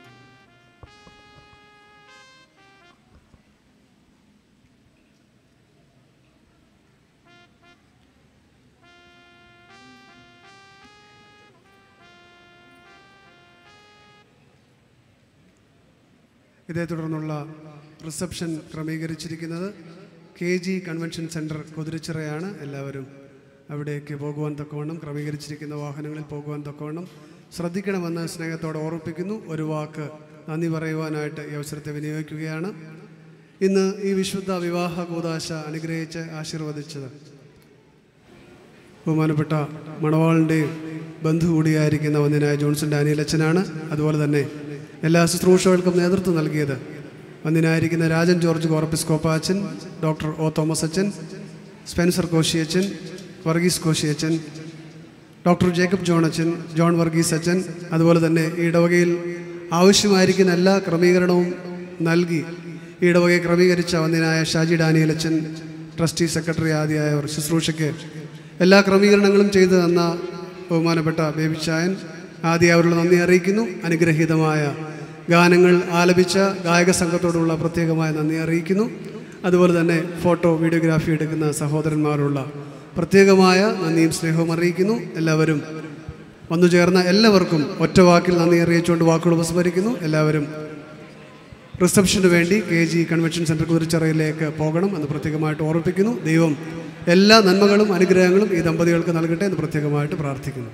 ഇതേ തുടർന്നുള്ള റിസപ്ഷൻ ക്രമീകരിച്ചിരിക്കുന്നത് കെ ജി കൺവെൻഷൻ സെൻറ്റർ കുതിരച്ചിറയാണ് എല്ലാവരും അവിടേക്ക് പോകുവാൻ തക്കവണ്ണം ക്രമീകരിച്ചിരിക്കുന്ന വാഹനങ്ങളിൽ പോകുവാൻ തക്കവണ്ണം ശ്രദ്ധിക്കണമെന്ന് സ്നേഹത്തോടെ ഓർമ്മിപ്പിക്കുന്നു ഒരു വാക്ക് നന്ദി പറയുവാനായിട്ട് ഈ അവസരത്തെ വിനിയോഗിക്കുകയാണ് ഇന്ന് ഈ വിശുദ്ധ വിവാഹ കൂതാശ അനുഗ്രഹിച്ച് ആശീർവദിച്ചത് ബഹുമാനപ്പെട്ട മണവാളിൻ്റെയും ബന്ധു കൂടിയായിരിക്കുന്ന വന്യനായ ജോൺസൺ ഡാനിയൽ അച്ഛനാണ് അതുപോലെ തന്നെ എല്ലാ ശുശ്രൂഷകൾക്കും നേതൃത്വം നൽകിയത് വന്യനായിരിക്കുന്ന രാജൻ ജോർജ് കോറപ്പിസ്കോപ്പ അച്ഛൻ ഡോക്ടർ ഒ തോമസ് അച്ഛൻ സ്പെൻസർ കോശി അച്ഛൻ വർഗീസ് കോശി അച്ഛൻ ഡോക്ടർ ജേക്കബ് ജോൺ അച്ഛൻ ജോൺ വർഗീസ് അച്ഛൻ അതുപോലെ തന്നെ ഈ ഇടവകയിൽ ആവശ്യമായിരിക്കുന്ന എല്ലാ ക്രമീകരണവും നൽകി ഈ ഇടവകയെ ക്രമീകരിച്ച വന്യനായ ഷാജി ഡാനിയൽ അച്ഛൻ ട്രസ്റ്റി സെക്രട്ടറി ആദിയായവർ ശുശ്രൂഷയ്ക്ക് എല്ലാ ക്രമീകരണങ്ങളും ചെയ്തു തന്ന ബഹുമാനപ്പെട്ട ബേബിച്ചായൻ ആദ്യം അവരുടെ നന്ദി അറിയിക്കുന്നു അനുഗ്രഹീതമായ ഗാനങ്ങൾ ആലപിച്ച ഗായക സംഘത്തോടുള്ള പ്രത്യേകമായ നന്ദി അറിയിക്കുന്നു അതുപോലെ തന്നെ ഫോട്ടോ വീഡിയോഗ്രാഫി എടുക്കുന്ന സഹോദരന്മാരുള്ള പ്രത്യേകമായ നന്ദിയും സ്നേഹവും അറിയിക്കുന്നു എല്ലാവരും വന്നു ചേർന്ന എല്ലാവർക്കും ഒറ്റ വാക്കിൽ നന്ദി അറിയിച്ചുകൊണ്ട് വാക്കുകൾ ഉപസ്മരിക്കുന്നു എല്ലാവരും റിസപ്ഷന് വേണ്ടി കെ ജി കൺവെൻഷൻ സെൻറ്റർ കുതിരിച്ചറയിലേക്ക് പോകണം എന്ന് പ്രത്യേകമായിട്ട് ഓർമ്മിപ്പിക്കുന്നു ദൈവം എല്ലാ നന്മകളും അനുഗ്രഹങ്ങളും ഈ ദമ്പതികൾക്ക് നൽകട്ടെ എന്ന് പ്രത്യേകമായിട്ട് പ്രാർത്ഥിക്കുന്നു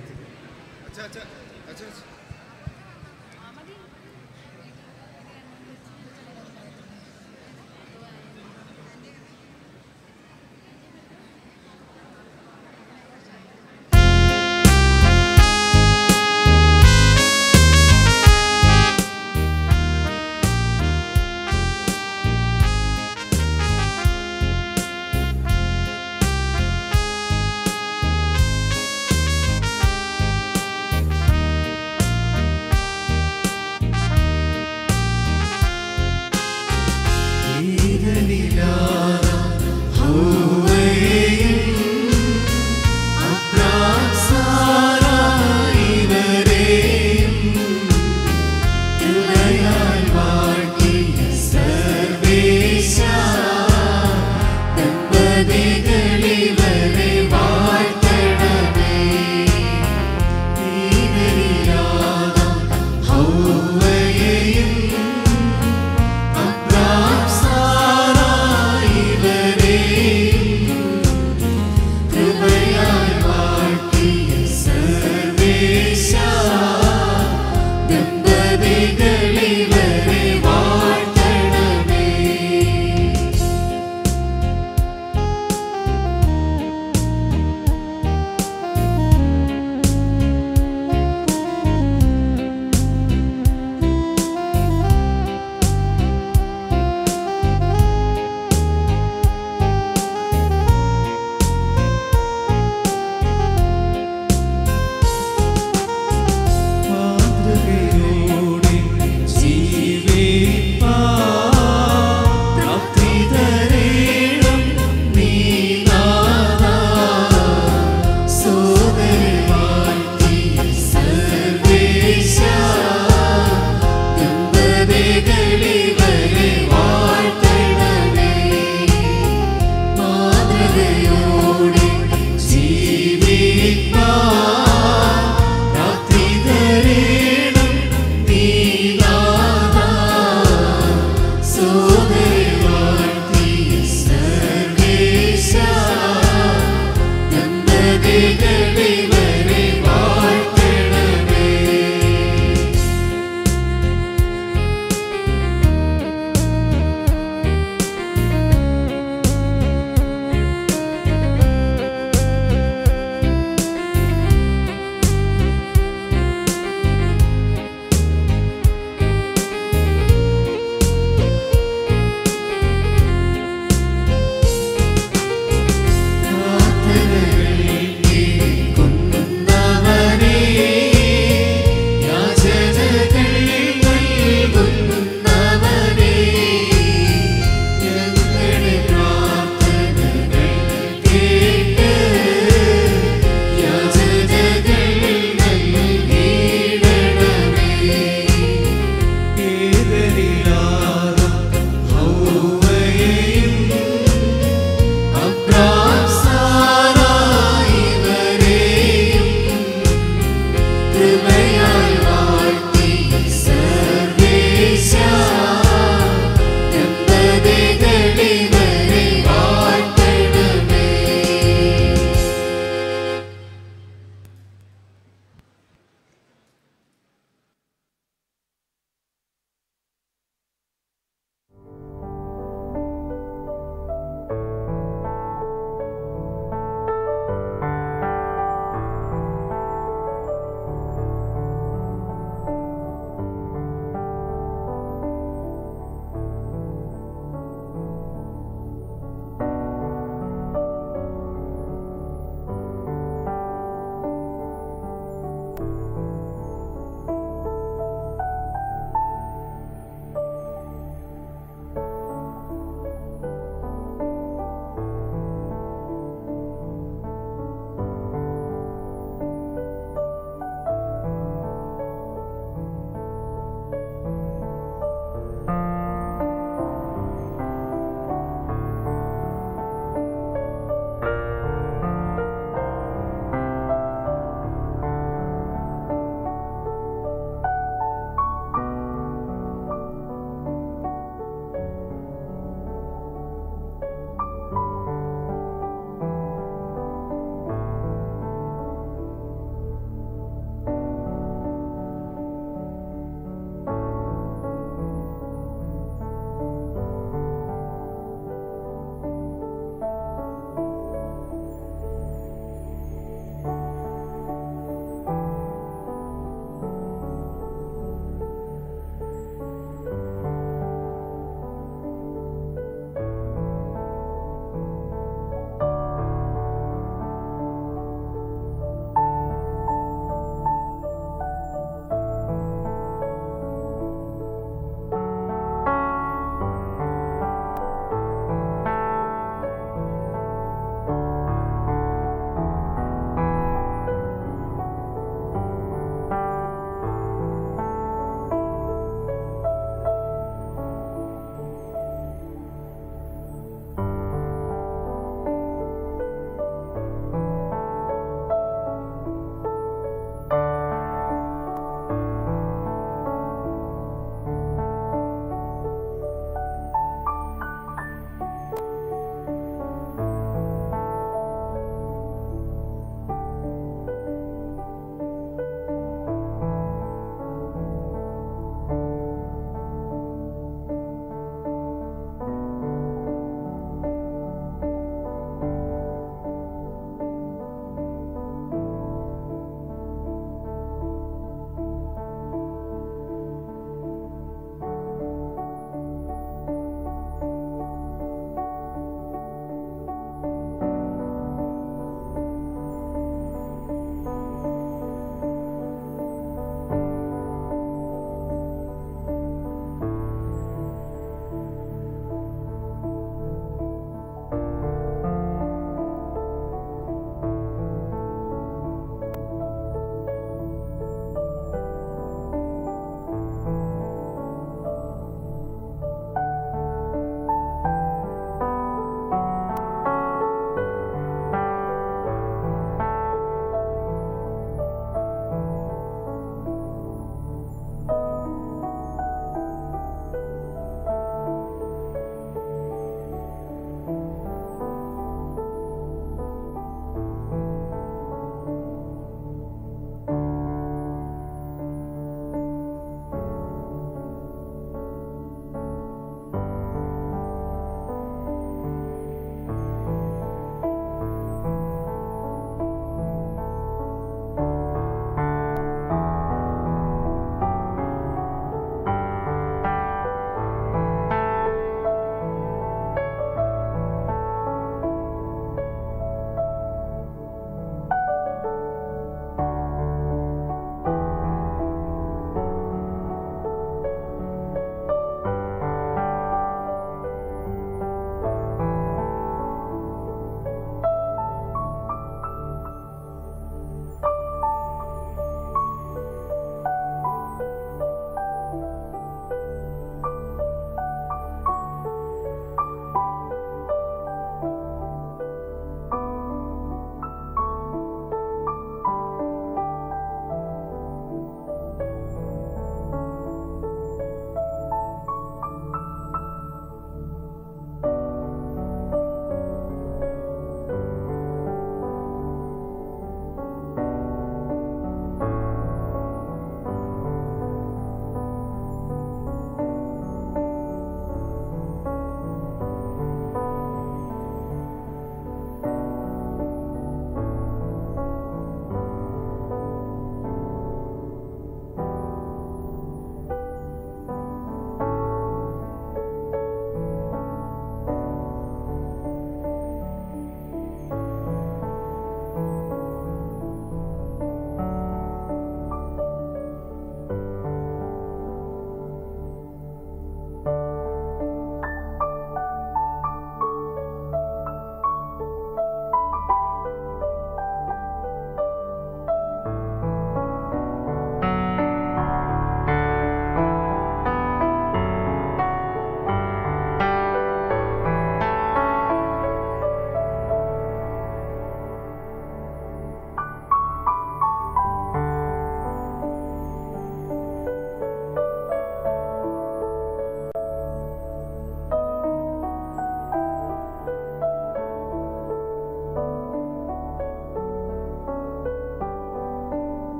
ും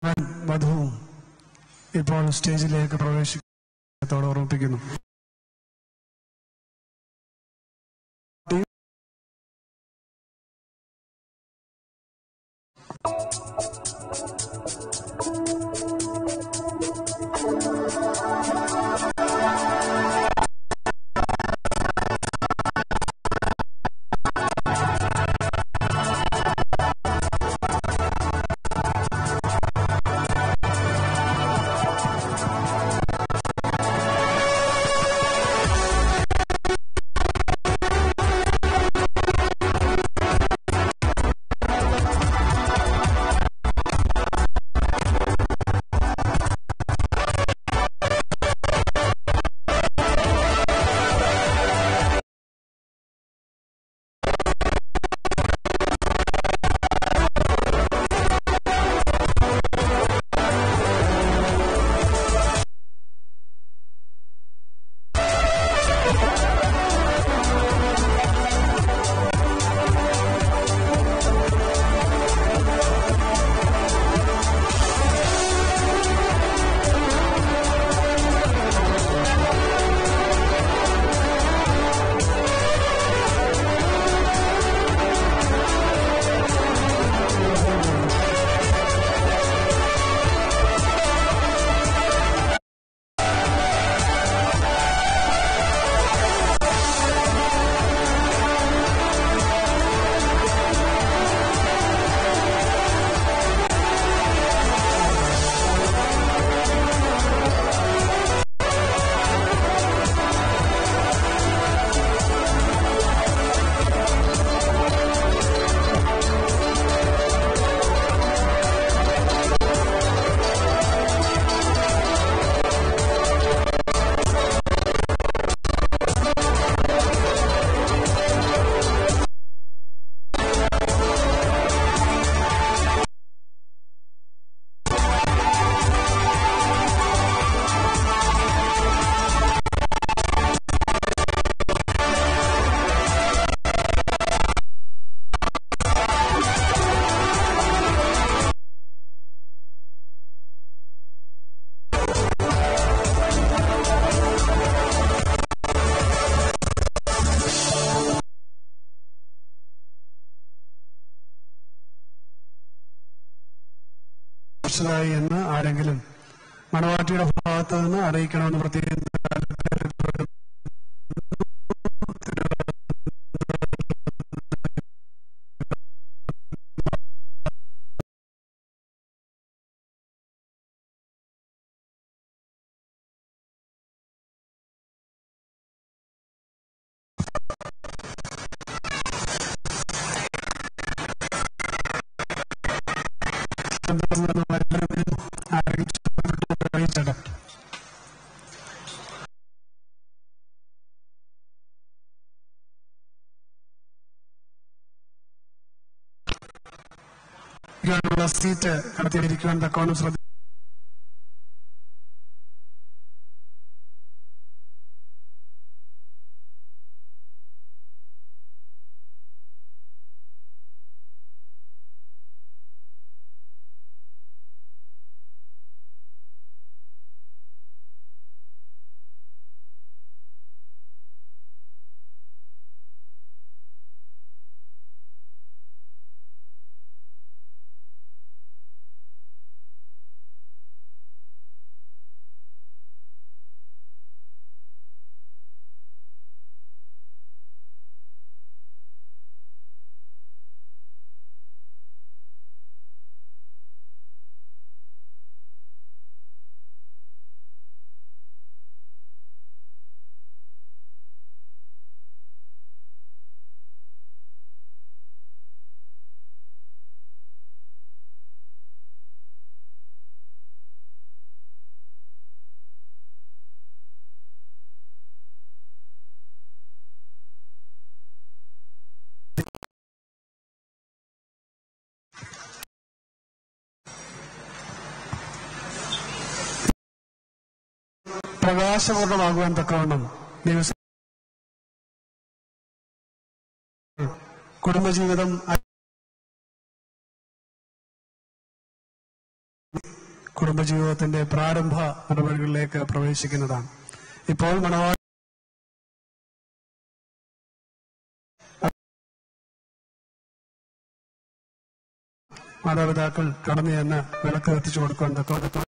വധുവും ഇപ്പോൾ സ്റ്റേജിലേക്ക് പ്രവേശിക്കത്തോടെ ഓർമ്മിപ്പിക്കുന്നു മനസ്സിലായി എന്ന് ആരെങ്കിലും മണവാട്ടിയുടെ ഭാഗത്ത് നിന്ന് അറിയിക്കണമെന്ന് പ്രത്യേകം അറിയിച്ചേട്ടാ ഇരിക്കാനുള്ള സീറ്റ് കടത്തിയിരിക്കുവാൻ തക്കവണ്ണം ശ്രദ്ധ പ്രകാശപൂർണമാകുവാൻ തക്കവണ്ണം ദിവസം കുടുംബജീവിതം കുടുംബജീവിതത്തിന്റെ പ്രാരംഭ നടപടികളിലേക്ക് പ്രവേശിക്കുന്നതാണ് ഇപ്പോൾ മണവാ മാതാപിതാക്കൾ കടന്നു ചെന്ന് വിളക്ക് കത്തിച്ചു കൊടുക്കുവാൻ തക്കവണ്ണം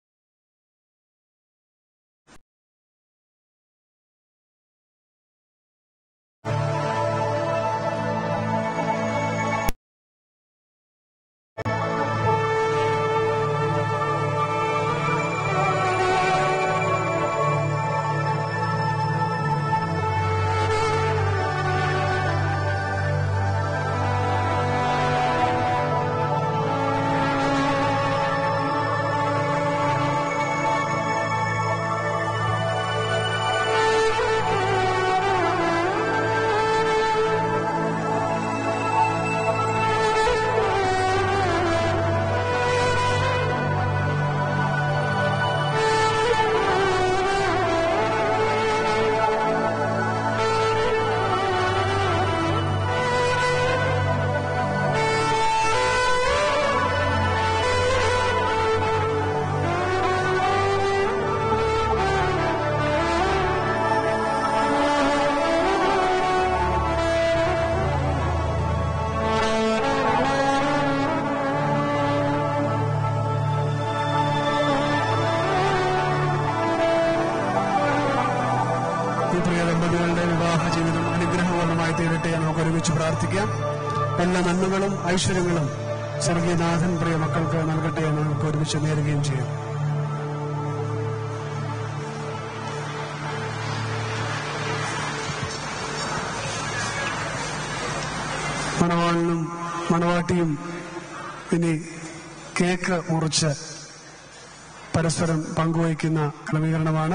ഈ പ്രിയ ദമ്പതികളുടെ വിവാഹ ജീവിതം അനുഗ്രഹപൂർണ്ണമായി തീരട്ടെ എന്ന് നമുക്ക് ഒരുമിച്ച് പ്രാർത്ഥിക്കാം എല്ലാ നന്മകളും ഐശ്വര്യങ്ങളും സ്വർഗീയനാഥൻ പ്രിയ മക്കൾക്ക് നൽകട്ടെ എന്ന് നമുക്ക് ഒരുമിച്ച് നേരുകയും ചെയ്യാം മണവാളിനും മണവാട്ടിയും ഇനി കേക്ക് മുറിച്ച് പരസ്പരം പങ്കുവയ്ക്കുന്ന ക്രമീകരണമാണ്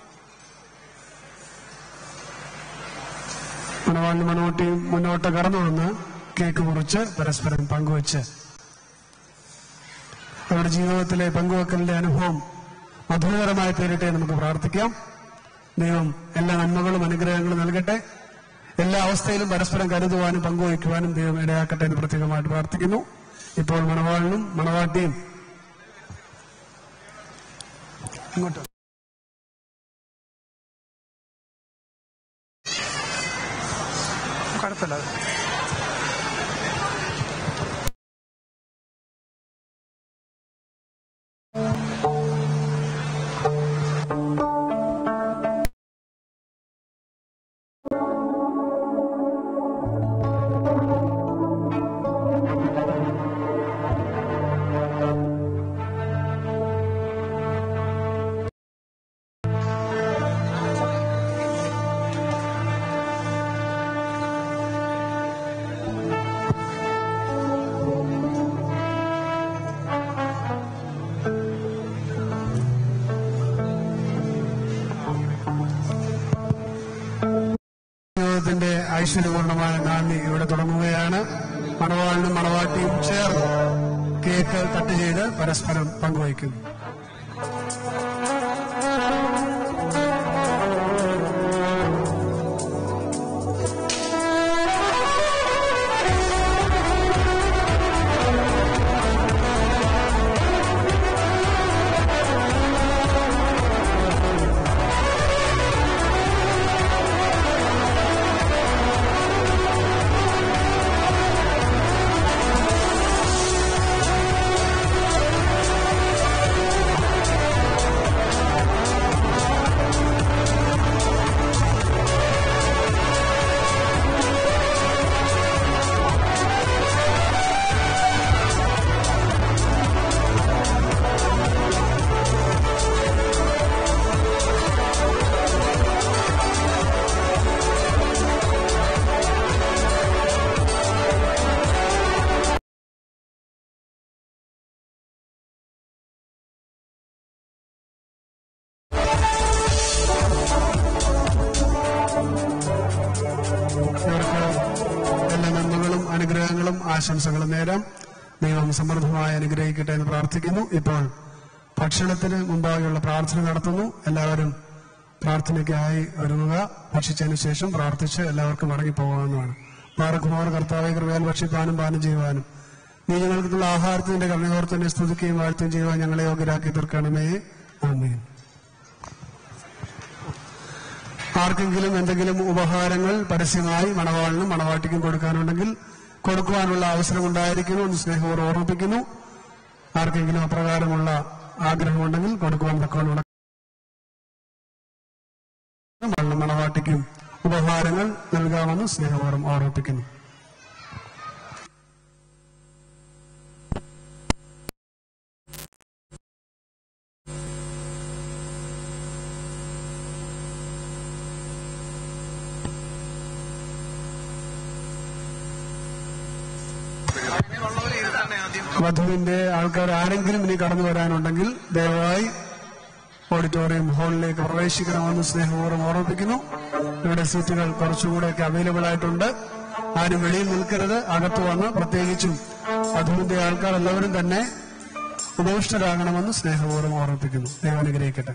മണവാളിനും മണവാട്ടിയും മുന്നോട്ട് കടന്നു വന്ന് കേക്ക് മുറിച്ച് പരസ്പരം പങ്കുവച്ച് അവരുടെ ജീവിതത്തിലെ പങ്കുവെക്കലിന്റെ അനുഭവം മധുരകരമായി തീരട്ടെ എന്ന് നമുക്ക് പ്രാർത്ഥിക്കാം ദൈവം എല്ലാ നന്മകളും അനുഗ്രഹങ്ങളും നൽകട്ടെ എല്ലാ അവസ്ഥയിലും പരസ്പരം കരുതുവാനും പങ്കുവയ്ക്കുവാനും ദൈവം ഇടയാക്കട്ടെ എന്ന് പ്രത്യേകമായിട്ട് പ്രാർത്ഥിക്കുന്നു ഇപ്പോൾ മണവാളിനും മണവാട്ടിയും ഇങ്ങോട്ട് കുഴപ്പമില്ല അത്. ജീവിതത്തിന്റെ ഐശ്വര്യപൂർണമായ നാന്ദി ഇവിടെ തുടങ്ങുകയാണ് മണവാളിനും മണവാട്ടിയും ചേർന്ന് കേക്ക് കട്ട് ചെയ്ത് പരസ്പരം പങ്കുവയ്ക്കുന്നു ഇവർക്ക് എല്ലാ നന്മകളും അനുഗ്രഹങ്ങളും ആശംസകളും നേരാം ദൈവം സമൃദ്ധമായി അനുഗ്രഹിക്കട്ടെ എന്ന് പ്രാർത്ഥിക്കുന്നു ഇപ്പോൾ ഭക്ഷണത്തിന് മുമ്പാകെയുള്ള പ്രാർത്ഥന നടത്തുന്നു എല്ലാവരും പ്രാർത്ഥനയ്ക്കായി ഒരുങ്ങുക ഭക്ഷിച്ചതിന് ശേഷം പ്രാർത്ഥിച്ച് എല്ലാവർക്കും മടങ്ങി പോകാവുന്നതാണ് മാറക്കുമാർ കർത്താവെ കൃപയാൽ ഭക്ഷിപ്പാനും പാനം ചെയ്യുവാനും നീ ഞങ്ങൾക്കുള്ള ആഹാരത്തിന്റെ കരുണയോർത്ത് തന്നെ സ്തുതിക്കുകയും വാഴ്ത്തുകയും ചെയ്യുവാൻ ഞങ്ങളെ യോഗ്യരാക്കി തീർക്കണമേ ആമേൻ ആർക്കെങ്കിലും എന്തെങ്കിലും ഉപഹാരങ്ങൾ പരസ്യമായി മണവാളിനും മണവാട്ടിക്കും കൊടുക്കാനുണ്ടെങ്കിൽ കൊടുക്കുവാനുള്ള അവസരം ഉണ്ടായിരിക്കുന്നു എന്ന് സ്നേഹപൂർവ്വം ഓർമ്മിപ്പിക്കുന്നു ആർക്കെങ്കിലും അപ്രകാരമുള്ള ആഗ്രഹമുണ്ടെങ്കിൽ കൊടുക്കുവാൻ തക്കവണ്ണം മണ- മണവാട്ടിക്കും ഉപഹാരങ്ങൾ നൽകാമെന്ന് സ്നേഹപൂർവ്വം ഓർമ്മിപ്പിക്കുന്നു വധുവിന്റെ ആൾക്കാർ ആരെങ്കിലും ഇനി കടന്നു വരാനുണ്ടെങ്കിൽ ദയവായി ഓഡിറ്റോറിയം ഹാളിലേക്ക് പ്രവേശിക്കണമെന്ന് സ്നേഹപൂർവ്വം ഓർമ്മിപ്പിക്കുന്നു ഇവിടെ സീറ്റുകൾ കുറച്ചുകൂടെയൊക്കെ അവൈലബിൾ ആയിട്ടുണ്ട് ആരും വെളിയിൽ നിൽക്കരുത് അകത്ത് വന്ന് പ്രത്യേകിച്ചും വധുവിന്റെ ആൾക്കാർ എല്ലാവരും തന്നെ ഉപവിഷ്ടരാകണമെന്ന് സ്നേഹപൂർവ്വം ഓർമ്മിപ്പിക്കുന്നു ദൈവം അനുഗ്രഹിക്കട്ടെ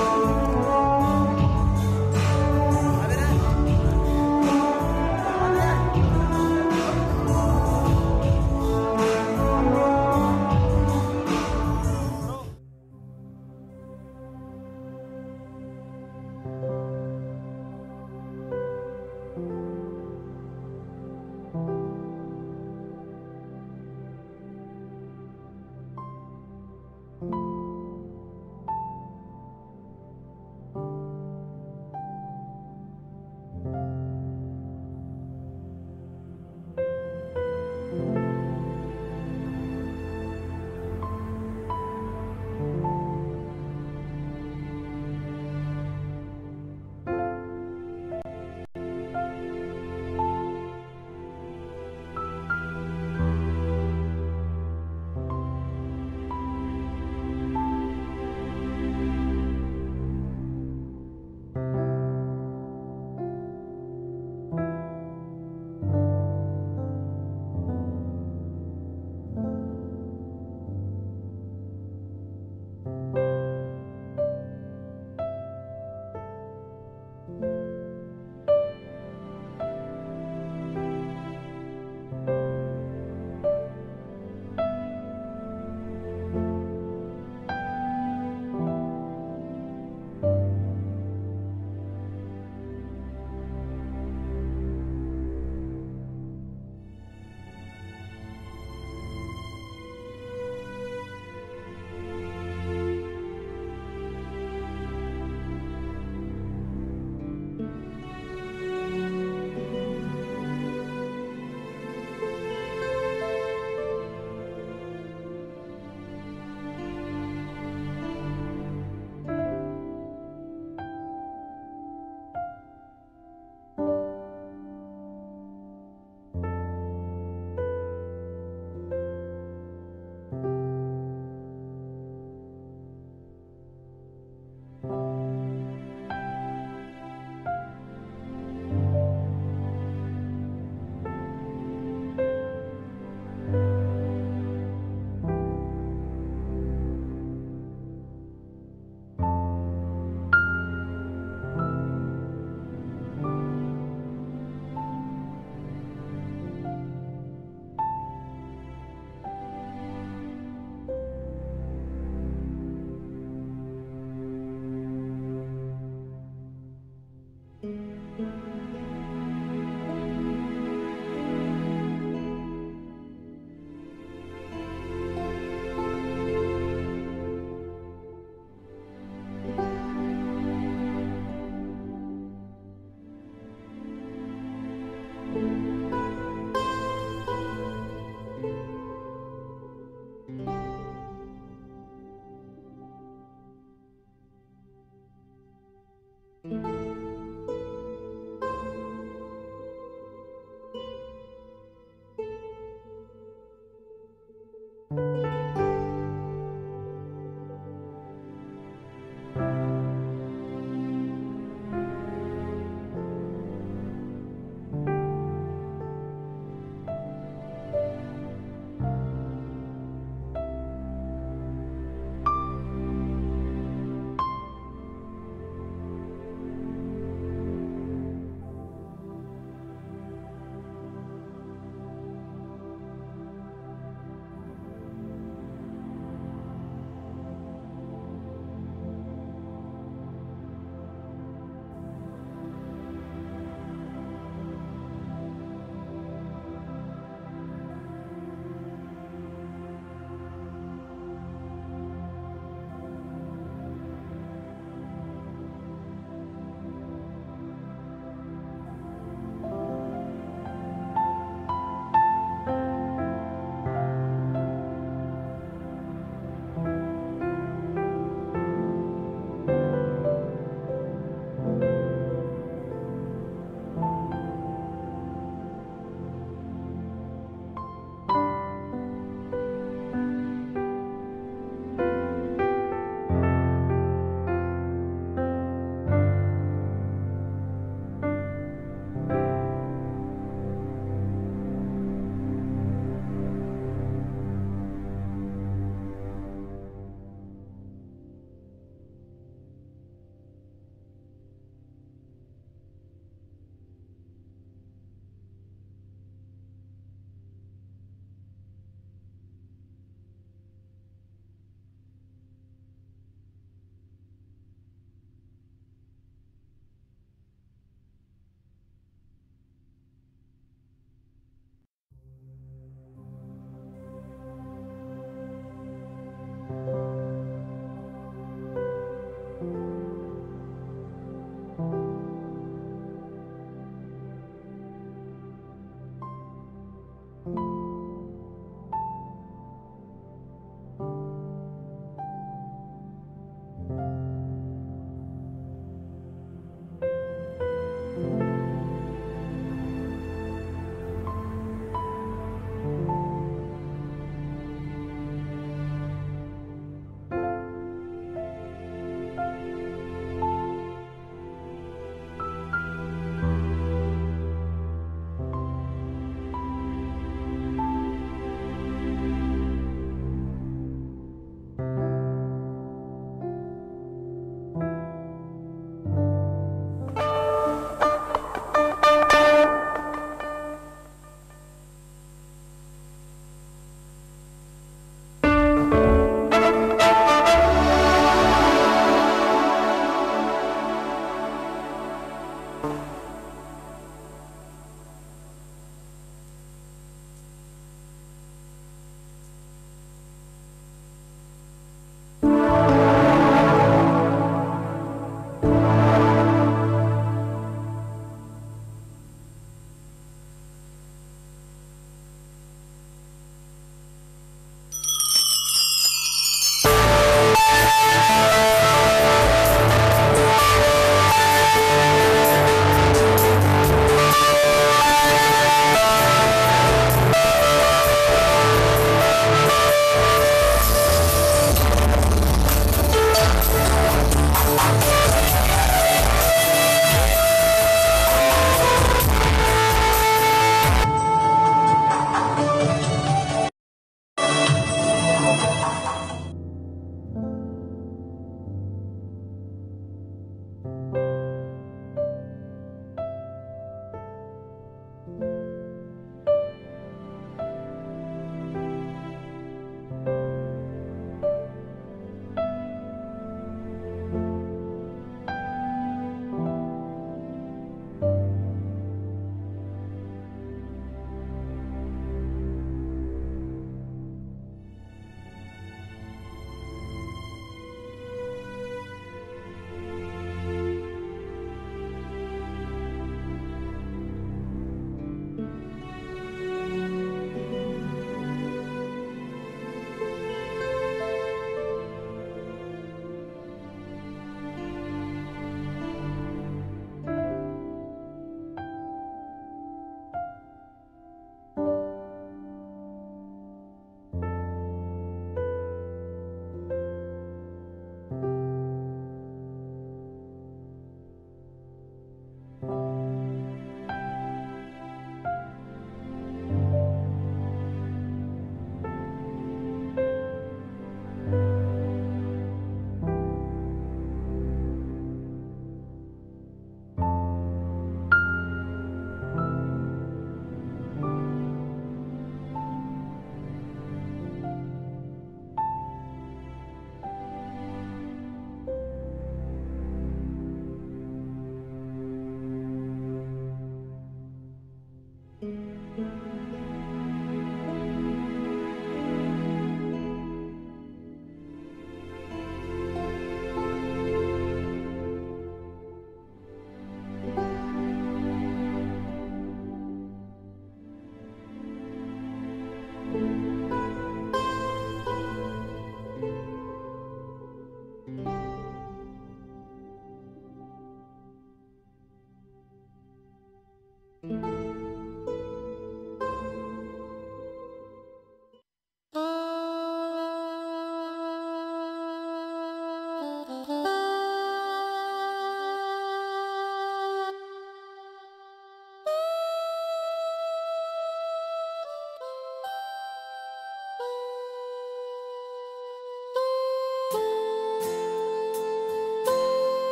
ആ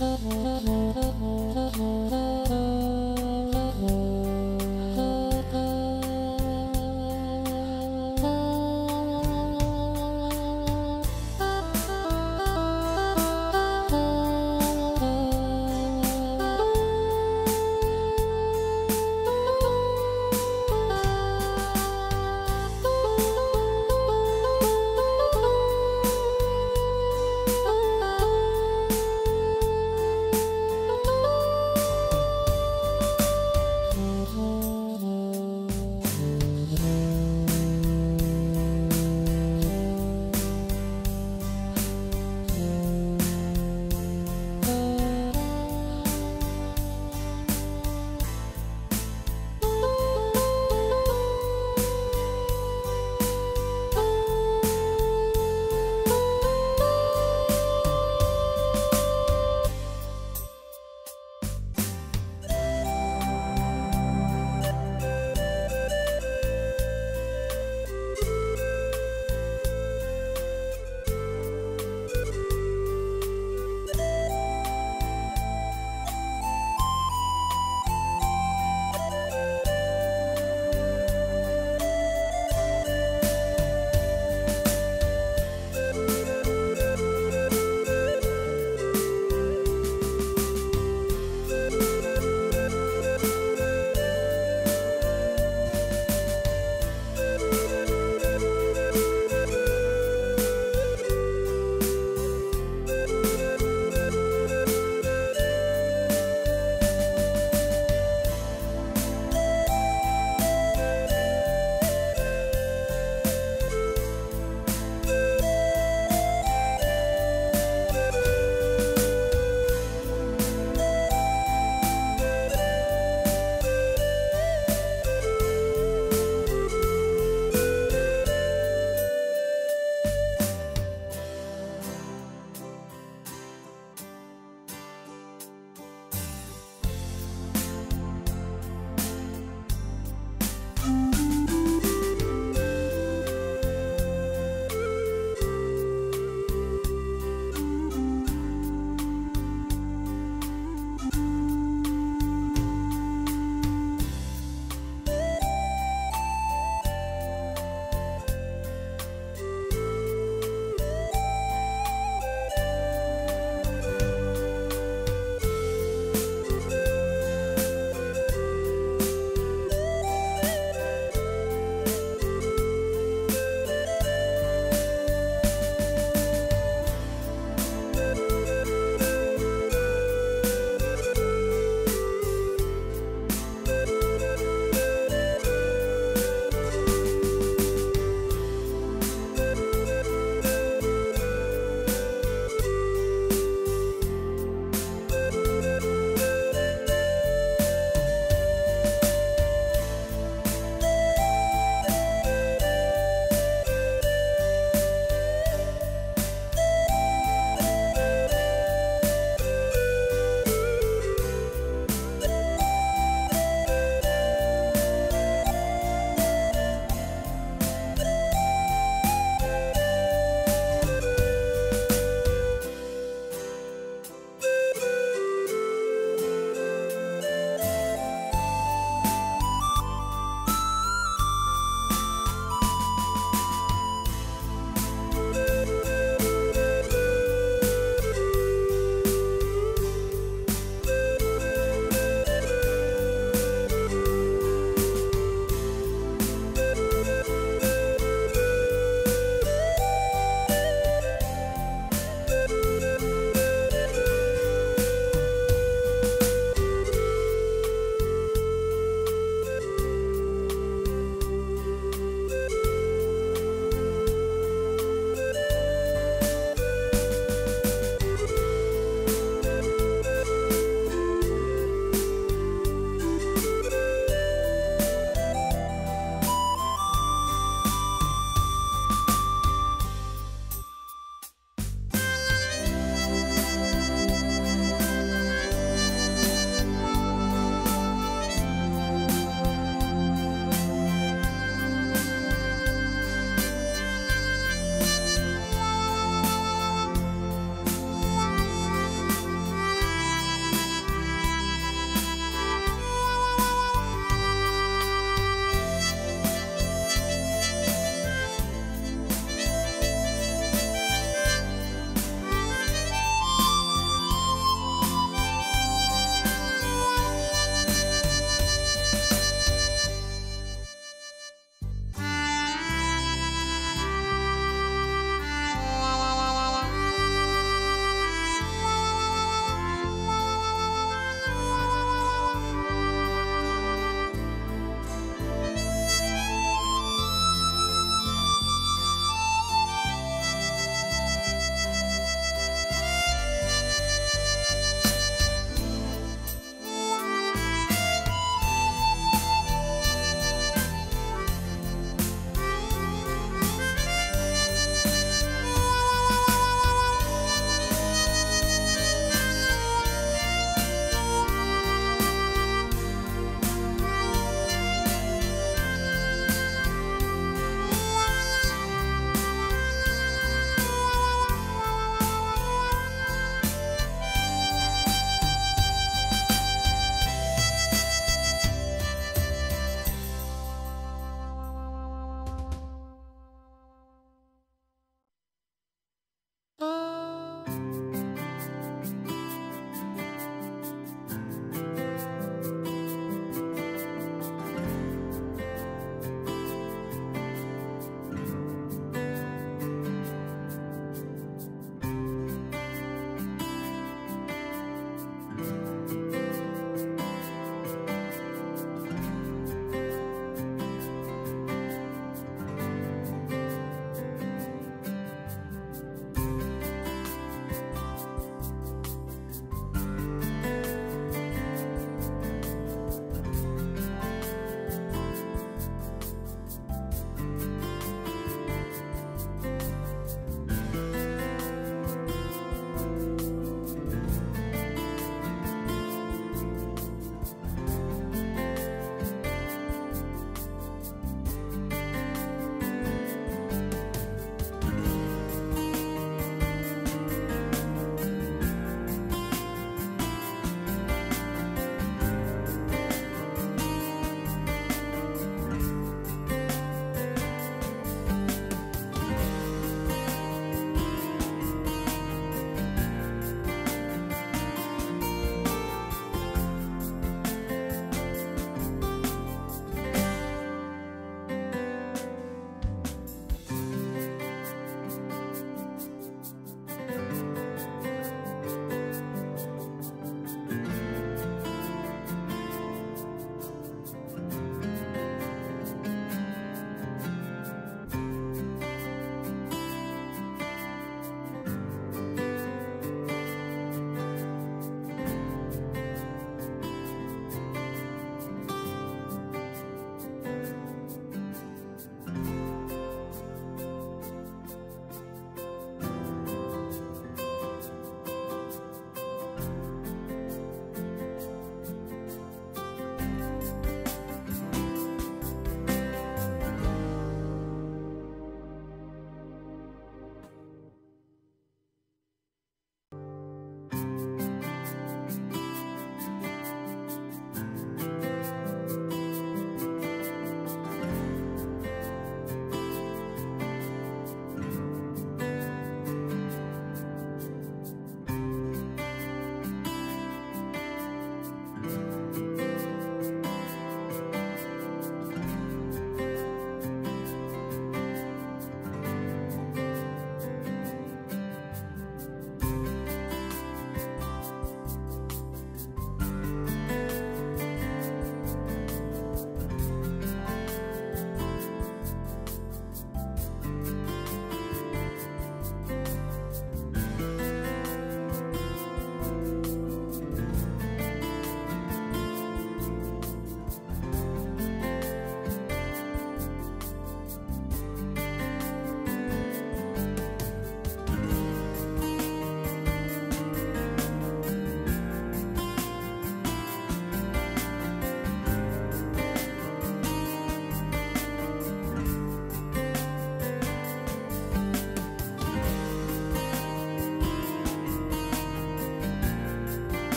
Thank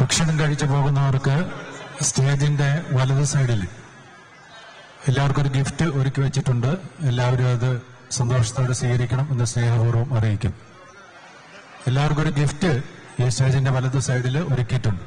ഭക്ഷണം കഴിച്ചു പോകുന്നവർക്ക് സ്റ്റേജിന്റെ വലത് സൈഡിൽ എല്ലാവർക്കും ഒരു ഗിഫ്റ്റ് ഒരുക്കി വെച്ചിട്ടുണ്ട് എല്ലാവരും അത് സന്തോഷത്തോടെ സ്വീകരിക്കണം എന്ന് സ്നേഹപൂർവ്വം അറിയിക്കും എല്ലാവർക്കും ഒരു ഗിഫ്റ്റ് ഈ സ്റ്റേജിന്റെ വലത് സൈഡിൽ ഒരുക്കിയിട്ടുണ്ട്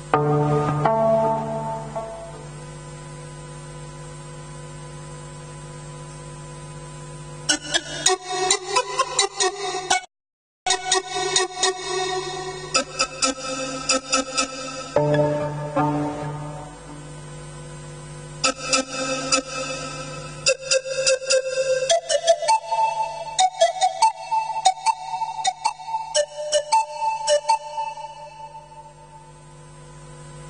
ും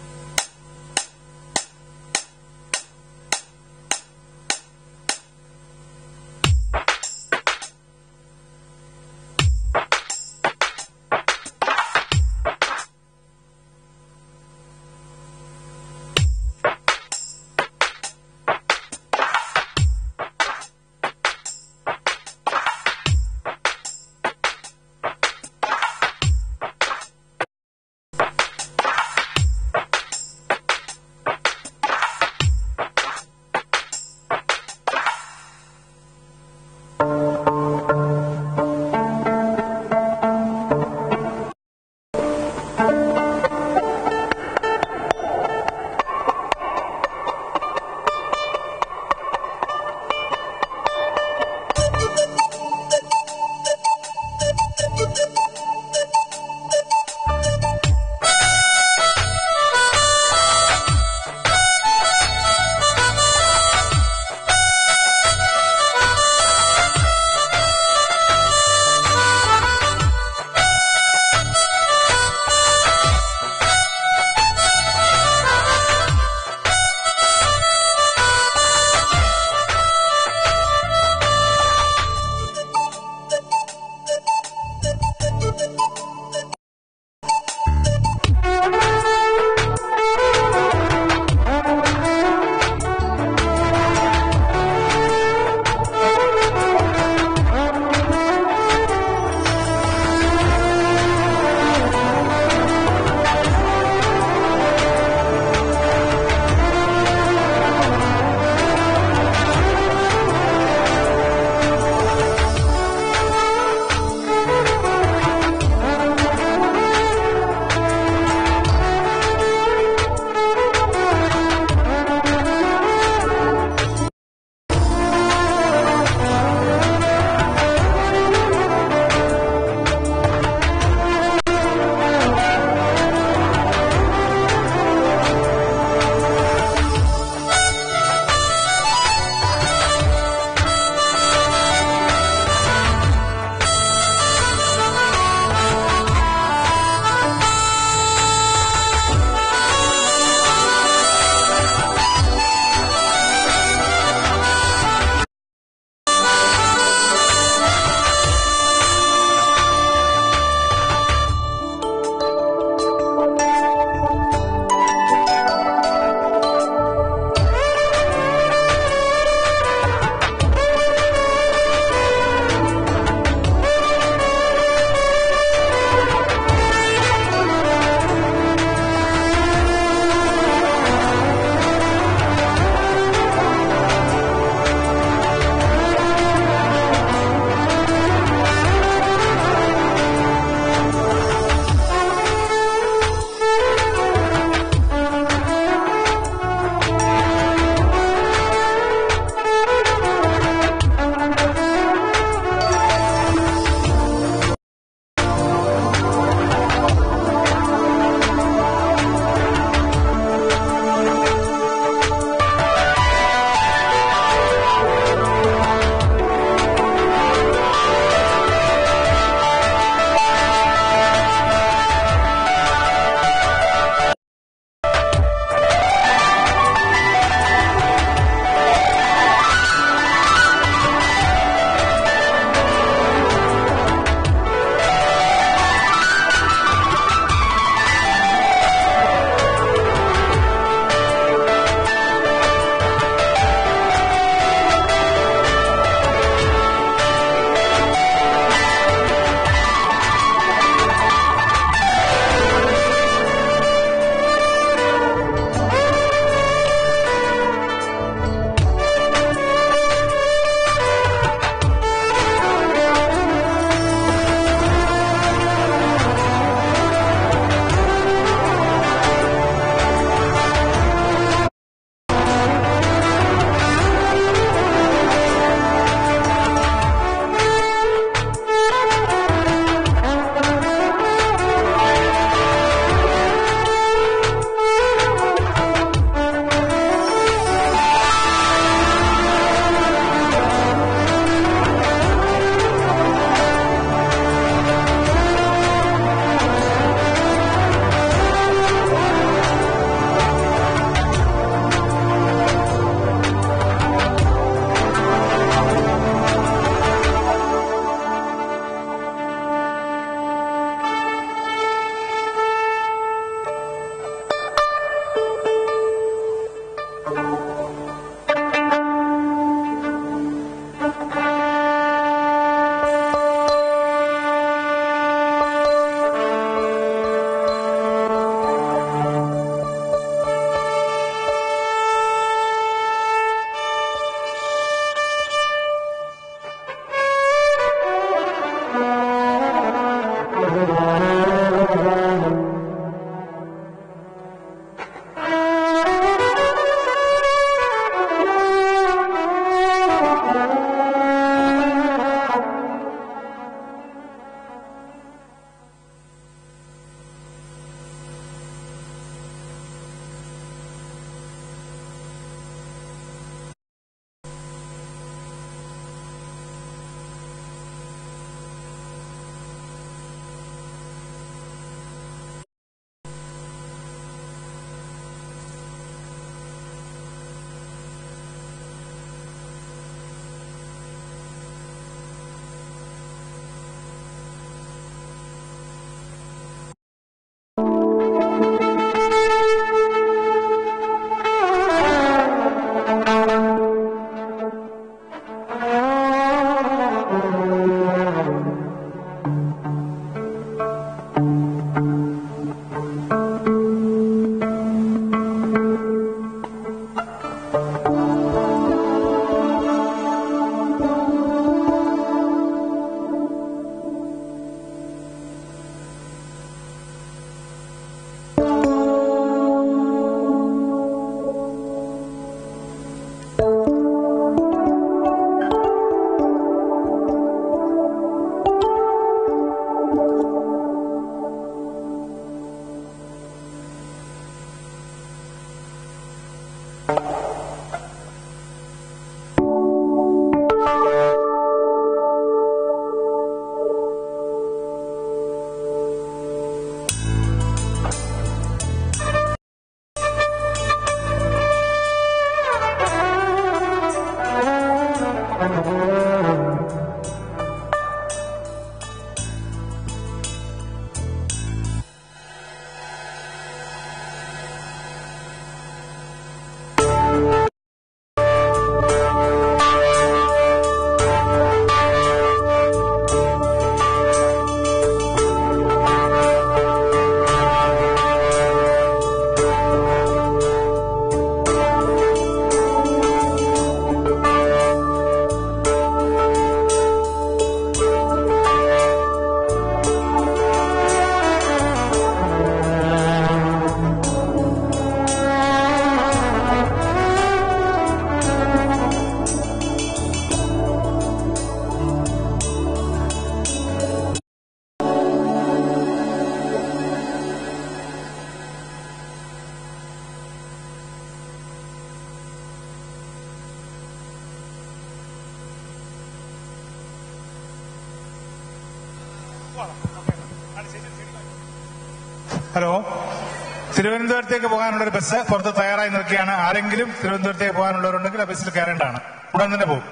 ഹലോ തിരുവനന്തപുരത്തേക്ക് പോകാനുള്ള ഒരു ബസ് പുറത്ത് തയ്യാറായി നിൽക്കുകയാണ് ആരെങ്കിലും തിരുവനന്തപുരത്തേക്ക് പോകാനുള്ളവരുണ്ടെങ്കിൽ ആ ബസ്സിൽ കയറേണ്ടതാണ് ഉടൻ തന്നെ പോകും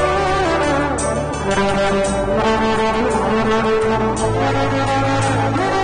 Thank you.